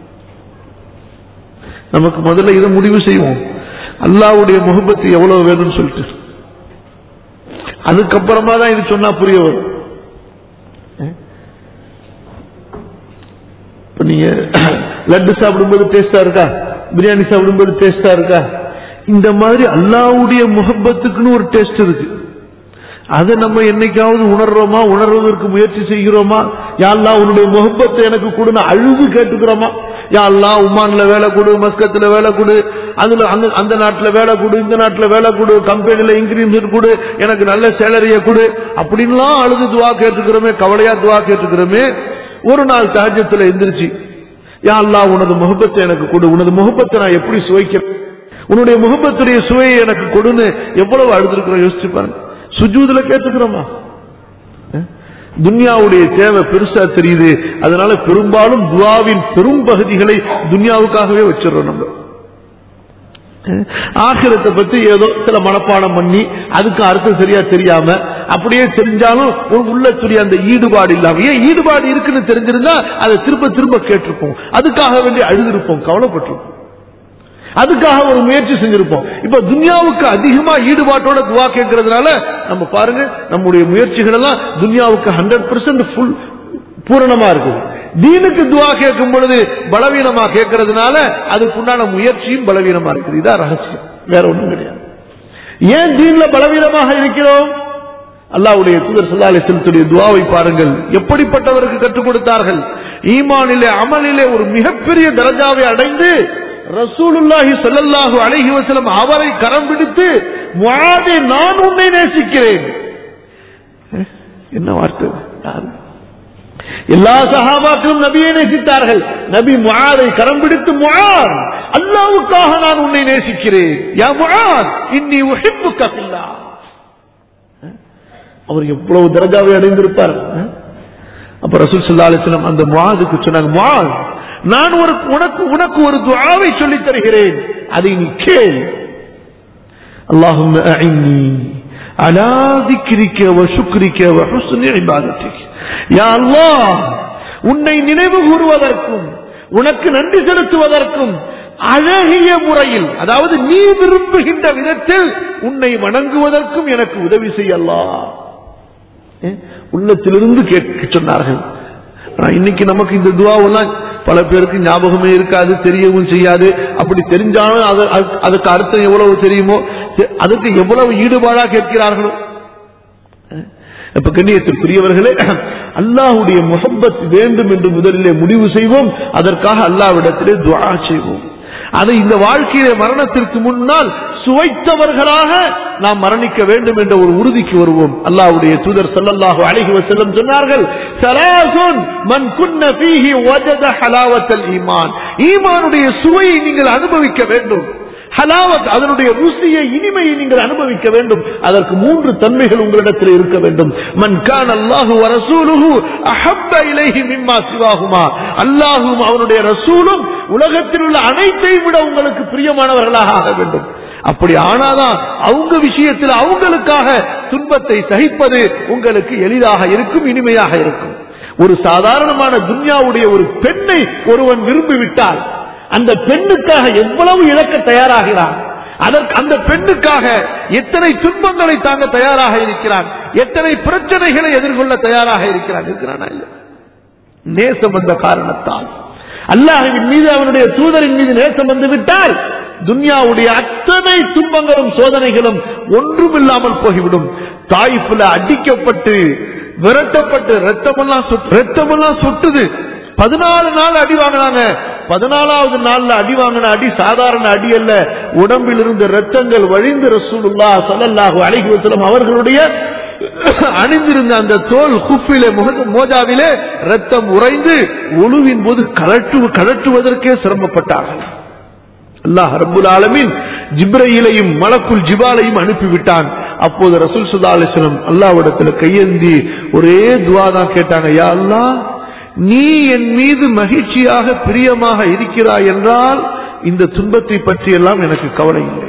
நமக்கு முதல்ல இதை முடிவு செய்வோம் அல்லாஹ்வுடைய முகப்பத்து எவ்வளவு வேணும்னு சொல்லிட்டு அதுக்கப்புறமா தான் இது சொன்னா புரிய வரும் இப்ப நீங்க லட்டு சாப்பிடும்போது டேஸ்டா இருக்கா பிரியாணி சாப்பிடும்போது டேஸ்டா இருக்கா இந்த மாதிரி அல்லாவுடைய முகப்பத்துக்குன்னு ஒரு டேஸ்ட் இருக்கு அதை நம்ம என்னைக்காவது உணர்றோமா உணர்வதற்கு முயற்சி செய்கிறோமா யாழ்லா உன்னுடைய முகப்பத்தை எனக்கு கொடுன்னு அழுது கேட்டுக்கிறோமா யாழ்லா உமான்ல வேலை கொடு மஸ்கத்துல வேலை கொடு அதுல அந்த அந்த நாட்டுல வேலை கொடு இந்த நாட்டுல வேலை கொடு கம்பெனில இன்க்ரீமெண்ட் கொடு எனக்கு நல்ல சேலரிய கொடு அப்படின்லாம் அழுது துவா கேட்டுக்கிறோமே கவலையா துவா கேட்டுக்கிறோமே ஒரு நாள் தஹஜத்துல எந்திரிச்சு யா அல்லாஹ் உனது முகப்பத்தை எனக்கு கொடு உனது முகப்பத்தை நான் எப்படி சுவைக்கிறேன் உன்னுடைய முகப்பத்துடைய சுவையை எனக்கு கொடுன்னு எவ்வளவு அழுதுருக்கிறோம் யோசிச்சு பாருங்க சுஜூதுல கேட்டுக்கிறோமா அஹ்? துன்யாவுடைய தேவை பெருசா தெரியுது அதனால பெரும்பாலும் துவாவின் பெரும் பகுதிகளை துன்யாவுக்காகவே வச்சிடறோம் நம்ம அஹ்? ஆகிரத்தை பத்தி ஏதோ சில மனப்பாடம் பண்ணி அதுக்கு அர்த்தம் சரியா தெரியாம அப்படியே தெரிஞ்சாலும் ஒரு உள்ளத்துடைய அந்த ஈடுபாடு இல்லாம ஏன் ஈடுபாடு இருக்குன்னு தெரிஞ்சிருந்தா அதை திரும்ப திரும்ப கேட்டிருப்போம் அதுக்காக வேண்டி அழுதிருப்போம் கவலைப்பட்டிருப்போம் அதுக்காக ஒரு முயற்சி செஞ்சிருப்போம் இப்ப துன்யாவுக்கு அதிகமா ஈடுபாட்டோட துவா கேட்கறதுனால நம்ம பாருங்க நம்முடைய முயற்சிகள் எல்லாம் துன்யாவுக்கு ஹண்ட்ரட் பர்சன்ட் ஃபுல் பூரணமா இருக்குது தீனுக்கு துவா கேட்கும் பொழுது பலவீனமா கேட்கறதுனால அதுக்குண்டான முயற்சியும் பலவீனமா இருக்குது இதான் ரகசியம் வேற ஒண்ணும் கிடையாது ஏன் தீன்ல பலவீனமாக இருக்கிறோம் அல்லாஹ்வுடைய தூதர் ஸல்லல்லாஹு அலைஹி வஸல்லத்துடைய துஆவை பாருங்கள் எப்படிப்பட்டவருக்கு கற்றுக் கொடுத்தார்கள் ஈமானிலே அமலிலே ஒரு மிகப்பெரிய தரஜாவை அடைந்து ரசூலுல்லாஹி ஸல்லல்லாஹு அலைஹி வஸல்லம் அவரை கரம் பிடித்து முஆதே நான் உன்னை நேசிக்கிறேன் அஹ், என்ன வார்த்தை யாரு? எல்லா சஹாபாக்களும் நபியை நேசித்தார்கள் நபி முஆதை கரம் பிடித்து முஆத் அல்லாஹ்வுக்காக நான் உன்னை நேசிக்கிறேன் யா முஆத் இன்னி உஹிப்புக ஃபில்லாஹ் அவர் எவ்வளவு தரஜாவை அடைந்திருப்பார் அஹ்? அப்ப ரசூல் ஸல்லல்லாஹு அலைஹி வஸல்லம் அந்த முஆதுக்கு சொன்னாங்க முஆத் நான் ஒரு உனக்கு உனக்கு ஒரு துஆவை சொல்லித் தருகிறேன் அதை நீ கேள் اللهم أعني على ذكرك وشكرك وحسن عبادتك يا الله உன்னை நினைவு கூறுவதற்கும் உனக்கு நன்றி செலுத்துவதற்கும் அழகிய முறையில் அதாவது நீ விரும்புகின்ற விதத்தில் உன்னை வணங்குவதற்கும் எனக்கு உதவி செய்யலாம் உள்ளத்திலிருந்து கேட்க சொன்னார்கள் ஆனா இன்னைக்கு நமக்கு இந்த துவாவெல்லாம் பல பேருக்கு ஞாபகமே இருக்காது தெரியவும் செய்யாது அப்படி தெரிஞ்சாலும் அது- அது- அதுக்கு அர்த்தம் எவ்வளவு தெரியுமோ தெ- அதுக்கு எவ்வளவு ஈடுபாடா கேட்கிறார்களோ இப்ப கண்ணியத்திற்குரியவர்களே அல்லாஹ்வுடைய முகப்பத் வேண்டும் என்று முதலிலே முடிவு செய்வோம் அதற்காக அல்லாஹ்விடத்திலே துஆ செய்வோம் அதை இந்த வாழ்க்கையிலே மரணத்திற்கு முன்னால் சுவைத்தவர்களாக நாம் மரணிக்க வேண்டும் என்ற ஒரு உறுதிக்கு வருவோம் அல்லாஹ்வுடைய தூதர் ஸல்லல்லாஹு அலைஹி வஸல்லம் சொன்னார்கள் சலாசுன் மன் குன்ன ஃபீஹி வஜத ஹலாவத்தல் ஈமான் ஈமானுடைய சுவையை நீங்கள் அனுபவிக்க வேண்டும் ஹலாவத் அதனுடைய ருசியை இனிமையை நீங்கள் அனுபவிக்க வேண்டும் அதற்கு மூன்று தன்மைகள் உங்களிடத்தில் இருக்க வேண்டும் மன் கான் அல்லாஹு வரசூலுஹு அஹப்ப இலைஹி மிம்மா சிவாகுமா அல்லாஹும் அவனுடைய ரசூலும் உலகத்தில் உள்ள அனைத்தையும் விட உங்களுக்கு பிரியமானவர்களாக ஆக வேண்டும் அப்படி ஆனாதான் அவங்க விஷயத்தில் அவங்களுக்காக துன்பத்தை சகிப்பது உங்களுக்கு எளிதாக இருக்கும் இனிமையாக இருக்கும் ஒரு சாதாரணமான துன்யாவுடைய ஒரு பெண்ணை ஒருவன் விரும்பிவிட்டால் அந்த பெண்ணுக்காக எவ்வளவு இழக்க தயாராகிறான் அதற்கு அந்த பெண்ணுக்காக எத்தனை துன்பங்களை தாங்க தயாராக இருக்கிறான் எத்தனை பிரச்சனைகளை எதிர்கொள்ள தயாராக இருக்கிறான் இருக்கிறானா இல்ல நேசம் வந்த காரணத்தால் அல்லாஹ்வின் மீது அவனுடைய தூதரின் மீது நேசம் வந்து விட்டால் துன்யாவுடைய அத்தனை துன்பங்களும் சோதனைகளும் ஒன்றுமில்லாமல் போய்விடும் தாய்ப்புல அடிக்கப்பட்டு விரட்டப்பட்டு ரத்தமெல்லாம் சுட்டு ரத்தமெல்லாம் சுட்டுது பதினாலு நாள் அடி வாங்கினாங்க பதினாலாவது நாள்ல அடி வாங்கின அடி சாதாரண அடி அல்ல உடம்பில் இருந்த ரத்தங்கள் வழிந்து ரசூலுல்லா ஸல்லல்லாஹு அலைஹி வஸல்லம் அவர்களுடைய அணிந்திருந்த அந்த தோல் குப்பிலே முகத்து மோஜாவிலே ரத்தம் உறைந்து ஒழுவின் போது கலட்டு கலட்டுவதற்கே சிரமப்பட்டார்கள் அல்லாஹ் ரப்புல் ஆலமீன் ஜிப்ரையிலையும் மலக்குல் ஜிபாலையும் அனுப்பிவிட்டான் அப்போது ரசூல் சுல்லா அலிஸ்லம் அல்லாவிடத்துல கையேந்தி ஒரே துவா தான் கேட்டாங்க யா அல்லாஹ் நீ என் மீது மகிழ்ச்சியாக பிரியமாக இருக்கிறாய் என்றால் இந்த துன்பத்தை பற்றி எல்லாம் எனக்கு கவலை இல்லை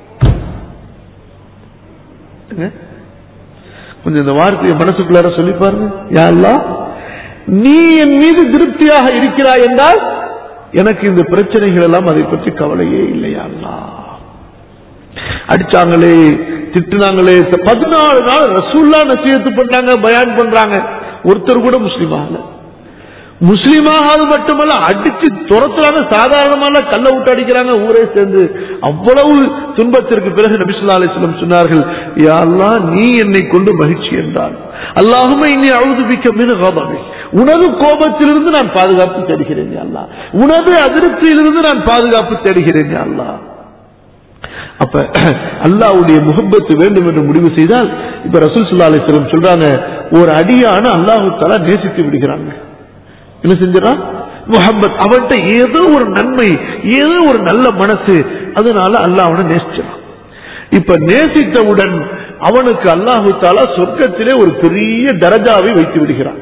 என்ன? கொஞ்சம் இந்த வார்த்தையை மனசுக்குள்ளார சொல்லி பாருங்க யா அல்லாஹ் நீ என் மீது திருப்தியாக இருக்கிறாய் என்றால் எனக்கு இந்த பிரச்சனைகள் எல்லாம் அதை பற்றி கவலையே இல்லையா அல்லாஹ் அடிச்சாங்களே திட்டுனாங்களே பதினாலு நாள் ரசூல்லா நசீகத்து பண்றாங்க பயான் பண்றாங்க ஒருத்தர் கூட முஸ்லீம் ஆகல முஸ்லீமாகாது மட்டுமல்ல அடிச்சு துரத்துறாங்க சாதாரணமான கல்ல விட்டு அடிக்கிறாங்க ஊரே சேர்ந்து அவ்வளவு துன்பத்திற்கு பிறகு நபிசுல்லா அலிஸ்லம் சொன்னார்கள் யா அல்லாஹ் நீ என்னை கொண்டு மகிழ்ச்சி என்றான் அல்லாஹுமே இன்னை அழுதுபிக்க மீது கோபமே உனது கோபத்திலிருந்து நான் பாதுகாப்பு தேடுகிறேன் யா அல்லாஹ் உனது அதிருப்தியிலிருந்து நான் பாதுகாப்பு தேடுகிறேன் யா அல்லாஹ் அப்ப அல்லாவுடைய முகப்பத்து வேண்டும் என்று முடிவு செய்தால் இப்ப ரசூல் சுல்லா அலிஸ்லம் சொல்றாங்க ஒரு அடியான அல்லாஹு தலா நேசித்து விடுகிறாங்க என்ன செஞ்சான் முகம்மத் அவன்கிட்ட ஏதோ ஒரு நன்மை ஏதோ ஒரு நல்ல மனசு அதனால அல்லாஹ் அவனை நேசிச்சான் இப்ப நேசித்தவுடன் அவனுக்கு அல்லாஹு தாலா சொர்க்கத்திலே ஒரு பெரிய தரஜாவை வைத்து விடுகிறான்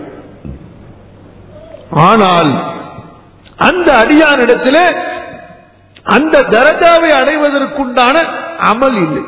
ஆனால் அந்த அடியானிடத்திலே அந்த தரஜாவை அடைவதற்குண்டான அமல் இல்லை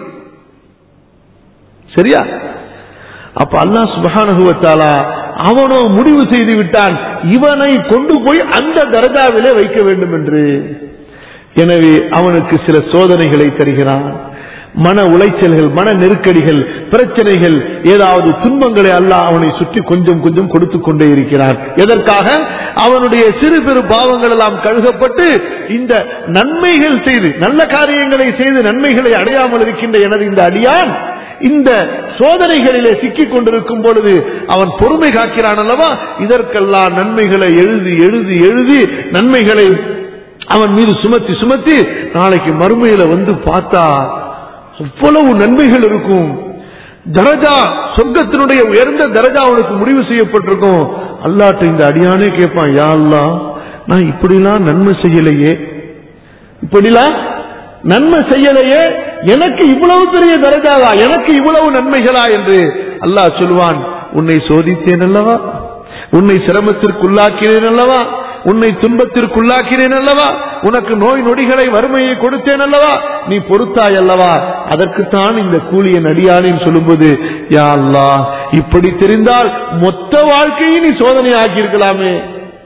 சரியா அப்ப அல்லாஹ் சுபஹானுவத்தாலா அவனோ முடிவு செய்து விட்டான் இவனை கொண்டு போய் அந்த தரஜாவிலே வைக்க வேண்டும் என்று எனவே அவனுக்கு சில சோதனைகளை தருகிறான் மன உளைச்சல்கள் மன நெருக்கடிகள் பிரச்சனைகள் ஏதாவது துன்பங்களை அல்லாஹ் அவனை சுற்றி கொஞ்சம் கொஞ்சம் கொடுத்து கொண்டே இருக்கிறான் எதற்காக அவனுடைய சிறு பெரு பாவங்கள் எல்லாம் கழுகப்பட்டு இந்த நன்மைகள் செய்து நல்ல காரியங்களை செய்து நன்மைகளை அடையாமல் இருக்கின்ற எனது இந்த அடியான் இந்த சோதனைகளிலே சிக்கிக் கொண்டிருக்கும் பொழுது அவன் பொறுமை காக்கிறான் அல்லவா இதற்கெல்லாம் நன்மைகளை எழுதி எழுதி எழுதி நன்மைகளை அவன் மீது சுமத்தி சுமத்தி நாளைக்கு மறுமையில வந்து பார்த்தா அவ்வளவு நன்மைகள் இருக்கும் தரஜா சொர்க்கத்தினுடைய உயர்ந்த தரஜா அவனுக்கு முடிவு செய்யப்பட்டிருக்கும் அல்லாட்ட இந்த அடியானே கேட்பான் யா அல்லா நான் இப்படிலாம் நன்மை செய்யலையே இப்படிலாம் நன்மை செய்யலையே எனக்கு இவ்வளவு பெரிய தரஜாவா எனக்கு இவ்வளவு நன்மைகளா என்று அல்லாஹ் சொல்லுவான் உன்னை சோதித்தேன் அல்லவா உன்னை சிரமத்திற்குள்ளாக்கினேன் அல்லவா உன்னை துன்பத்திற்குள்ளாக்கினேன் அல்லவா உனக்கு நோய் நொடிகளை வறுமையை கொடுத்தேன் அல்லவா நீ பொறுத்தாய் அல்லவா அதற்குத்தான் இந்த கூலிய நடியானின்னு சொல்லும்போது யா அல்லாஹ் இப்படி தெரிந்தால் மொத்த வாழ்க்கையை நீ சோதனை ஆக்கியிருக்கலாமே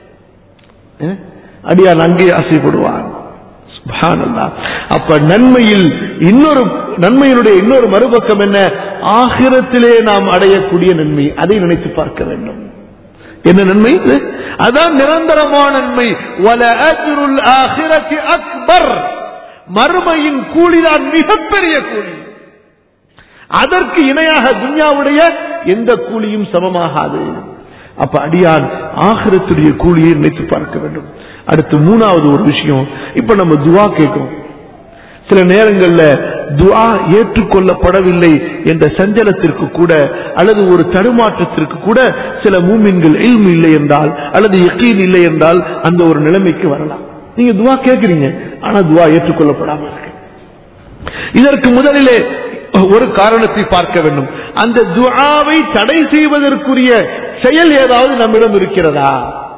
அஹ்? அடியான் அங்கே ஆசைப்படுவான் சுப்ஹானல்லாஹ். அப்ப நன்மையில் இன்னொரு நன்மையினுடைய இன்னொரு மறுபக்கம் என்ன ஆகிரத்திலே நாம் அடையக்கூடிய நன்மை அதை நினைத்து பார்க்க வேண்டும் என்ன நன்மை இது? அதான் நிரந்தரமான நன்மை வல அஜ்ருல் ஆகிரத்தி அக்பர் மறுமையின் கூலிதான் மிகப்பெரிய கூலி அதற்கு இணையாக துன்யாவுடைய எந்த கூலியும் சமமாகாது அப்ப அடியான் ஆகிரத்துடைய கூலியை நினைத்து பார்க்க வேண்டும் அடுத்து மூணாவது ஒரு விஷயம் இப்ப நம்ம துவா கேட்கிறோம் சில நேரங்கள்ல துஆ ஏற்றுக்கொள்ளப்படவில்லை என்ற சஞ்சலத்திற்கு கூட அல்லது ஒரு தடுமாற்றத்திற்கு கூட சில மூமின்கள் இல்மு இல்லை என்றால் அல்லது யக்கீன் இல்லை என்றால் அந்த ஒரு நிலைமைக்கு வரலாம் நீங்க துவா கேட்கிறீங்க ஆனா துவா ஏற்றுக்கொள்ளப்படாம இருக்கு இதற்கு முதலிலே ஒரு காரணத்தை பார்க்க வேண்டும் அந்த துஆவை தடை செய்வதற்குரிய செயல் ஏதாவது நம்மிடம் இருக்கிறதா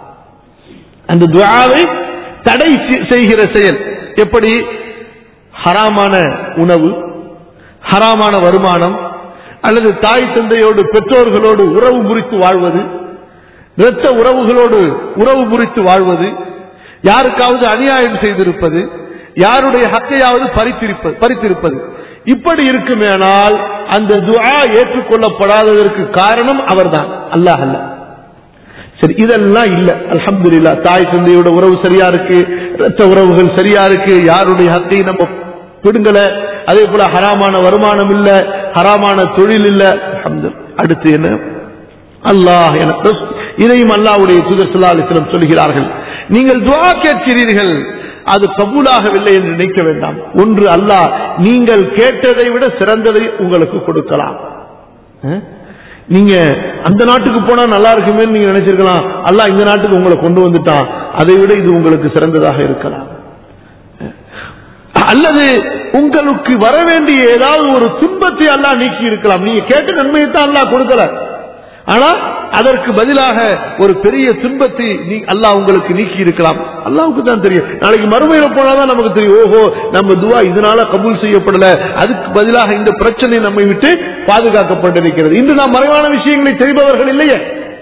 அந்த துஆவை தடை செ- செய்கிற செயல் எப்படி ஹராமான உணவு ஹராமான வருமானம் அல்லது தாய் தந்தையோடு பெற்றோர்களோடு உறவு முறித்து வாழ்வது இரத்த உறவுகளோடு உறவு முறித்து வாழ்வது யாருக்காவது அநியாயம் செய்திருப்பது யாருடைய ஹக்கையாவது பறித்திருப்பது பறித்திருப்பது இப்படி இருக்குமேனால் அந்த துஆ ஏற்றுக்கொள்ளப்படாததற்கு காரணம் அவர்தான் அல்லாஹ் அல்ல சரி இதெல்லாம் இல்ல அல்ஹம்துலில்லாஹ் தாய் தந்தையோட உறவு சரியா இருக்கு ரத்த உறவுகள் சரியா இருக்கு யாருடைய ஹத்தையும் நம்ம பிடுங்கல அதே போல ஹராமான வருமானம் இல்ல ஹராமான தொழில் இல்ல அல்ஹம்து அடுத்து என்ன அல்லாஹ் எனக்கு இதையும் அல்லாஹ்வுடைய தூதர் ஸல்லல்லாஹு அலைஹி வஸல்லம் சொல்கிறார்கள் நீங்கள் துஆ கேட்கிறீர்கள் அது கபூலாகவில்லை என்று நினைக்க வேண்டாம் ஒன்று அல்லாஹ் நீங்கள் கேட்டதை விட சிறந்ததை உங்களுக்கு கொடுக்கலாம் அஹ்? நீங்க அந்த நாட்டுக்கு போனா நல்லா இருக்குமே நீங்க நினைச்சிருக்கலாம் அல்லாஹ் இந்த நாட்டுக்கு உங்களை கொண்டு வந்துட்டான் அதை விட இது உங்களுக்கு சிறந்ததாக இருக்கலாம் அல்லது உங்களுக்கு வர வேண்டிய ஏதாவது ஒரு துன்பத்தை அல்லாஹ் நீக்கி இருக்கலாம் நீங்க கேட்ட நன்மையை தான் அல்லாஹ் கொடுக்கல ஆனா அதற்கு பதிலாக ஒரு பெரிய துன்பத்தை நீ அல்லாஹ் உங்களுக்கு நீக்கி இருக்கலாம் அல்லாவுக்கு தான் தெரியும் நாளைக்கு மறுமையில போனாதான் நமக்கு தெரியும் ஓஹோ நம்ம துவா இதனால கபூல் செய்யப்படல அதுக்கு பதிலாக இந்த பிரச்சனை நம்மை விட்டு பாதுகாக்கப்பட்டிருக்கிறது இன்று நாம் மறைவான விஷயங்களை செய்பவர்கள் இல்லையே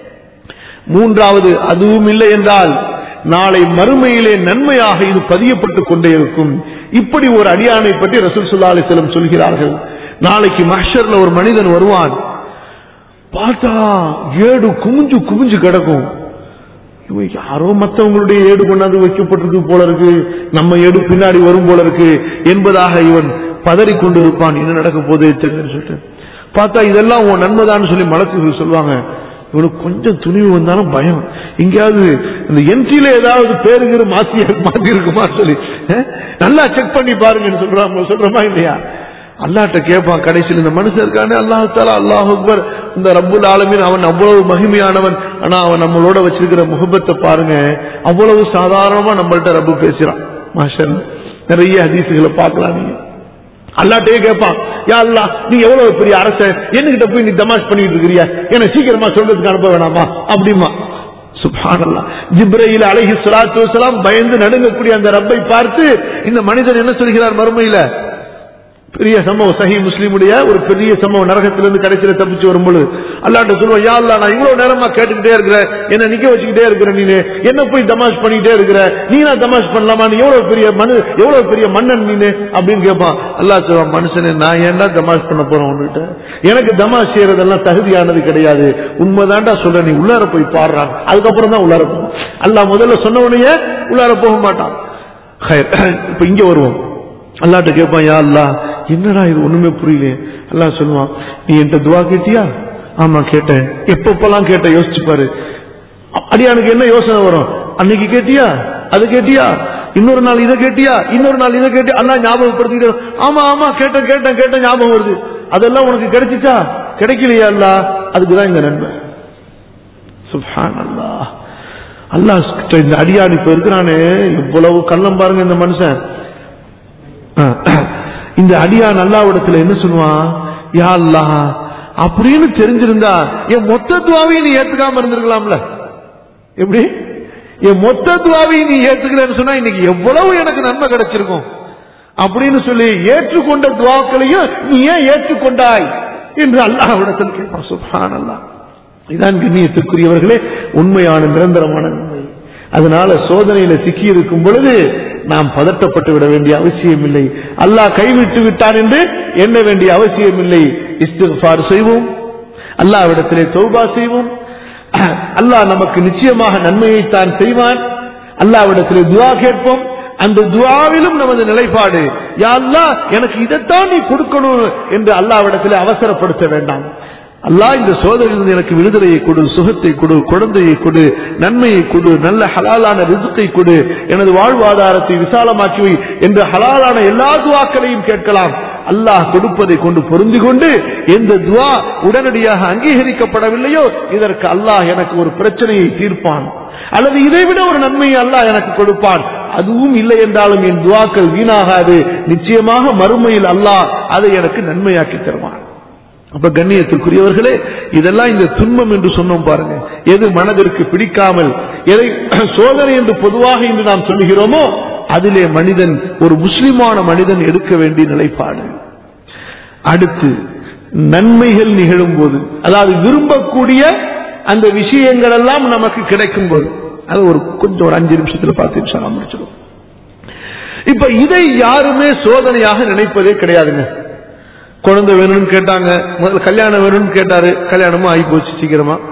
மூன்றாவது அதுவும் இல்லை என்றால் நாளை மறுமையிலே நன்மையாக இது பதியப்பட்டுக் கொண்டே இருக்கும் இப்படி ஒரு அடியானை பற்றி ரசூல் சுல்லா அலிஸ்லம் சொல்கிறார்கள் நாளைக்கு மஹ்ஷர்ல ஒரு மனிதன் வருவான் பார்த்தா ஏடு குமிஞ்சு குமிஞ்சு கிடக்கும் இவன் யாரோ மத்தவங்களுடைய ஏடு கொண்டாந்து வைக்கப்பட்டிருக்கு போல இருக்கு நம்ம ஏடு பின்னாடி வரும் போல இருக்கு என்பதாக இவன் பதறி கொண்டிருப்பான் என்ன நடக்க போதே தெரியுதுன்னு சொல்லிட்டு பார்த்தா இதெல்லாம் உன் நன்மைதான்னு சொல்லி மலக்குகள் சொல்லுவாங்க இவனுக்கு கொஞ்சம் துணிவு வந்தாலும் பயம் எங்கேயாவது இந்த என்ட்ரியில ஏதாவது பேருங்கிற மாத்தி மாத்தி இருக்குமா சொல்லி அஹ், நல்லா செக் பண்ணி பாருங்கன்னு சொல்றாங்க சொல்றமா இல்லையா அல்லாட்ட கேட்பான் கடைசியில் இந்த மனுஷன் இருக்கானே அல்லாஹ் தாலா அல்லாஹ் அக்பர் இந்த ரப்புல் ஆலமீன் அவன் அவ்வளவு மகிமையானவன் ஆனா அவன் நம்மளோட வச்சிருக்கிற முகபத்தை பாருங்க அவ்வளவு சாதாரணமா நம்மள்ட்ட ரப்பு பேசுறான் மாஷன் நிறைய ஹதீசுகளை பார்க்கலாம் நீங்க அல்லாட்டையே கேட்பான் யா அல்லா நீ எவ்வளவு பெரிய அரசன் என்கிட்ட போய் நீ தமாஷ் பண்ணிட்டு இருக்கிறியா என்ன சீக்கிரமா சொல்றதுக்கு அனுப்ப வேணாமா அப்படிமா சுப்ஹானல்லாஹ் ஜிப்ரையில் அலைஹி ஸலாத்து வஸலாம் பயந்து நடுங்கக்கூடிய அந்த ரப்பை பார்த்து இந்த மனிதன் என்ன சொல்கிறார் மறுமையில பெரிய சம்பவம் சஹி முஸ்லீமுடைய ஒரு பெரிய சம்பவம் நரகத்திலிருந்து கடைசியில தப்பிச்சு வரும்பொழுது அல்லாட்ட சொல்லுவோம் யா அல்லா நான் இவ்வளவு நேரமா கேட்டுக்கிட்டே இருக்கிறேன் என்ன நிக்க வச்சுக்கிட்டே இருக்கிற நீனு என்ன போய் தமாஷ் பண்ணிக்கிட்டே இருக்கிற நீ நான் தமாஷ் பண்ணலாமா நீ எவ்வளவு பெரிய மனு எவ்வளவு பெரிய மன்னன் நீனு அப்படின்னு கேட்பான் அல்லாஹ் சொல்லுவான் மனுஷனே நான் ஏன்டா தமாஷ் பண்ண போறேன் உன்கிட்ட எனக்கு தமாஷ் செய்யறதெல்லாம் தகுதியானது கிடையாது உண்மைதான்டா சொல்ற நீ உள்ளார போய் பாடுறான் அதுக்கப்புறம் தான் உள்ளார போகும் அல்லாஹ் முதல்ல சொன்ன உடனே உள்ளார போக மாட்டான் ஹைர். இப்ப இங்க வருவோம் அல்லாட்ட கேட்பான் யா அல்லா என்னடா இது ஒண்ணுமே புரியல அல்லாஹ் சொல்லுவான் நீ என்கிட்ட துவா கேட்டியா ஆமா கேட்டேன் எப்பப்பெல்லாம் கேட்ட யோசிச்சு பாரு அ- அடியானுக்கு என்ன யோசனை வரும் அன்னைக்கு கேட்டியா அது கேட்டியா இன்னொரு நாள் இதை கேட்டியா இன்னொரு நாள் இதை கேட்டியா அல்லா ஞாபகப்படுத்திக்கிட்டே வரும். ஆமா ஆமா கேட்டேன் கேட்டேன் கேட்டேன் ஞாபகம் வருது அதெல்லாம் உனக்கு கிடைச்சிச்சா கிடைக்கலையா அல்லா அதுக்குதான் இந்த நன்மை சுப்ஹான் அல்லாஹ் அல்லாஹ் கிட்ட இந்த அடியான் இப்ப இருக்கிறானே இவ்வளவு கள்ளம் பாருங்க இந்த மனுஷன் இந்த அடியான் அல்லாவிடத்துல என்ன சொல்லுவான் யா அல்லாஹ் அப்படின்னு தெரிஞ்சிருந்தா என் மொத்த துவாவையும் நீ ஏத்துக்காம இருந்திருக்கலாம்ல எப்படி என் மொத்த துவாவையும் நீ ஏத்துக்கலன்னு சொன்னா இன்னைக்கு எவ்வளவு எனக்கு நன்மை கிடைச்சிருக்கும் அப்படின்னு சொல்லி ஏற்றுக்கொண்ட துவாக்களையும் நீ ஏன் ஏற்றுக்கொண்டாய் என்று அல்லாஹ்விடத்தில் கேட்பான் சுப்ஹான் அல்லாஹ் இதான் கண்ணியத்திற்குரியவர்களே உண்மையான நிரந்தரமான நன்மை அதனால சோதனையில சிக்கி இருக்கும் பொழுது நாம் பதட்டப்பட்டு விட வேண்டிய அவசியம் இல்லை அல்லாஹ் கைவிட்டு விட்டான் என்று எண்ண வேண்டிய அவசியம் இல்லை இஸ்திஃபார் செய்வோம் அல்லாவிடத்திலே தௌபா செய்வோம் அல்லாஹ் நமக்கு நிச்சயமாக நன்மையை தான் செய்வான் அல்லாவிடத்திலே துவா கேட்போம் அந்த துவாவிலும் நமது நிலைப்பாடு யா அல்லாஹ் எனக்கு இதைத்தான் நீ கொடுக்கணும் என்று அல்லாவிடத்திலே அவசரப்படுத்த வேண்டாம் அல்லாஹ் இந்த சோதனையிலிருந்து எனக்கு விடுதலையை கொடு சுகத்தை கொடு குழந்தையை கொடு நன்மையை கொடு நல்ல ஹலாலான ரிசுக்கை கொடு எனது வாழ்வாதாரத்தை விசாலமாக்கி வை என்ற ஹலாலான எல்லா துவாக்களையும் கேட்கலாம் அல்லாஹ் கொடுப்பதை கொண்டு பொருந்தி கொண்டு எந்த துவா உடனடியாக அங்கீகரிக்கப்படவில்லையோ இதற்கு அல்லாஹ் எனக்கு ஒரு பிரச்சனையை தீர்ப்பான் அல்லது இதைவிட ஒரு நன்மையை அல்லாஹ் எனக்கு கொடுப்பான் அதுவும் இல்லை என்றாலும் என் துவாக்கள் வீணாகாது நிச்சயமாக மறுமையில் அல்லாஹ் அதை எனக்கு நன்மையாக்கி தருவான் அப்ப கண்ணியத்திற்குரியவர்களே இதெல்லாம் இந்த துன்பம் என்று சொன்னோம் பாருங்க எது மனதிற்கு பிடிக்காமல் எதை சோதனை என்று பொதுவாக இன்று நாம் சொல்லுகிறோமோ அதிலே மனிதன் ஒரு முஸ்லிமான மனிதன் எடுக்க வேண்டிய நிலைப்பாடு அடுத்து நன்மைகள் நிகழும் போது அதாவது விரும்பக்கூடிய அந்த விஷயங்கள் எல்லாம் நமக்கு கிடைக்கும் போது அது ஒரு கொஞ்சம் ஒரு அஞ்சு நிமிஷத்துல பார்த்து நிமிஷம் முடிச்சிடும் இப்ப இதை யாருமே சோதனையாக நினைப்பதே கிடையாதுங்க குழந்தை வேணும்னு கேட்டாங்க முதல்ல கல்யாணம் வேணும்னு கேட்டாரு கல்யாணமும் ஆகி போச்சு சீக்கிரமா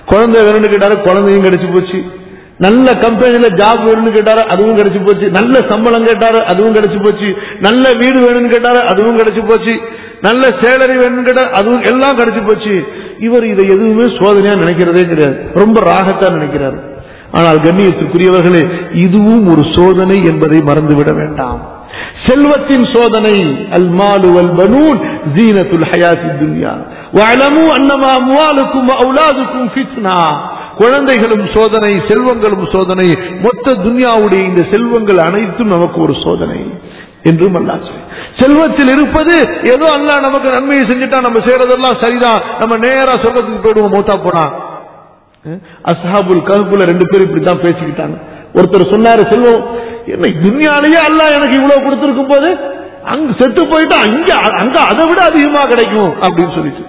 குழந்தை வேணும்னு கேட்டாரு குழந்தையும் கிடைச்சு போச்சு நல்ல கம்பெனில ஜாப் வேணும்னு கேட்டாரு அதுவும் கிடைச்சு போச்சு நல்ல சம்பளம் கேட்டாரு அதுவும் கிடைச்சு போச்சு நல்ல வீடு வேணும்னு கேட்டாரு அதுவும் கிடைச்சு போச்சு நல்ல சேலரி வேணும்னு கேட்டாரு அதுவும் எல்லாம் கிடைச்சு போச்சு இவர் இதை எதுவுமே சோதனையா நினைக்கிறதே கிடையாது ரொம்ப ராகத்தா நினைக்கிறார் ஆனால் கண்ணியத்திற்குரியவர்களே இதுவும் ஒரு சோதனை என்பதை மறந்துவிட வேண்டாம் செல்வத்தின் சோதனை அல் மாலு அல் பனூன் ஜீனத்துல் ஹயாத்தி துன்யா வஅலமு அன்னமா அம்வாலுக்கும் அவுலாதுக்கும் ஃபித்னா குழந்தைகளும் சோதனை செல்வங்களும் சோதனை மொத்த துன்யாவுடைய இந்த செல்வங்கள் அனைத்தும் நமக்கு ஒரு சோதனை என்றும் அல்லாஹ் சொல்லி செல்வத்தில் இருப்பது ஏதோ அல்லாஹ் நமக்கு நன்மையை செஞ்சுட்டா நம்ம செய்யறதெல்லாம் சரிதான் நம்ம நேரா சொர்க்கத்துக்கு போயிடுவோம் மூத்தா போனா அஸ்ஹாபுல் கஹ்புல ரெண்டு பேரும் இப்படித்தான் பேசிக்கிட்டாங்க ஒருத்தர் சொன்னாரு செல்வம் என்ன துன்யாலேயே அல்லாஹ் எனக்கு இவ்வளவு கொடுத்திருக்கும் போது அங்க செத்து போயிட்டா அங்க அங்க அதை விட அதிகமா கிடைக்கும் அப்படின்னு சொல்லிச்சு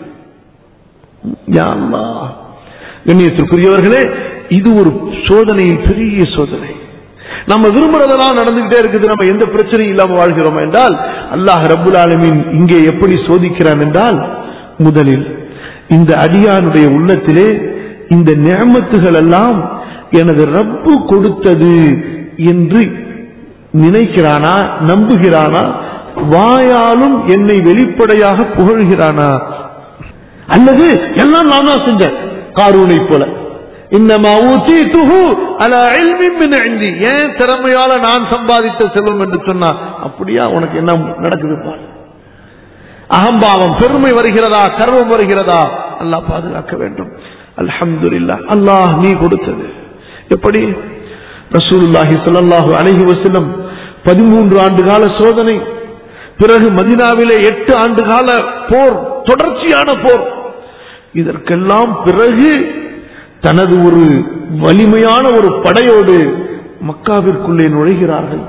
யா அல்லாஹ். கண்ணியத்திற்குரியவர்களே இது ஒரு சோதனை பெரிய சோதனை நம்ம விரும்புறதெல்லாம் நடந்துகிட்டே இருக்குது நம்ம எந்த பிரச்சனையும் இல்லாம வாழ்கிறோம் என்றால் அல்லாஹ் ரப்புல் ஆலமீன் இங்கே எப்படி சோதிக்கிறான் என்றால் முதலில் இந்த அடியானுடைய உள்ளத்திலே இந்த நியமத்துகள் எல்லாம் எனது ரப்பு கொடுத்தது என்று நினைக்கிறானா நம்புகிறானா வாயாலும் என்னை வெளிப்படையாக புகழ்கிறானா அல்லது எல்லாம் நான் தான் செஞ்சேன் காரூனை போல இன்னமா ஊத்தீத்துஹு அலா இல்மின் மின் இந்தி ஏன் திறமையால நான் சம்பாதித்த செல்வம் என்று சொன்னா அப்படியா உனக்கு என்ன நடக்குது பாரு அகம்பாவம் பெருமை வருகிறதா கர்வம் வருகிறதா அல்லாஹ் பாதுகாக்க வேண்டும் அல்ஹம்துலில்லாஹ் அல்லாஹ் நீ கொடுத்தது எப்படி ரசூலுல்லாஹி ஸல்லல்லாஹு அலைஹி வஸல்லம் 13 ஆண்டு கால சோதனை பிறகு மதீனாவிலே எட்டு ஆண்டு கால போர் தொடர்ச்சியான போர் இதற்கெல்லாம் பிறகு தனது ஒரு வலிமையான ஒரு படையோடு மக்காவிற்குள்ளே நுழைகிறார்கள்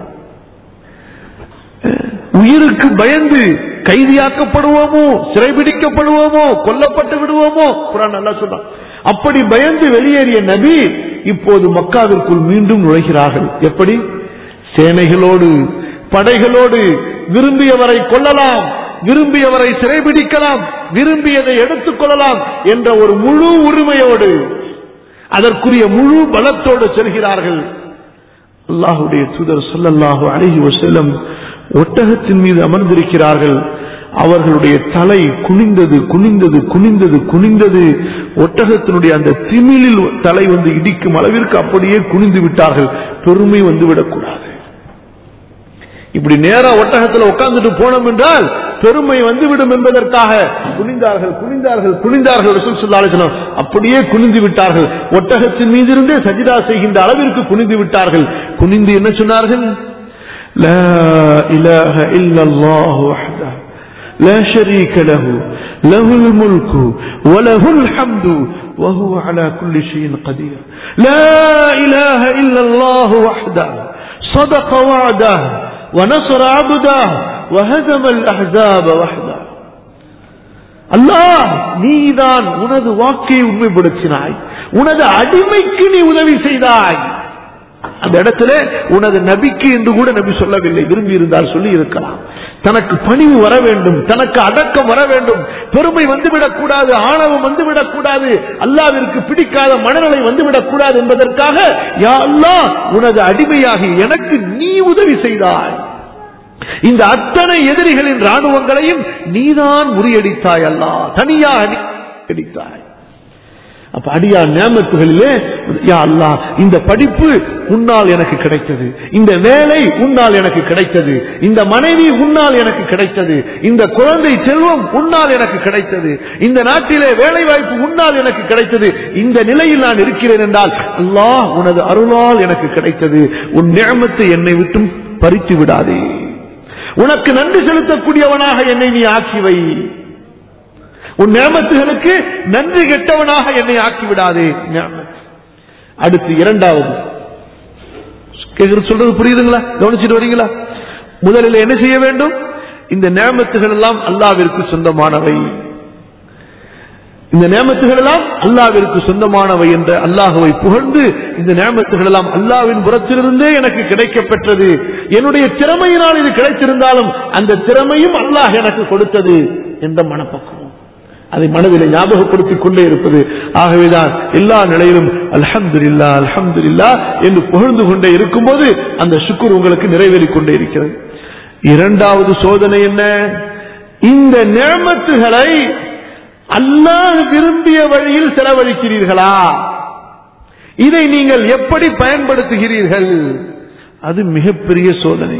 உயிருக்கு பயந்து கைதியாக்கப்படுவோமோ சிறைபிடிக்கப்படுவோமோ கொல்லப்பட்டு விடுவோமோ குரான் நல்லா சொல்றான் அப்படி பயந்து வெளியேறிய நபி இப்போது மக்காவிற்குள் மீண்டும் நுழைகிறார்கள் எப்படி சேனைகளோடு படைகளோடு விரும்பியவரை கொல்லலாம் விரும்பியவரை சிறைபிடிக்கலாம் விரும்பியதை எடுத்துக் கொள்ளலாம் என்ற ஒரு முழு உரிமையோடு அதற்குரிய முழு பலத்தோடு செல்கிறார்கள் அல்லாஹுடைய தூதர் சொல்லல்லாஹு அழகி வசல்லம் ஒட்டகத்தின் மீது அமர்ந்திருக்கிறார்கள் அவர்களுடைய தலை குனிந்தது குனிந்தது குனிந்தது குனிந்தது ஒட்டகத்தினுடைய அந்த திமிழில் தலை வந்து இடிக்கும் அளவிற்கு அப்படியே குனிந்து விட்டார்கள் பெருமை வந்து விடக்கூடாது இப்படி நேரா ஒட்டகத்தில் உட்கார்ந்துட்டு போனோம் என்றால் பெருமை வந்துவிடும் என்பதற்காக குனிந்தார்கள் குனிந்தார்கள் குனிந்தார்கள் ரசூல் ஸல்லல்லாஹு அலைஹி வஸல்லம் அப்படியே குனிந்து விட்டார்கள் ஒட்டகத்தின் மீது இருந்தே சஜிதா செய்கின்ற அளவிற்கு குனிந்து விட்டார்கள் குனிந்து என்ன சொன்னார்கள் லா இலாஹ இல்லல்லாஹு வஹ்தஹு لا شريك له له الملك وله الحمد وهو على كل شيء قدير لا إله إلا الله وحده صدق وعده ونصر عبده وهزم الأحزاب وحده அல்லாஹ் நீதான் உனது வாக்கை உண்மைப்படுத்தினாய் உனது அடிமைக்கு நீ உதவி செய்தாய் அந்த இடத்துல உனது நபிக்கு என்று கூட நபி சொல்லவில்லை விரும்பி இருந்தால் சொல்லி இருக்கலாம் தனக்கு பணிவு வர வேண்டும் தனக்கு அடக்கம் வர வேண்டும் பெருமை வந்துவிடக் கூடாது ஆணவம் வந்துவிடக் கூடாது அல்லாவிற்கு பிடிக்காத மனநிலை வந்துவிடக் கூடாது என்பதற்காக யா அல்லாஹ் உனது அடிமையாகி எனக்கு நீ உதவி செய்தாய் இந்த அத்தனை எதிரிகளின் ராணுவங்களையும் நீதான் முறியடித்தாய் அல்லா தனியாக நீ அடித்தாய் அப்ப அடியா நியமத்துகளிலே யா அல்லா இந்த படிப்பு உன்னால் எனக்கு கிடைத்தது இந்த வேலை உன்னால் எனக்கு கிடைத்தது இந்த மனைவி உன்னால் எனக்கு கிடைத்தது இந்த குழந்தை செல்வம் உன்னால் எனக்கு கிடைத்தது இந்த நாட்டிலே வேலை வாய்ப்பு உன்னால் எனக்கு கிடைத்தது இந்த நிலையில் நான் இருக்கிறேன் என்றால் அல்லாஹ் உனது அருளால் எனக்கு கிடைத்தது உன் நியமத்தை என்னை விட்டும் பறித்து விடாதே உனக்கு நன்றி செலுத்தக்கூடியவனாக என்னை நீ ஆக்கி வை உன் நியமத்துகளுக்கு நன்றி கெட்டவனாக என்னை ஆக்கி விடாதே நியமத். அடுத்து இரண்டாவது கேக்குறது சொல்றது புரியுதுங்களா கவனிச்சுட்டு வரீங்களா முதலில் என்ன செய்ய வேண்டும் இந்த நியமத்துகள் எல்லாம் அல்லாவிற்கு சொந்தமானவை இந்த நியமத்துகள் எல்லாம் அல்லாவிற்கு சொந்தமானவை என்ற அல்லாஹுவை புகழ்ந்து இந்த நியமத்துகள் எல்லாம் அல்லாவின் புறத்திலிருந்தே எனக்கு கிடைக்கப் பெற்றது என்னுடைய திறமையினால் இது கிடைத்திருந்தாலும் அந்த திறமையும் அல்லாஹ் எனக்கு கொடுத்தது என்ற மனப்பக்குவம் அதை மனதில் ஞாபகப்படுத்திக் கொண்டே இருப்பது ஆகவேதான் எல்லா நிலையிலும் அல்ஹம்துலில்லா அல்ஹம்துலில்லா என்று புகழ்ந்து கொண்டே இருக்கும்போது அந்த சுக்குர் உங்களுக்கு நிறைவேறிக் கொண்டே இருக்கிறது இரண்டாவது சோதனை என்ன இந்த நியமத்துகளை அல்லாஹ் விரும்பிய வழியில் செலவழிக்கிறீர்களா இதை நீங்கள் எப்படி பயன்படுத்துகிறீர்கள் அது மிகப்பெரிய சோதனை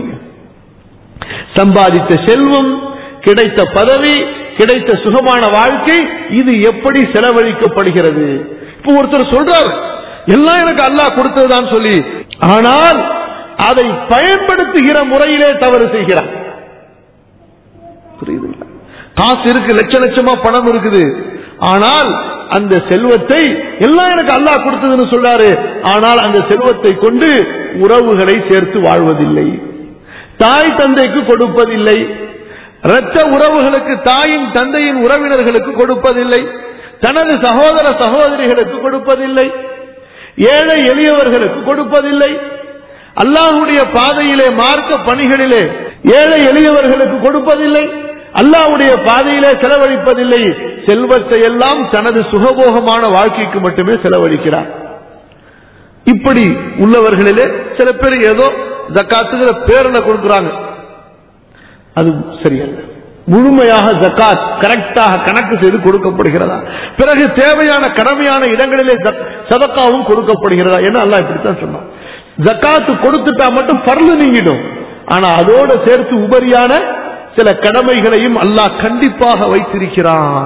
சம்பாதித்த செல்வம் கிடைத்த பதவி கிடைத்த சுகமான வாழ்க்கை இது எப்படி செலவழிக்கப்படுகிறது இப்போ ஒருத்தர் சொல்றார் எல்லாம் எனக்கு அல்லாஹ் கொடுத்ததுதான் சொல்லி ஆனால் அதை பயன்படுத்துகிற முறையிலே தவறு செய்கிறார் புரியுதுங்களா காசு இருக்கு லட்ச லட்சமா பணம் இருக்குது ஆனால் அந்த செல்வத்தை எல்லாம் எனக்கு அல்லாஹ் கொடுத்ததுன்னு சொல்றாரு ஆனால் அந்த செல்வத்தை கொண்டு உறவுகளை சேர்த்து வாழ்வதில்லை தாய் தந்தைக்கு கொடுப்பதில்லை இரத்த உறவுகளுக்கு தாயின் தந்தையின் உறவினர்களுக்கு கொடுப்பதில்லை தனது சகோதர சகோதரிகளுக்கு கொடுப்பதில்லை ஏழை எளியவர்களுக்கு கொடுப்பதில்லை அல்லாஹுடைய பாதையிலே மார்க்க பணிகளிலே ஏழை எளியவர்களுக்கு கொடுப்பதில்லை அல்லாஹ்வுடைய பாதையிலே செலவழிப்பதில்லை செல்வத்தை எல்லாம் தனது சுகபோகமான வாழ்க்கைக்கு மட்டுமே செலவழிக்கிறார் இப்படி உள்ளவர்களிலே சில பேர் ஏதோ ஜக்காத்துங்கிற பேரில் கொடுக்குறாங்க அது சரியல்ல முழுமையாக ஜக்காத் கரெக்டாக கணக்கு செய்து கொடுக்கப்படுகிறதா பிறகு தேவையான கடமையான இடங்களிலே ஜக்- சதக்காவும் கொடுக்கப்படுகிறதா என்ன அல்லாஹ் இப்படித்தான் சொன்னான் ஜக்காத்து கொடுத்துட்டா மட்டும் பர்லு நீங்கிடும் ஆனா அதோட சேர்த்து உபரியான சில கடமைகளையும் அல்லாஹ் கண்டிப்பாக வைத்திருக்கிறான்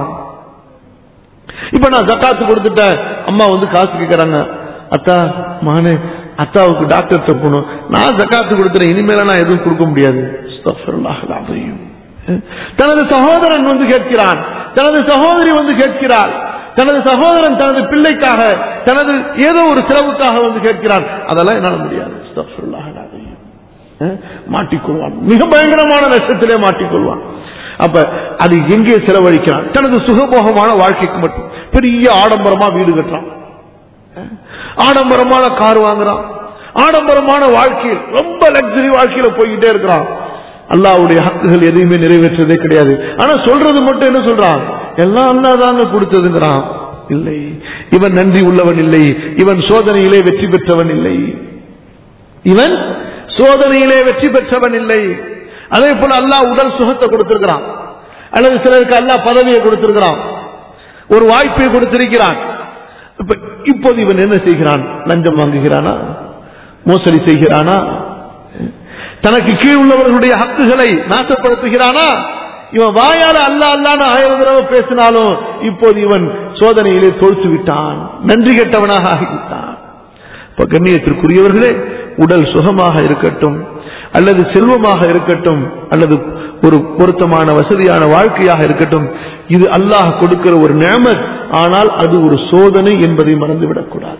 இப்ப நான் ஜக்காத்து கொடுத்துட்டேன் அம்மா வந்து காசு கேட்கறாங்க அத்தா மகனே அத்தாவுக்கு டாக்டர் போகணும் நான் ஜக்காத்து கொடுத்துறேன் இனிமேல நான் எதுவும் கொடுக்க முடியாது அஸ்தக்ஃபிருல்லாஹ் அல்-அஸீம். தனது சகோதரன் வந்து கேட்கிறான் தனது சகோதரி வந்து கேட்கிறாள் தனது சகோதரன் தனது பிள்ளைக்காக தனது ஏதோ ஒரு செலவுக்காக வந்து கேட்கிறான் அதெல்லாம் என்னால முடியாது அஸ்தக்ஃபிருல்லாஹ் அல்-அஸீம். அஹ், மாட்டிக்கொள்வான் மிக பயங்கரமான நஷ்டத்திலே மாட்டிக்கொள்வான் அப்ப அது எங்கே செலவழிக்கிறான் தனது சுகபோகமான வாழ்க்கைக்கு மட்டும் பெரிய ஆடம்பரமா வீடு கட்டுறான் அஹ், ஆடம்பரமான கார் வாங்குறான் ஆடம்பரமான வாழ்க்கையில் ரொம்ப லக்ஸரி வாழ்க்கையில போய்கிட்டே இருக்கிறான் அல்லாஹ்வுடைய ஹக்குகள் எதையுமே நிறைவேற்றதே கிடையாது ஆனா சொல்றது மட்டும் என்ன சொல்றான் எல்லாம் அல்லாஹ் தாங்க கொடுத்ததுங்கிறான் இல்லை இவன் நன்றி உள்ளவன் இல்லை இவன் சோதனையிலே வெற்றி பெற்றவன் இல்லை இவன் சோதனையிலே வெற்றி பெற்றவன் இல்லை அதே போல அல்லாஹ் உடல் சுகத்தை கொடுத்திருக்கிறான் அல்லது சிலருக்கு அல்லாஹ் பதவியை கொடுத்திருக்கிறான் ஒரு வாய்ப்பை கொடுத்திருக்கிறான் இப்ப இப்போது இவன் என்ன செய்கிறான் லஞ்சம் வாங்குகிறானா மோசடி செய்கிறானா தனக்கு கீழ் உள்ளவர்களுடைய ஹக்குகளை நாசப்படுத்துகிறானா இவன் வாயால அல்லா அல்லான்னு ஆயிரம் தடவை பேசினாலும் இப்போது இவன் சோதனையிலே தோற்று விட்டான் நன்றி கெட்டவனாக ஆகிவிட்டான் இப்ப கண்ணியத்திற்குரியவர்களே உடல் சுகமாக இருக்கட்டும் அல்லது செல்வமாக இருக்கட்டும் அல்லது ஒரு பொருத்தமான வசதியான வாழ்க்கையாக இருக்கட்டும் இது அல்லாஹ் கொடுக்கிற ஒரு நேமத் ஆனால் அது ஒரு சோதனை என்பதை மறந்துவிடக் கூடாது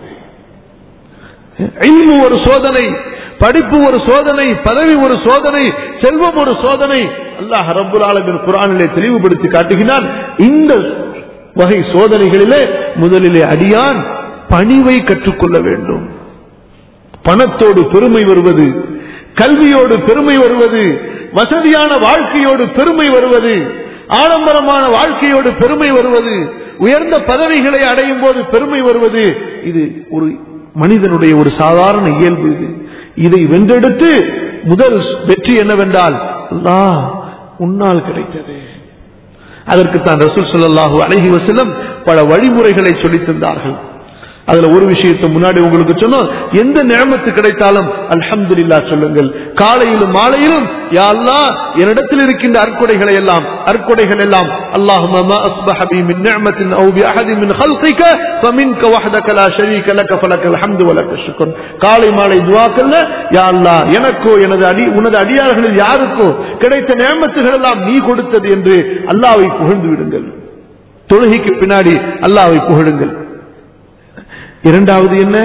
இல்மு ஒரு சோதனை படிப்பு ஒரு சோதனை பதவி ஒரு சோதனை செல்வம் ஒரு சோதனை அல்லாஹ் ரப்புல் ஆலமின் குரானிலே தெளிவுபடுத்தி காட்டுகிறான் இந்த வகை சோதனைகளிலே முதலிலே அடியான் பணிவை கற்றுக்கொள்ள வேண்டும் பணத்தோடு பெருமை வருவது கல்வியோடு பெருமை வருவது வசதியான வாழ்க்கையோடு பெருமை வருவது ஆடம்பரமான வாழ்க்கையோடு பெருமை வருவது உயர்ந்த பதவிகளை அடையும் போது பெருமை வருவது இது ஒரு மனிதனுடைய ஒரு சாதாரண இயல்பு இது இதை வென்றெடுத்து முதல் வெற்றி என்னவென்றால் அல்லாஹ் உன்னால் கிடைத்தது அதற்கு தான் ரசூல் ஸல்லல்லாஹு அலைஹி வஸல்லம் பல வழிமுறைகளை சொல்லித் தந்தார்கள் அதுல ஒரு விஷயத்தை முன்னாடி உங்களுக்கு சொன்னோம் எந்த நியமத்து கிடைத்தாலும் அல்ஹம்துலில்லாஹ் சொல்லுங்கள் காலையிலும் மாலையிலும் யா அல்லாஹ் என்னிடத்தில் இருக்கின்ற அற்கொடைகளை எல்லாம் அற்கொடைகள் எல்லாம் அல்லாஹும்ம மா அஸ்பஹ பி மின் நிஅமத்தின் அவு பி அஹதின் மின் خلقك فمنك وحدك لا شريك لك فلك الحمد ولك الشكر காலை மாலை துஆக்கள்ல யா அல்லாஹ் எனக்கோ எனது அடி உனது அடியார்களில் யாருக்கோ கிடைத்த நியமத்துகள் எல்லாம் நீ கொடுத்தது என்று அல்லாஹ்வை புகழ்ந்து விடுங்கள் தொழுகைக்கு பின்னாடி அல்லாஹ்வை புகழுங்கள் இரண்டாவது என்ன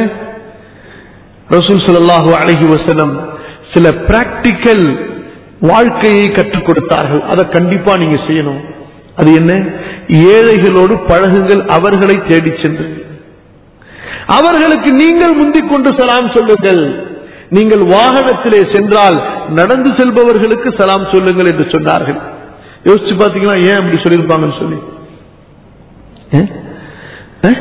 ரசூல் ஸல்லல்லாஹு அலைஹி வஸல்லம் சில பிராக்டிக்கல் வாழ்க்கையை கற்றுக் கொடுத்தார்கள் அதை கண்டிப்பா நீங்க செய்யணும் அது என்ன ஏழைகளோடு பழகுங்கள் அவர்களை தேடிச் சென்று அவர்களுக்கு நீங்கள் முந்திக் கொண்டு சலாம் சொல்லுங்கள் நீங்கள் வாகனத்திலே சென்றால் நடந்து செல்பவர்களுக்கு சலாம் சொல்லுங்கள் என்று சொன்னார்கள் யோசிச்சு பாத்தீங்கன்னா ஏன் அப்படி சொல்லியிருப்பாங்கன்னு சொல்லி அஹ்? அஹ்?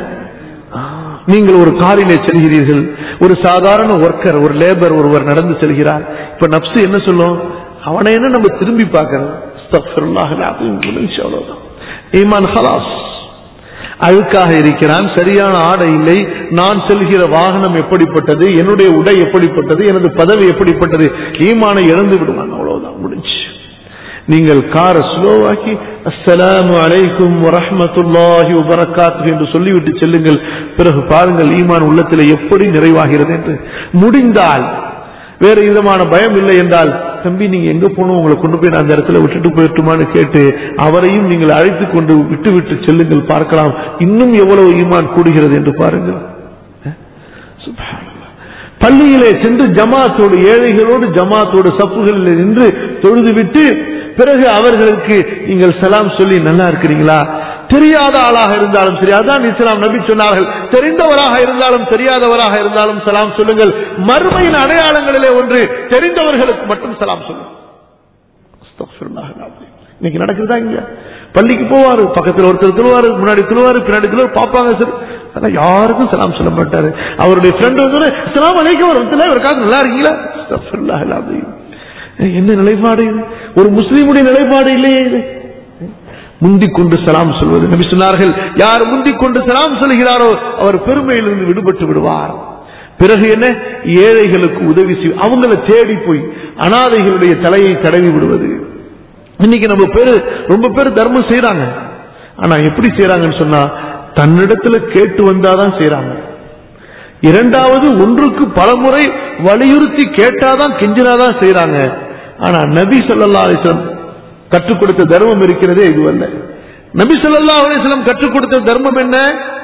நீங்கள் ஒரு காரிலே செல்கிறீர்கள் ஒரு சாதாரண ஒர்க்கர் ஒரு லேபர் ஒருவர் நடந்து செல்கிறார் இப்ப நப்சு என்ன சொல்லும் அவனை என்ன நம்ம திரும்பி பார்க்கறது அஸ்தக்ஃபிருல்லாஹ் அல்-அஸீம் முடிஞ்சு அவ்வளவுதான். ஈமான் ஹலாஸ் அழுக்காக இருக்கிறான் சரியான ஆடை இல்லை நான் செல்கிற வாகனம் எப்படிப்பட்டது என்னுடைய உடை எப்படிப்பட்டது எனது பதவி எப்படிப்பட்டது ஈமானை இழந்து விடுவான் அவ்வளவுதான் முடிஞ்சு நீங்கள் காரை ஸ்லோவாக்கி அஸ்ஸலாமு அலைக்கும் வரஹ்மத்துல்லாஹி வபரகாத்துஹு என்று சொல்லிவிட்டு செல்லுங்கள் பிறகு பாருங்கள் ஈமான் உள்ளத்திலே எப்படி நிறைவாகிறது என்று முடிந்தால் வேறு விதமான பயம் இல்லை என்றால் தம்பி நீங்க எங்க போகணும் உங்களை கொண்டு போய் நான் அந்த இடத்துல விட்டுட்டு போயிட்டுமான்னு கேட்டு அவரையும் நீங்கள் அழைத்து கொண்டு விட்டு விட்டு செல்லுங்கள் பார்க்கலாம் இன்னும் எவ்வளவு ஈமான் கூடுகிறது என்று பாருங்கள் சுப்ஹானல்லாஹ். பள்ளியிலே சென்று ஜமாத்தோடு ஏழைகளோடு ஜமாத்தோடு சப்புகளில் நின்று தொழுதுவிட்டு பிறகு அவர்களுக்கு நீங்கள் சலாம் சொல்லி நல்லா இருக்கிறீங்களா தெரியாத ஆளாக இருந்தாலும் சரி அதான் இஸ்லாம் நபி சொன்னார்கள் தெரிந்தவராக இருந்தாலும் தெரியாதவராக இருந்தாலும் சலாம் சொல்லுங்கள் மறுமையின் அடையாளங்களிலே ஒன்று தெரிந்தவர்களுக்கு மட்டும் சலாம் சொல்லுங்கள் அஸ்தக்ஃபிருல்லாஹ் அல்-அஸீம். இன்னைக்கு நடக்குதா இங்க பள்ளிக்கு போவாரு பக்கத்துல ஒருத்தர் திருவாரு முன்னாடி திருவாரு பின்னாடி திருவாரு பாப்பாங்க சரி ஆனா யாருக்கும் சலாம் சொல்ல மாட்டாரு அவருடைய ஃப்ரெண்ட் வந்து சலாம் அலைக்கும் வரத்துல இவருக்காக நல்லா இருக்கீங்களா அஸ்தக்ஃபிருல்லாஹ் அல்-அஸீம். என்ன நிலைப்பாடு இது ஒரு முஸ்லீமுடைய நிலைப்பாடு இல்லையே இது முந்திக் கொண்டு சலாம் சொல்வது நபி சொன்னார்கள் யார் முந்திக் கொண்டு சலாம் சொல்கிறாரோ அவர் பெருமையிலிருந்து விடுபட்டு விடுவார் பிறகு என்ன ஏழைகளுக்கு உதவி செய் அவங்கள தேடி போய் அனாதைகளுடைய தலையை தடவி விடுவது இன்னைக்கு நம்ம பேரு ரொம்ப பேர் தர்மம் செய்யறாங்க ஆனா எப்படி செய்யறாங்கன்னு சொன்னா தன்னிடத்துல கேட்டு வந்தாதான் செய்யறாங்க இரண்டாவது ஒன்றுக்கு பலமுறை வலியுறுத்தி கேட்டாதான் கெஞ்சினாதான் செய்யறாங்க ஆனா நபி ஸல்லல்லாஹு அலைஹி வஸல்லம் கற்றுக் கொடுத்த தர்மம் இருக்கிறதே இதுவல்ல நபி ஸல்லல்லாஹு அலைஹி வஸல்லம் கற்றுக் கொடுத்த தர்மம் என்ன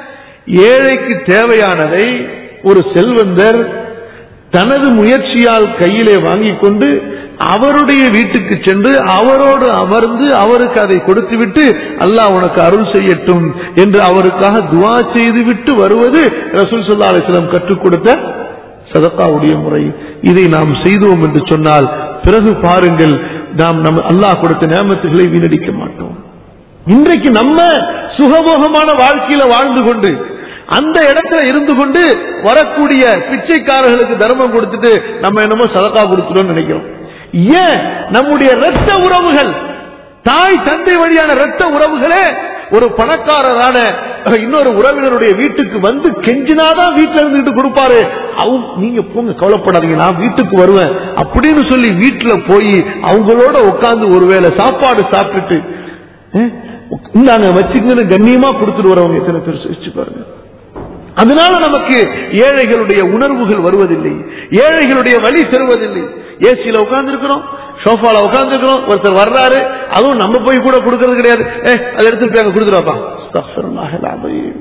ஏழைக்கு தேவையானதை ஒரு செல்வந்தர் தனது முயற்சியால் கையிலே வாங்கிக் கொண்டு அவருடைய வீட்டுக்கு சென்று அவரோடு அமர்ந்து அவருக்கு அதை கொடுத்துவிட்டு அல்லாஹ் உனக்கு அருள் செய்யட்டும் என்று அவருக்காக துவா செய்துவிட்டு வருவது ரசூல் ஸல்லல்லாஹு அலைஹி வஸல்லம் கற்றுக் கொடுத்த சதக்காவுடைய முறை இதை நாம் செய்தோம் என்று சொன்னால் பிறகு பாருங்கள் நாம் நம்ம அல்லாஹ் கொடுத்த நேமத்துகளை வீணடிக்க மாட்டோம் இன்றைக்கு நம்ம சுகபோகமான வாழ்க்கையில வாழ்ந்து கொண்டு அந்த இடத்துல இருந்து கொண்டு வரக்கூடிய பிச்சைக்காரர்களுக்கு தர்மம் கொடுத்துட்டு நம்ம என்னமோ சதக்கா கொடுத்துட்டோம்னு நினைக்கிறோம் ஏன் நம்முடைய இரத்த உறவுகள் தாய் தந்தை வழியான இரத்த உறவுகளே ஒரு பணக்காரரான இன்னொரு உறவினருடைய வீட்டுக்கு வந்து கெஞ்சினாதான் வீட்டுல இருந்துட்டு கொடுப்பாரு அவங்க நீங்க போங்க கவலைப்படாதீங்க நான் வீட்டுக்கு வருவேன் அப்படின்னு சொல்லி வீட்டுல போய் அவங்களோட உட்கார்ந்து ஒருவேளை சாப்பாடு சாப்பிட்டுட்டு அஹ், இந்தாங்க வச்சுக்கன்னு கண்ணியமா கொடுத்துட்டு வரவங்க எத்தனை பேர் சிரிச்சு பாருங்க அதனால நமக்கு ஏழைகளுடைய உணர்வுகள் வருவதில்லை ஏழைகளுடைய வழி தருவதில்லை ஏசியில உட்கார்ந்து இருக்கிறோம் சோஃபால உட்கார்ந்து இருக்கிறோம் ஒருத்தர் வர்றாரு அதுவும் நம்ம போய் கூட கொடுக்கறது கிடையாது ஏ அதை எடுத்து போய் அங்க கொடுத்துருவாப்பா அஸ்தக்ஃபிருல்லாஹ் அல்-அஸீம்.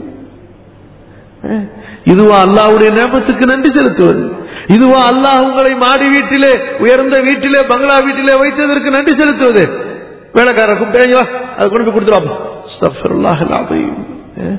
ஏ, இதுவா அல்லாஹ்வுடைய நேமத்துக்கு நன்றி செலுத்துவது இதுவா அல்லாஹ் உங்களை மாடி வீட்டிலே உயர்ந்த வீட்டிலே பங்களா வீட்டிலே வைத்ததற்கு நன்றி செலுத்துவது வேலைக்காரர் கூப்பிட்டு அதை கொண்டு போய் கொடுத்துருவாப்பா அஸ்தக்ஃபிருல்லாஹ் அல்-அஸீம். ஏ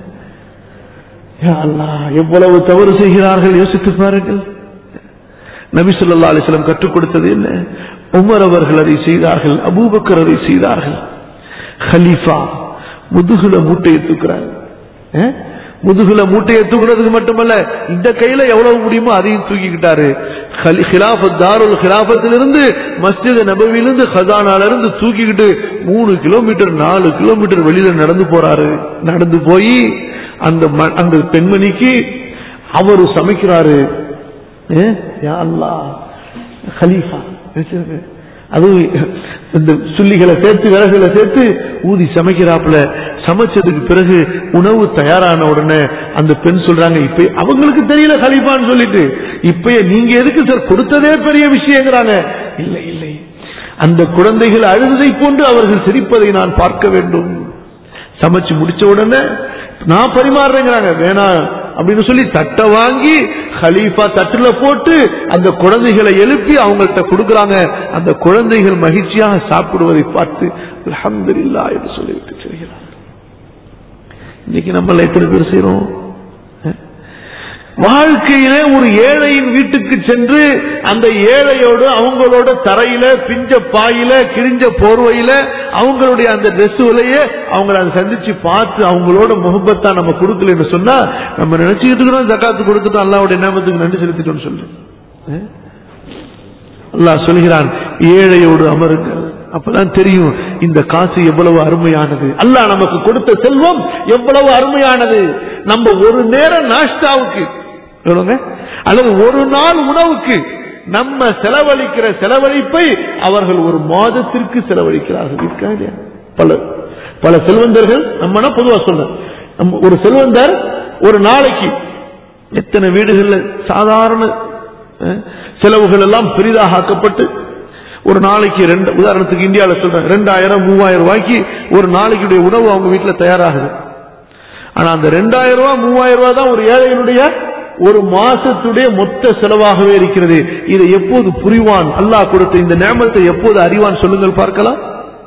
யா அல்லாஹ், எவ்வளவு தவறு செய்கிறார்கள் யோசித்து பாருங்கள் நபி ஸல்லல்லாஹு அலைஹி வஸல்லம் கற்றுக் கொடுத்தது என்ன உமர் அவர்கள் அதை செய்தார்கள் அபூபக்கர் அதை செய்தார்கள் ஹலீஃபா முதுகுல மூட்டையை தூக்குறாங்க அஹ்? முதுகுல மூட்டையை தூக்குறதுக்கு மட்டுமல்ல இந்த கையில எவ்வளவு முடியுமோ அதையும் தூக்கிக்கிட்டாரு ஹலி- ஹிலாஃபத் தாருல் ஹிலாஃபத்திலிருந்து மஸ்ஜித் நபவிலிருந்து ஹசானால இருந்து தூக்கிக்கிட்டு மூணு கிலோமீட்டர் நாலு கிலோமீட்டர் வெளியில நடந்து போறாரு நடந்து போய் அந்த ம- அந்த பெண்மணிக்கு அவரு சமைக்கிறாரு ஏ, யா அல்லாஹ், கலீஃபா வச்சிருக்கு. அதுவும் இந்த சுள்ளிகளை சேர்த்து விறகுகளை சேர்த்து ஊதி சமைக்கிறாப்புல சமைச்சதுக்கு பிறகு உணவு தயாரான உடனே அந்த பெண் சொல்றாங்க இப்ப அவங்களுக்கு தெரியல கலீஃபான்னு சொல்லிட்டு இப்ப நீங்க எதுக்கு சார் கொடுத்ததே பெரிய விஷயங்கிறாங்க இல்லை இல்லை அந்த குழந்தைகள் அழுததை போன்று அவர்கள் சிரிப்பதை நான் பார்க்க வேண்டும் சமைச்சு முடிச்ச உடனே நான் பரிமாறுறேங்கிறாங்க வேணாம் அப்படின்னு சொல்லி தட்டை வாங்கி ஹலீஃபா தட்டுல போட்டு அந்த குழந்தைகளை எழுப்பி அவங்கள்ட்ட கொடுக்கறாங்க அந்த குழந்தைகள் மகிழ்ச்சியாக சாப்பிடுவதை பார்த்து அல்ஹம்துலில்லாஹ் என்று சொல்லிவிட்டு செல்கிறார் இன்னைக்கு நம்மள எத்தனை பேர் செய்யறோம் அஹ்? வாழ்க்கையிலே ஒரு ஏழையின் வீட்டுக்கு சென்று அந்த ஏழையோடு அவங்களோட தரையில பிஞ்ச பாயில கிழிஞ்ச போர்வையில அவங்களுடைய அந்த ட்ரெஸ்ஸுகளையே அவங்கள அதை சந்திச்சு பார்த்து அவங்களோட முகப்பத்தா நம்ம கொடுக்கலன்னு சொன்னா நம்ம நினைச்சுக்கிட்டு இருக்கிறோம் ஜக்காத்து கொடுத்துட்டோம் அல்லாவுடைய நேமத்துக்கு நன்றி செலுத்திட்டோம்னு சொல்றோம் அல்லாஹ் சொல்கிறான் ஏழையோடு அமருங்கள் அப்பதான் தெரியும் இந்த காசு எவ்வளவு அருமையானது அல்லாஹ் நமக்கு கொடுத்த செல்வம் எவ்வளவு அருமையானது நம்ம ஒரு நேரம் நாஷ்டாவுக்கு எவ்வளவுங்க? அல்லது ஒரு நாள் உணவுக்கு நம்ம செலவழிக்கிற செலவழிப்பை அவர்கள் ஒரு மாதத்திற்கு செலவழிக்கிறார்கள் இருக்கா இல்லையா? பல பல செல்வந்தர்கள் நம்ம பொதுவா சொல்ல நம்ம ஒரு செல்வந்தர் ஒரு நாளைக்கு எத்தனை வீடுகள்ல சாதாரண அஹ், செலவுகள் எல்லாம் பெரிதாக ஆக்கப்பட்டு ஒரு நாளைக்கு ரெண்டு உதாரணத்துக்கு இந்தியாவில் சொல்றேன் ரெண்டாயிரம் மூவாயிரம் ரூபாய்க்கு ஒரு நாளைக்குடைய உணவு அவங்க வீட்டில் தயாராகுது ஆனா அந்த ரெண்டாயிரம் ரூபாய் மூவாயிரம் ரூபாய் தான் ஒரு ஏழையினுடைய ஒரு மாசத்துடைய மொத்த செலவாகவே இருக்கிறது இதை எப்போது புரிவான் அல்லாஹ் கொடுத்த இந்த நேமத்தை எப்போது அறிவான் சொல்லுங்கள் பார்க்கலாம்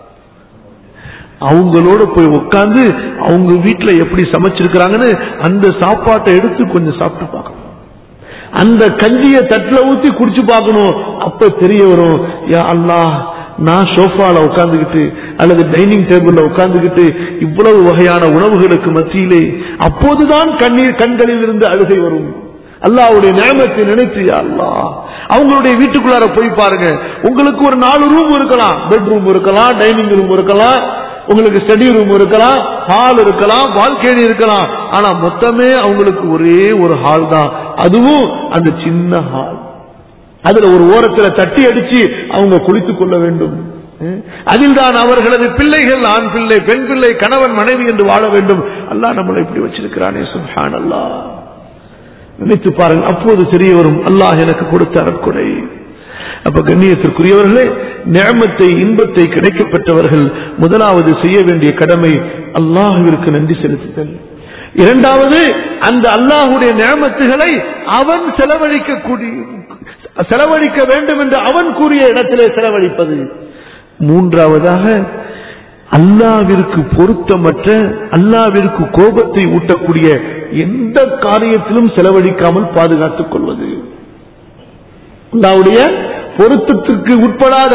அவங்களோட போய் உட்கார்ந்து அவங்க வீட்டுல எப்படி சமைச்சிருக்கிறாங்கன்னு அந்த சாப்பாட்டை எடுத்து கொஞ்சம் சாப்பிட்டு பார்க்கணும் அந்த கஞ்சிய தட்டுல ஊத்தி குடிச்சு பார்க்கணும் அப்ப தெரிய வரும் யா அல்லாஹ் நான் சோஃபால உட்கார்ந்துகிட்டு அல்லது டைனிங் டேபிள்ல உட்கார்ந்துகிட்டு இவ்வளவு வகையான உணவுகளுக்கு மத்தியிலே அப்போதுதான் கண்ணீர் கண்களில் இருந்து அழுகை வரும் அல்லாஹ்வுடைய நியமத்தை நினைத்து யா அல்லாஹ் அவங்களுடைய வீட்டுக்குள்ளார போய் பாருங்க உங்களுக்கு ஒரு நாலு ரூம் இருக்கலாம் பெட்ரூம் இருக்கலாம் டைனிங் ரூம் இருக்கலாம் உங்களுக்கு ஸ்டடி ரூம் இருக்கலாம் ஹால் இருக்கலாம் பால்கனி இருக்கலாம் ஆனா மொத்தமே அவங்களுக்கு ஒரே ஒரு ஹால் தான் அதுவும் அந்த சின்ன ஹால் அதுல ஒரு ஓரத்துல தட்டி அடிச்சு அவங்க குளித்துக் கொள்ள வேண்டும் அதில் தான் அவர்களது பிள்ளைகள் ஆண் பிள்ளை பெண் பிள்ளை கணவன் மனைவி என்று வாழ வேண்டும் அல்லாஹ் நம்மளை இப்படி வச்சிருக்கிறானே சுஹான் அல்லாஹ் நினைத்து பாருங்கள் அப்போது தெரிய வரும் அல்லாஹ் எனக்கு கொடுத்த அறக்குறை அப்ப கண்ணியத்திற்குரியவர்களே நியமத்தை இன்பத்தை கிடைக்கப் பெற்றவர்கள் முதலாவது செய்ய வேண்டிய கடமை அல்லாஹுவிற்கு நன்றி செலுத்துதல் இரண்டாவது அந்த அல்லாஹுடைய நியமத்துகளை அவன் செலவழிக்கக்கூடிய செலவழிக்க வேண்டும் என்று அவன் கூறிய இடத்திலே செலவழிப்பது மூன்றாவதாக அல்லாவிற்கு பொருத்தமற்ற அல்லாவிற்கு கோபத்தை ஊட்டக்கூடிய எந்த காரியத்திலும் செலவழிக்காமல் பாதுகாத்துக் கொள்வது அல்லாவுடைய பொருத்தத்திற்கு உட்படாத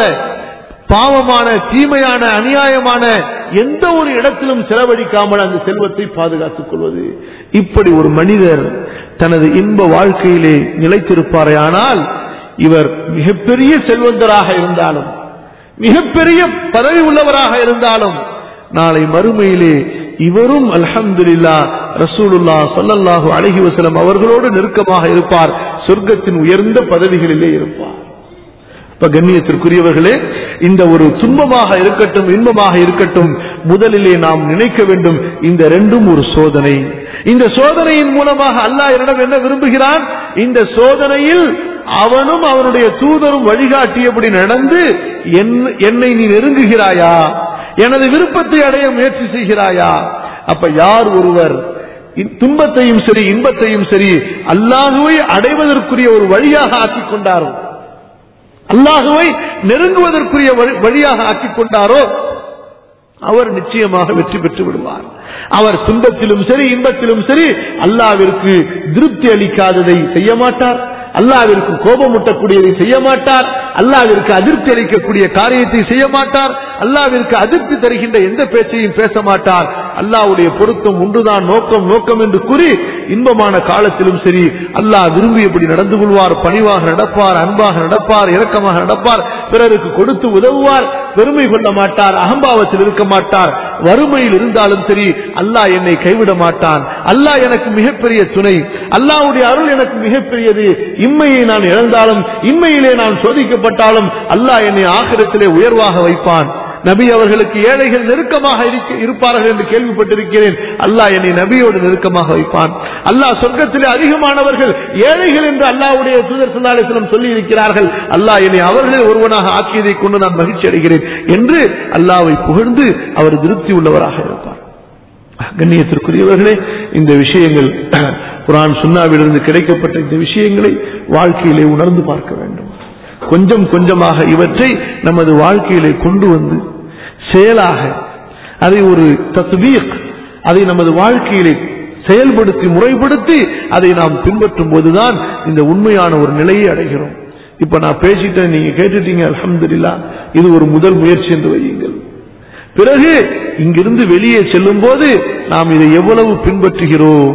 பாவமான தீமையான அநியாயமான எந்த ஒரு இடத்திலும் செலவழிக்காமல் அந்த செல்வத்தை பாதுகாத்துக் கொள்வது இப்படி ஒரு மனிதர் தனது இன்ப வாழ்க்கையிலே நிலைத்திருப்பாரையானால் இவர் மிகப்பெரிய செல்வந்தராக இருந்தாலும் மிகப்பெரிய பதவி உள்ளவராக இருந்தாலும் நாளை மறுமையிலே இவரும் அல்ஹம்துலில்லா ரசூலுல்லா ஸல்லல்லாஹு அலைஹி வஸல்லம் அவர்களோடு நெருக்கமாக இருப்பார் சொர்க்கத்தின் உயர்ந்த பதவிகளிலே இருப்பார் இப்ப கண்ணியத்திற்குரியவர்களே இந்த ஒரு துன்பமாக இருக்கட்டும் இன்பமாக இருக்கட்டும் முதலிலே நாம் நினைக்க வேண்டும் இந்த ரெண்டும் ஒரு சோதனை இந்த சோதனையின் மூலமாக அல்லாஹ் என்னிடம் என்ன விரும்புகிறான் இந்த சோதனையில் அவனும் அவனுடைய தூதரும் வழிகாட்டியபடி நடந்து என்- என்னை நீ நெருங்குகிறாயா எனது விருப்பத்தை அடைய முயற்சி செய்கிறாயா அப்ப யார் ஒருவர் இ- துன்பத்தையும் சரி இன்பத்தையும் சரி அல்லாஹுவை அடைவதற்குரிய ஒரு வழியாக ஆக்கிக் கொண்டாரோ அல்லாஹுவை நெருங்குவதற்குரிய வழி- வழியாக ஆக்கிக் கொண்டாரோ அவர் நிச்சயமாக வெற்றி பெற்று விடுவார் அவர் துன்பத்திலும் சரி இன்பத்திலும் சரி அல்லாவிற்கு திருப்தி அளிக்காததை செய்ய மாட்டார் அல்லாவிற்கு கோபமூட்டக்கூடியதை செய்ய மாட்டார் அல்லாவிற்கு அதிருப்தி அளிக்கக்கூடிய காரியத்தை செய்ய மாட்டார் அல்லாவிற்கு அதிருப்தி தருகின்ற எந்த பேச்சையும் பேச மாட்டார் அல்லாவுடைய பொருத்தம் ஒன்றுதான் நோக்கம் நோக்கம் என்று கூறி இன்பமான காலத்திலும் சரி அல்லாஹ் விரும்பியபடி நடந்து கொள்வார் பணிவாக நடப்பார் அன்பாக நடப்பார் இரக்கமாக நடப்பார் பிறருக்கு கொடுத்து உதவுவார் பெருமை கொள்ள மாட்டார் அகம்பாவத்தில் இருக்க மாட்டார் வறுமையில் இருந்தாலும் சரி அல்லாஹ் என்னை கைவிட மாட்டான் அல்லாஹ் எனக்கு மிகப்பெரிய துணை அல்லாஹ்வுடைய அருள் எனக்கு மிகப்பெரியது இம்மையை நான் இழந்தாலும் இன்மையிலே நான் சோதிக்கப்பட்டாலும் அல்லாஹ் என்னை ஆகிரத்திலே உயர்வாக வைப்பான் நபி அவர்களுக்கு ஏழைகள் நெருக்கமாக இருக்க- இருப்பார்கள் என்று கேள்விப்பட்டிருக்கிறேன் அல்லாஹ் என்னை நபியோடு நெருக்கமாக வைப்பான் அல்லாஹ் சொர்க்கத்திலே அதிகமானவர்கள் ஏழைகள் என்று அல்லாஹ்வுடைய தூதர் சொல்லாலிசலம் சொல்லி இருக்கிறார்கள் அல்லாஹ் என்னை அவர்களில் ஒருவனாக ஆக்கியதை கொண்டு நான் மகிழ்ச்சி அடைகிறேன் என்று அல்லாஹ்வை புகழ்ந்து அவர் திருப்தி உள்ளவராக இருப்பார் கண்ணியத்திற்குரியவர்களே இந்த விஷயங்கள் குரான் சுன்னாவிலிருந்து கிடைக்கப்பட்ட இந்த விஷயங்களை வாழ்க்கையிலே உணர்ந்து பார்க்க வேண்டும் கொஞ்சம் கொஞ்சமாக இவற்றை நமது வாழ்க்கையிலே கொண்டு வந்து செயலாக அதை ஒரு தத்வீக் அதை நமது வாழ்க்கையிலே செயல்படுத்தி முறைப்படுத்தி அதை நாம் பின்பற்றும் போதுதான் இந்த உண்மையான ஒரு நிலையை அடைகிறோம் இப்ப நான் பேசிட்டேன் நீங்க கேட்டுட்டீங்க அல்ஹம்துலில்லாஹ் இது ஒரு முதல் முயற்சி என்று வையுங்கள் பிறகு இங்கிருந்து வெளியே செல்லும் போது நாம் இதை எவ்வளவு பின்பற்றுகிறோம்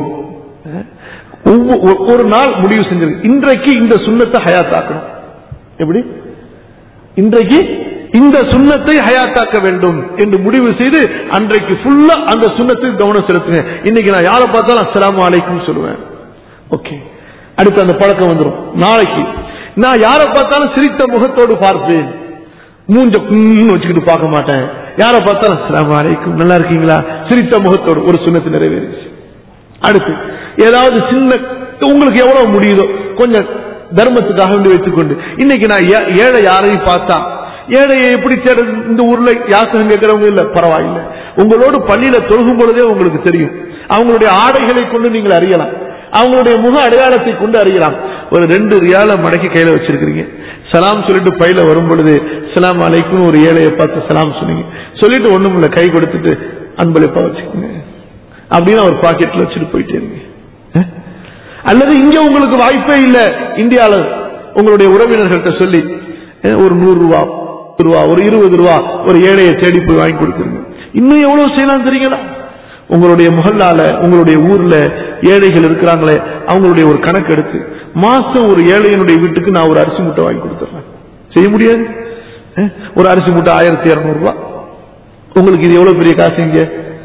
ஒவ்வொ- ஒரு நாள் முடிவு செஞ்சிருக்கு இன்றைக்கு இந்த சுண்ணத்தை ஹயாத்தாக்கணும் எப்படி இன்றைக்கு இந்த சுண்ணத்தை ஹயாத்தாக்க வேண்டும் என்று முடிவு செய்து அன்றைக்கு ஃபுல்லா அந்த சுண்ணத்துக்கு கவனம் செலுத்துங்க இன்னைக்கு நான் யாரை பார்த்தாலும் அஸ்ஸலாமு அலைக்கும் சொல்லுவேன் ஓகே அடுத்து அந்த பழக்கம் வந்துடும் நாளைக்கு நான் யாரை பார்த்தாலும் சிரித்த முகத்தோடு பார்ப்பேன் மூஞ்ச குன்னு வச்சுக்கிட்டு பார்க்க மாட்டேன் யாரை பார்த்தாலும் அஸ்ஸலாமு அலைக்கும் நல்லா இருக்கீங்களா சிரித்த முகத்தோடு ஒரு சுண்ணத்து நிறைவேறிச்சு அடுத்து ஏதாவது சின்ன உங்களுக்கு எவ்வளவு முடியுதோ கொஞ்சம் தர்மத்துக்காக வேண்டி வைத்துக்கொண்டு இன்னைக்கு நான் ஏ- ஏழை யாரையும் பார்த்தா ஏழையை எப்படி தேட இந்த ஊர்ல யாசகம் கேட்கிறவங்க இல்ல பரவாயில்லை உங்களோடு பள்ளியில தொழுகும் பொழுதே உங்களுக்கு தெரியும் அவங்களுடைய ஆடைகளை கொண்டு நீங்கள் அறியலாம் அவங்களுடைய முக அடையாளத்தை கொண்டு அறியலாம் ஒரு ரெண்டு ரியால மடக்கி கையில வச்சிருக்கிறீங்க சலாம் சொல்லிட்டு பையில வரும் பொழுது சலாம் அலைக்கும் ஒரு ஏழையை பார்த்து சலாம் சொன்னீங்க சொல்லிட்டு ஒண்ணும் இல்ல கை கொடுத்துட்டு அன்பளிப்பா வச்சுக்கோங்க அப்படின்னு ஒரு பாக்கெட்ல வச்சுட்டு போயிட்டே இருங்க அஹ்? அல்லது இங்க உங்களுக்கு வாய்ப்பே இல்ல இந்தியால உங்களுடைய உறவினர்கள்ட்ட சொல்லி அஹ், ஒரு நூறு ரூபா பத்து ரூபா ஒரு இருபது ரூபா ஒரு ஏழையை தேடி போய் வாங்கி கொடுத்துருங்க இன்னும் எவ்வளவு செய்யலாம் தெரியுங்களா உங்களுடைய முகல்லால உங்களுடைய ஊர்ல ஏழைகள் இருக்கிறாங்களே அவங்களுடைய ஒரு கணக்கு எடுத்து மாசம் ஒரு ஏழையினுடைய வீட்டுக்கு நான் ஒரு அரிசி மூட்டை வாங்கி கொடுத்துறேன் செய்ய முடியாது அஹ், ஒரு அரிசி மூட்டை ஆயிரத்தி இருநூறு ரூபாய் உங்களுக்கு இது எவ்வளவு பெரிய காசு இங்க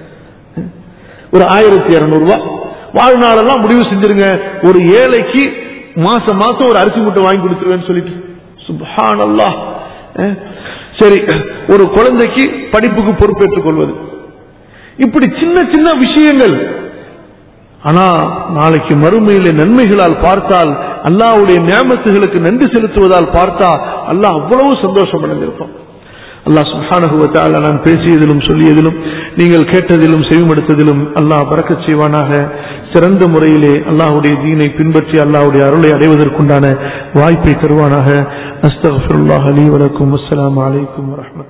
ஒரு ஆயிரத்தி இருநூறு ரூபாய் வாழ்நாளெல்லாம் முடிவு செஞ்சிருங்க ஒரு ஏழைக்கு மாசம் மாசம் ஒரு அரிசி மூட்டை வாங்கி கொடுத்துருவேன்னு சொல்லிட்டு சுப்ஹான் அல்லாஹ் அஹ், சரி ஒரு குழந்தைக்கு படிப்புக்கு பொறுப்பேற்றுக் கொள்வது இப்படி சின்ன சின்ன விஷயங்கள் ஆனா நாளைக்கு மறுமையில நன்மைகளால் பார்த்தால் அல்லாஹ்வுடைய நியமத்துகளுக்கு நன்றி செலுத்துவதால் பார்த்தா அல்லாஹ் அவ்வளவு சந்தோஷம் அடைந்திருப்பான் அல்லாஹ் சுப்ஹானஹு வ தஆலா நான் பேசியதிலும் சொல்லியதிலும் நீங்கள் கேட்டதிலும் செவிமடுத்ததிலும் அல்லாஹ் பறக்கச் செய்வானாக சிறந்த முறையிலே அல்லாஹ்வுடைய தீனை பின்பற்றி அல்லாஹ்வுடைய அருளை அடைவதற்குண்டான வாய்ப்பை தருவானாக அஸ்தக்ஃபிருல்லாஹ் லீ வலக்கும் அஸ்ஸலாமு அலைக்கும் வரஹ்மத்துல்லாஹி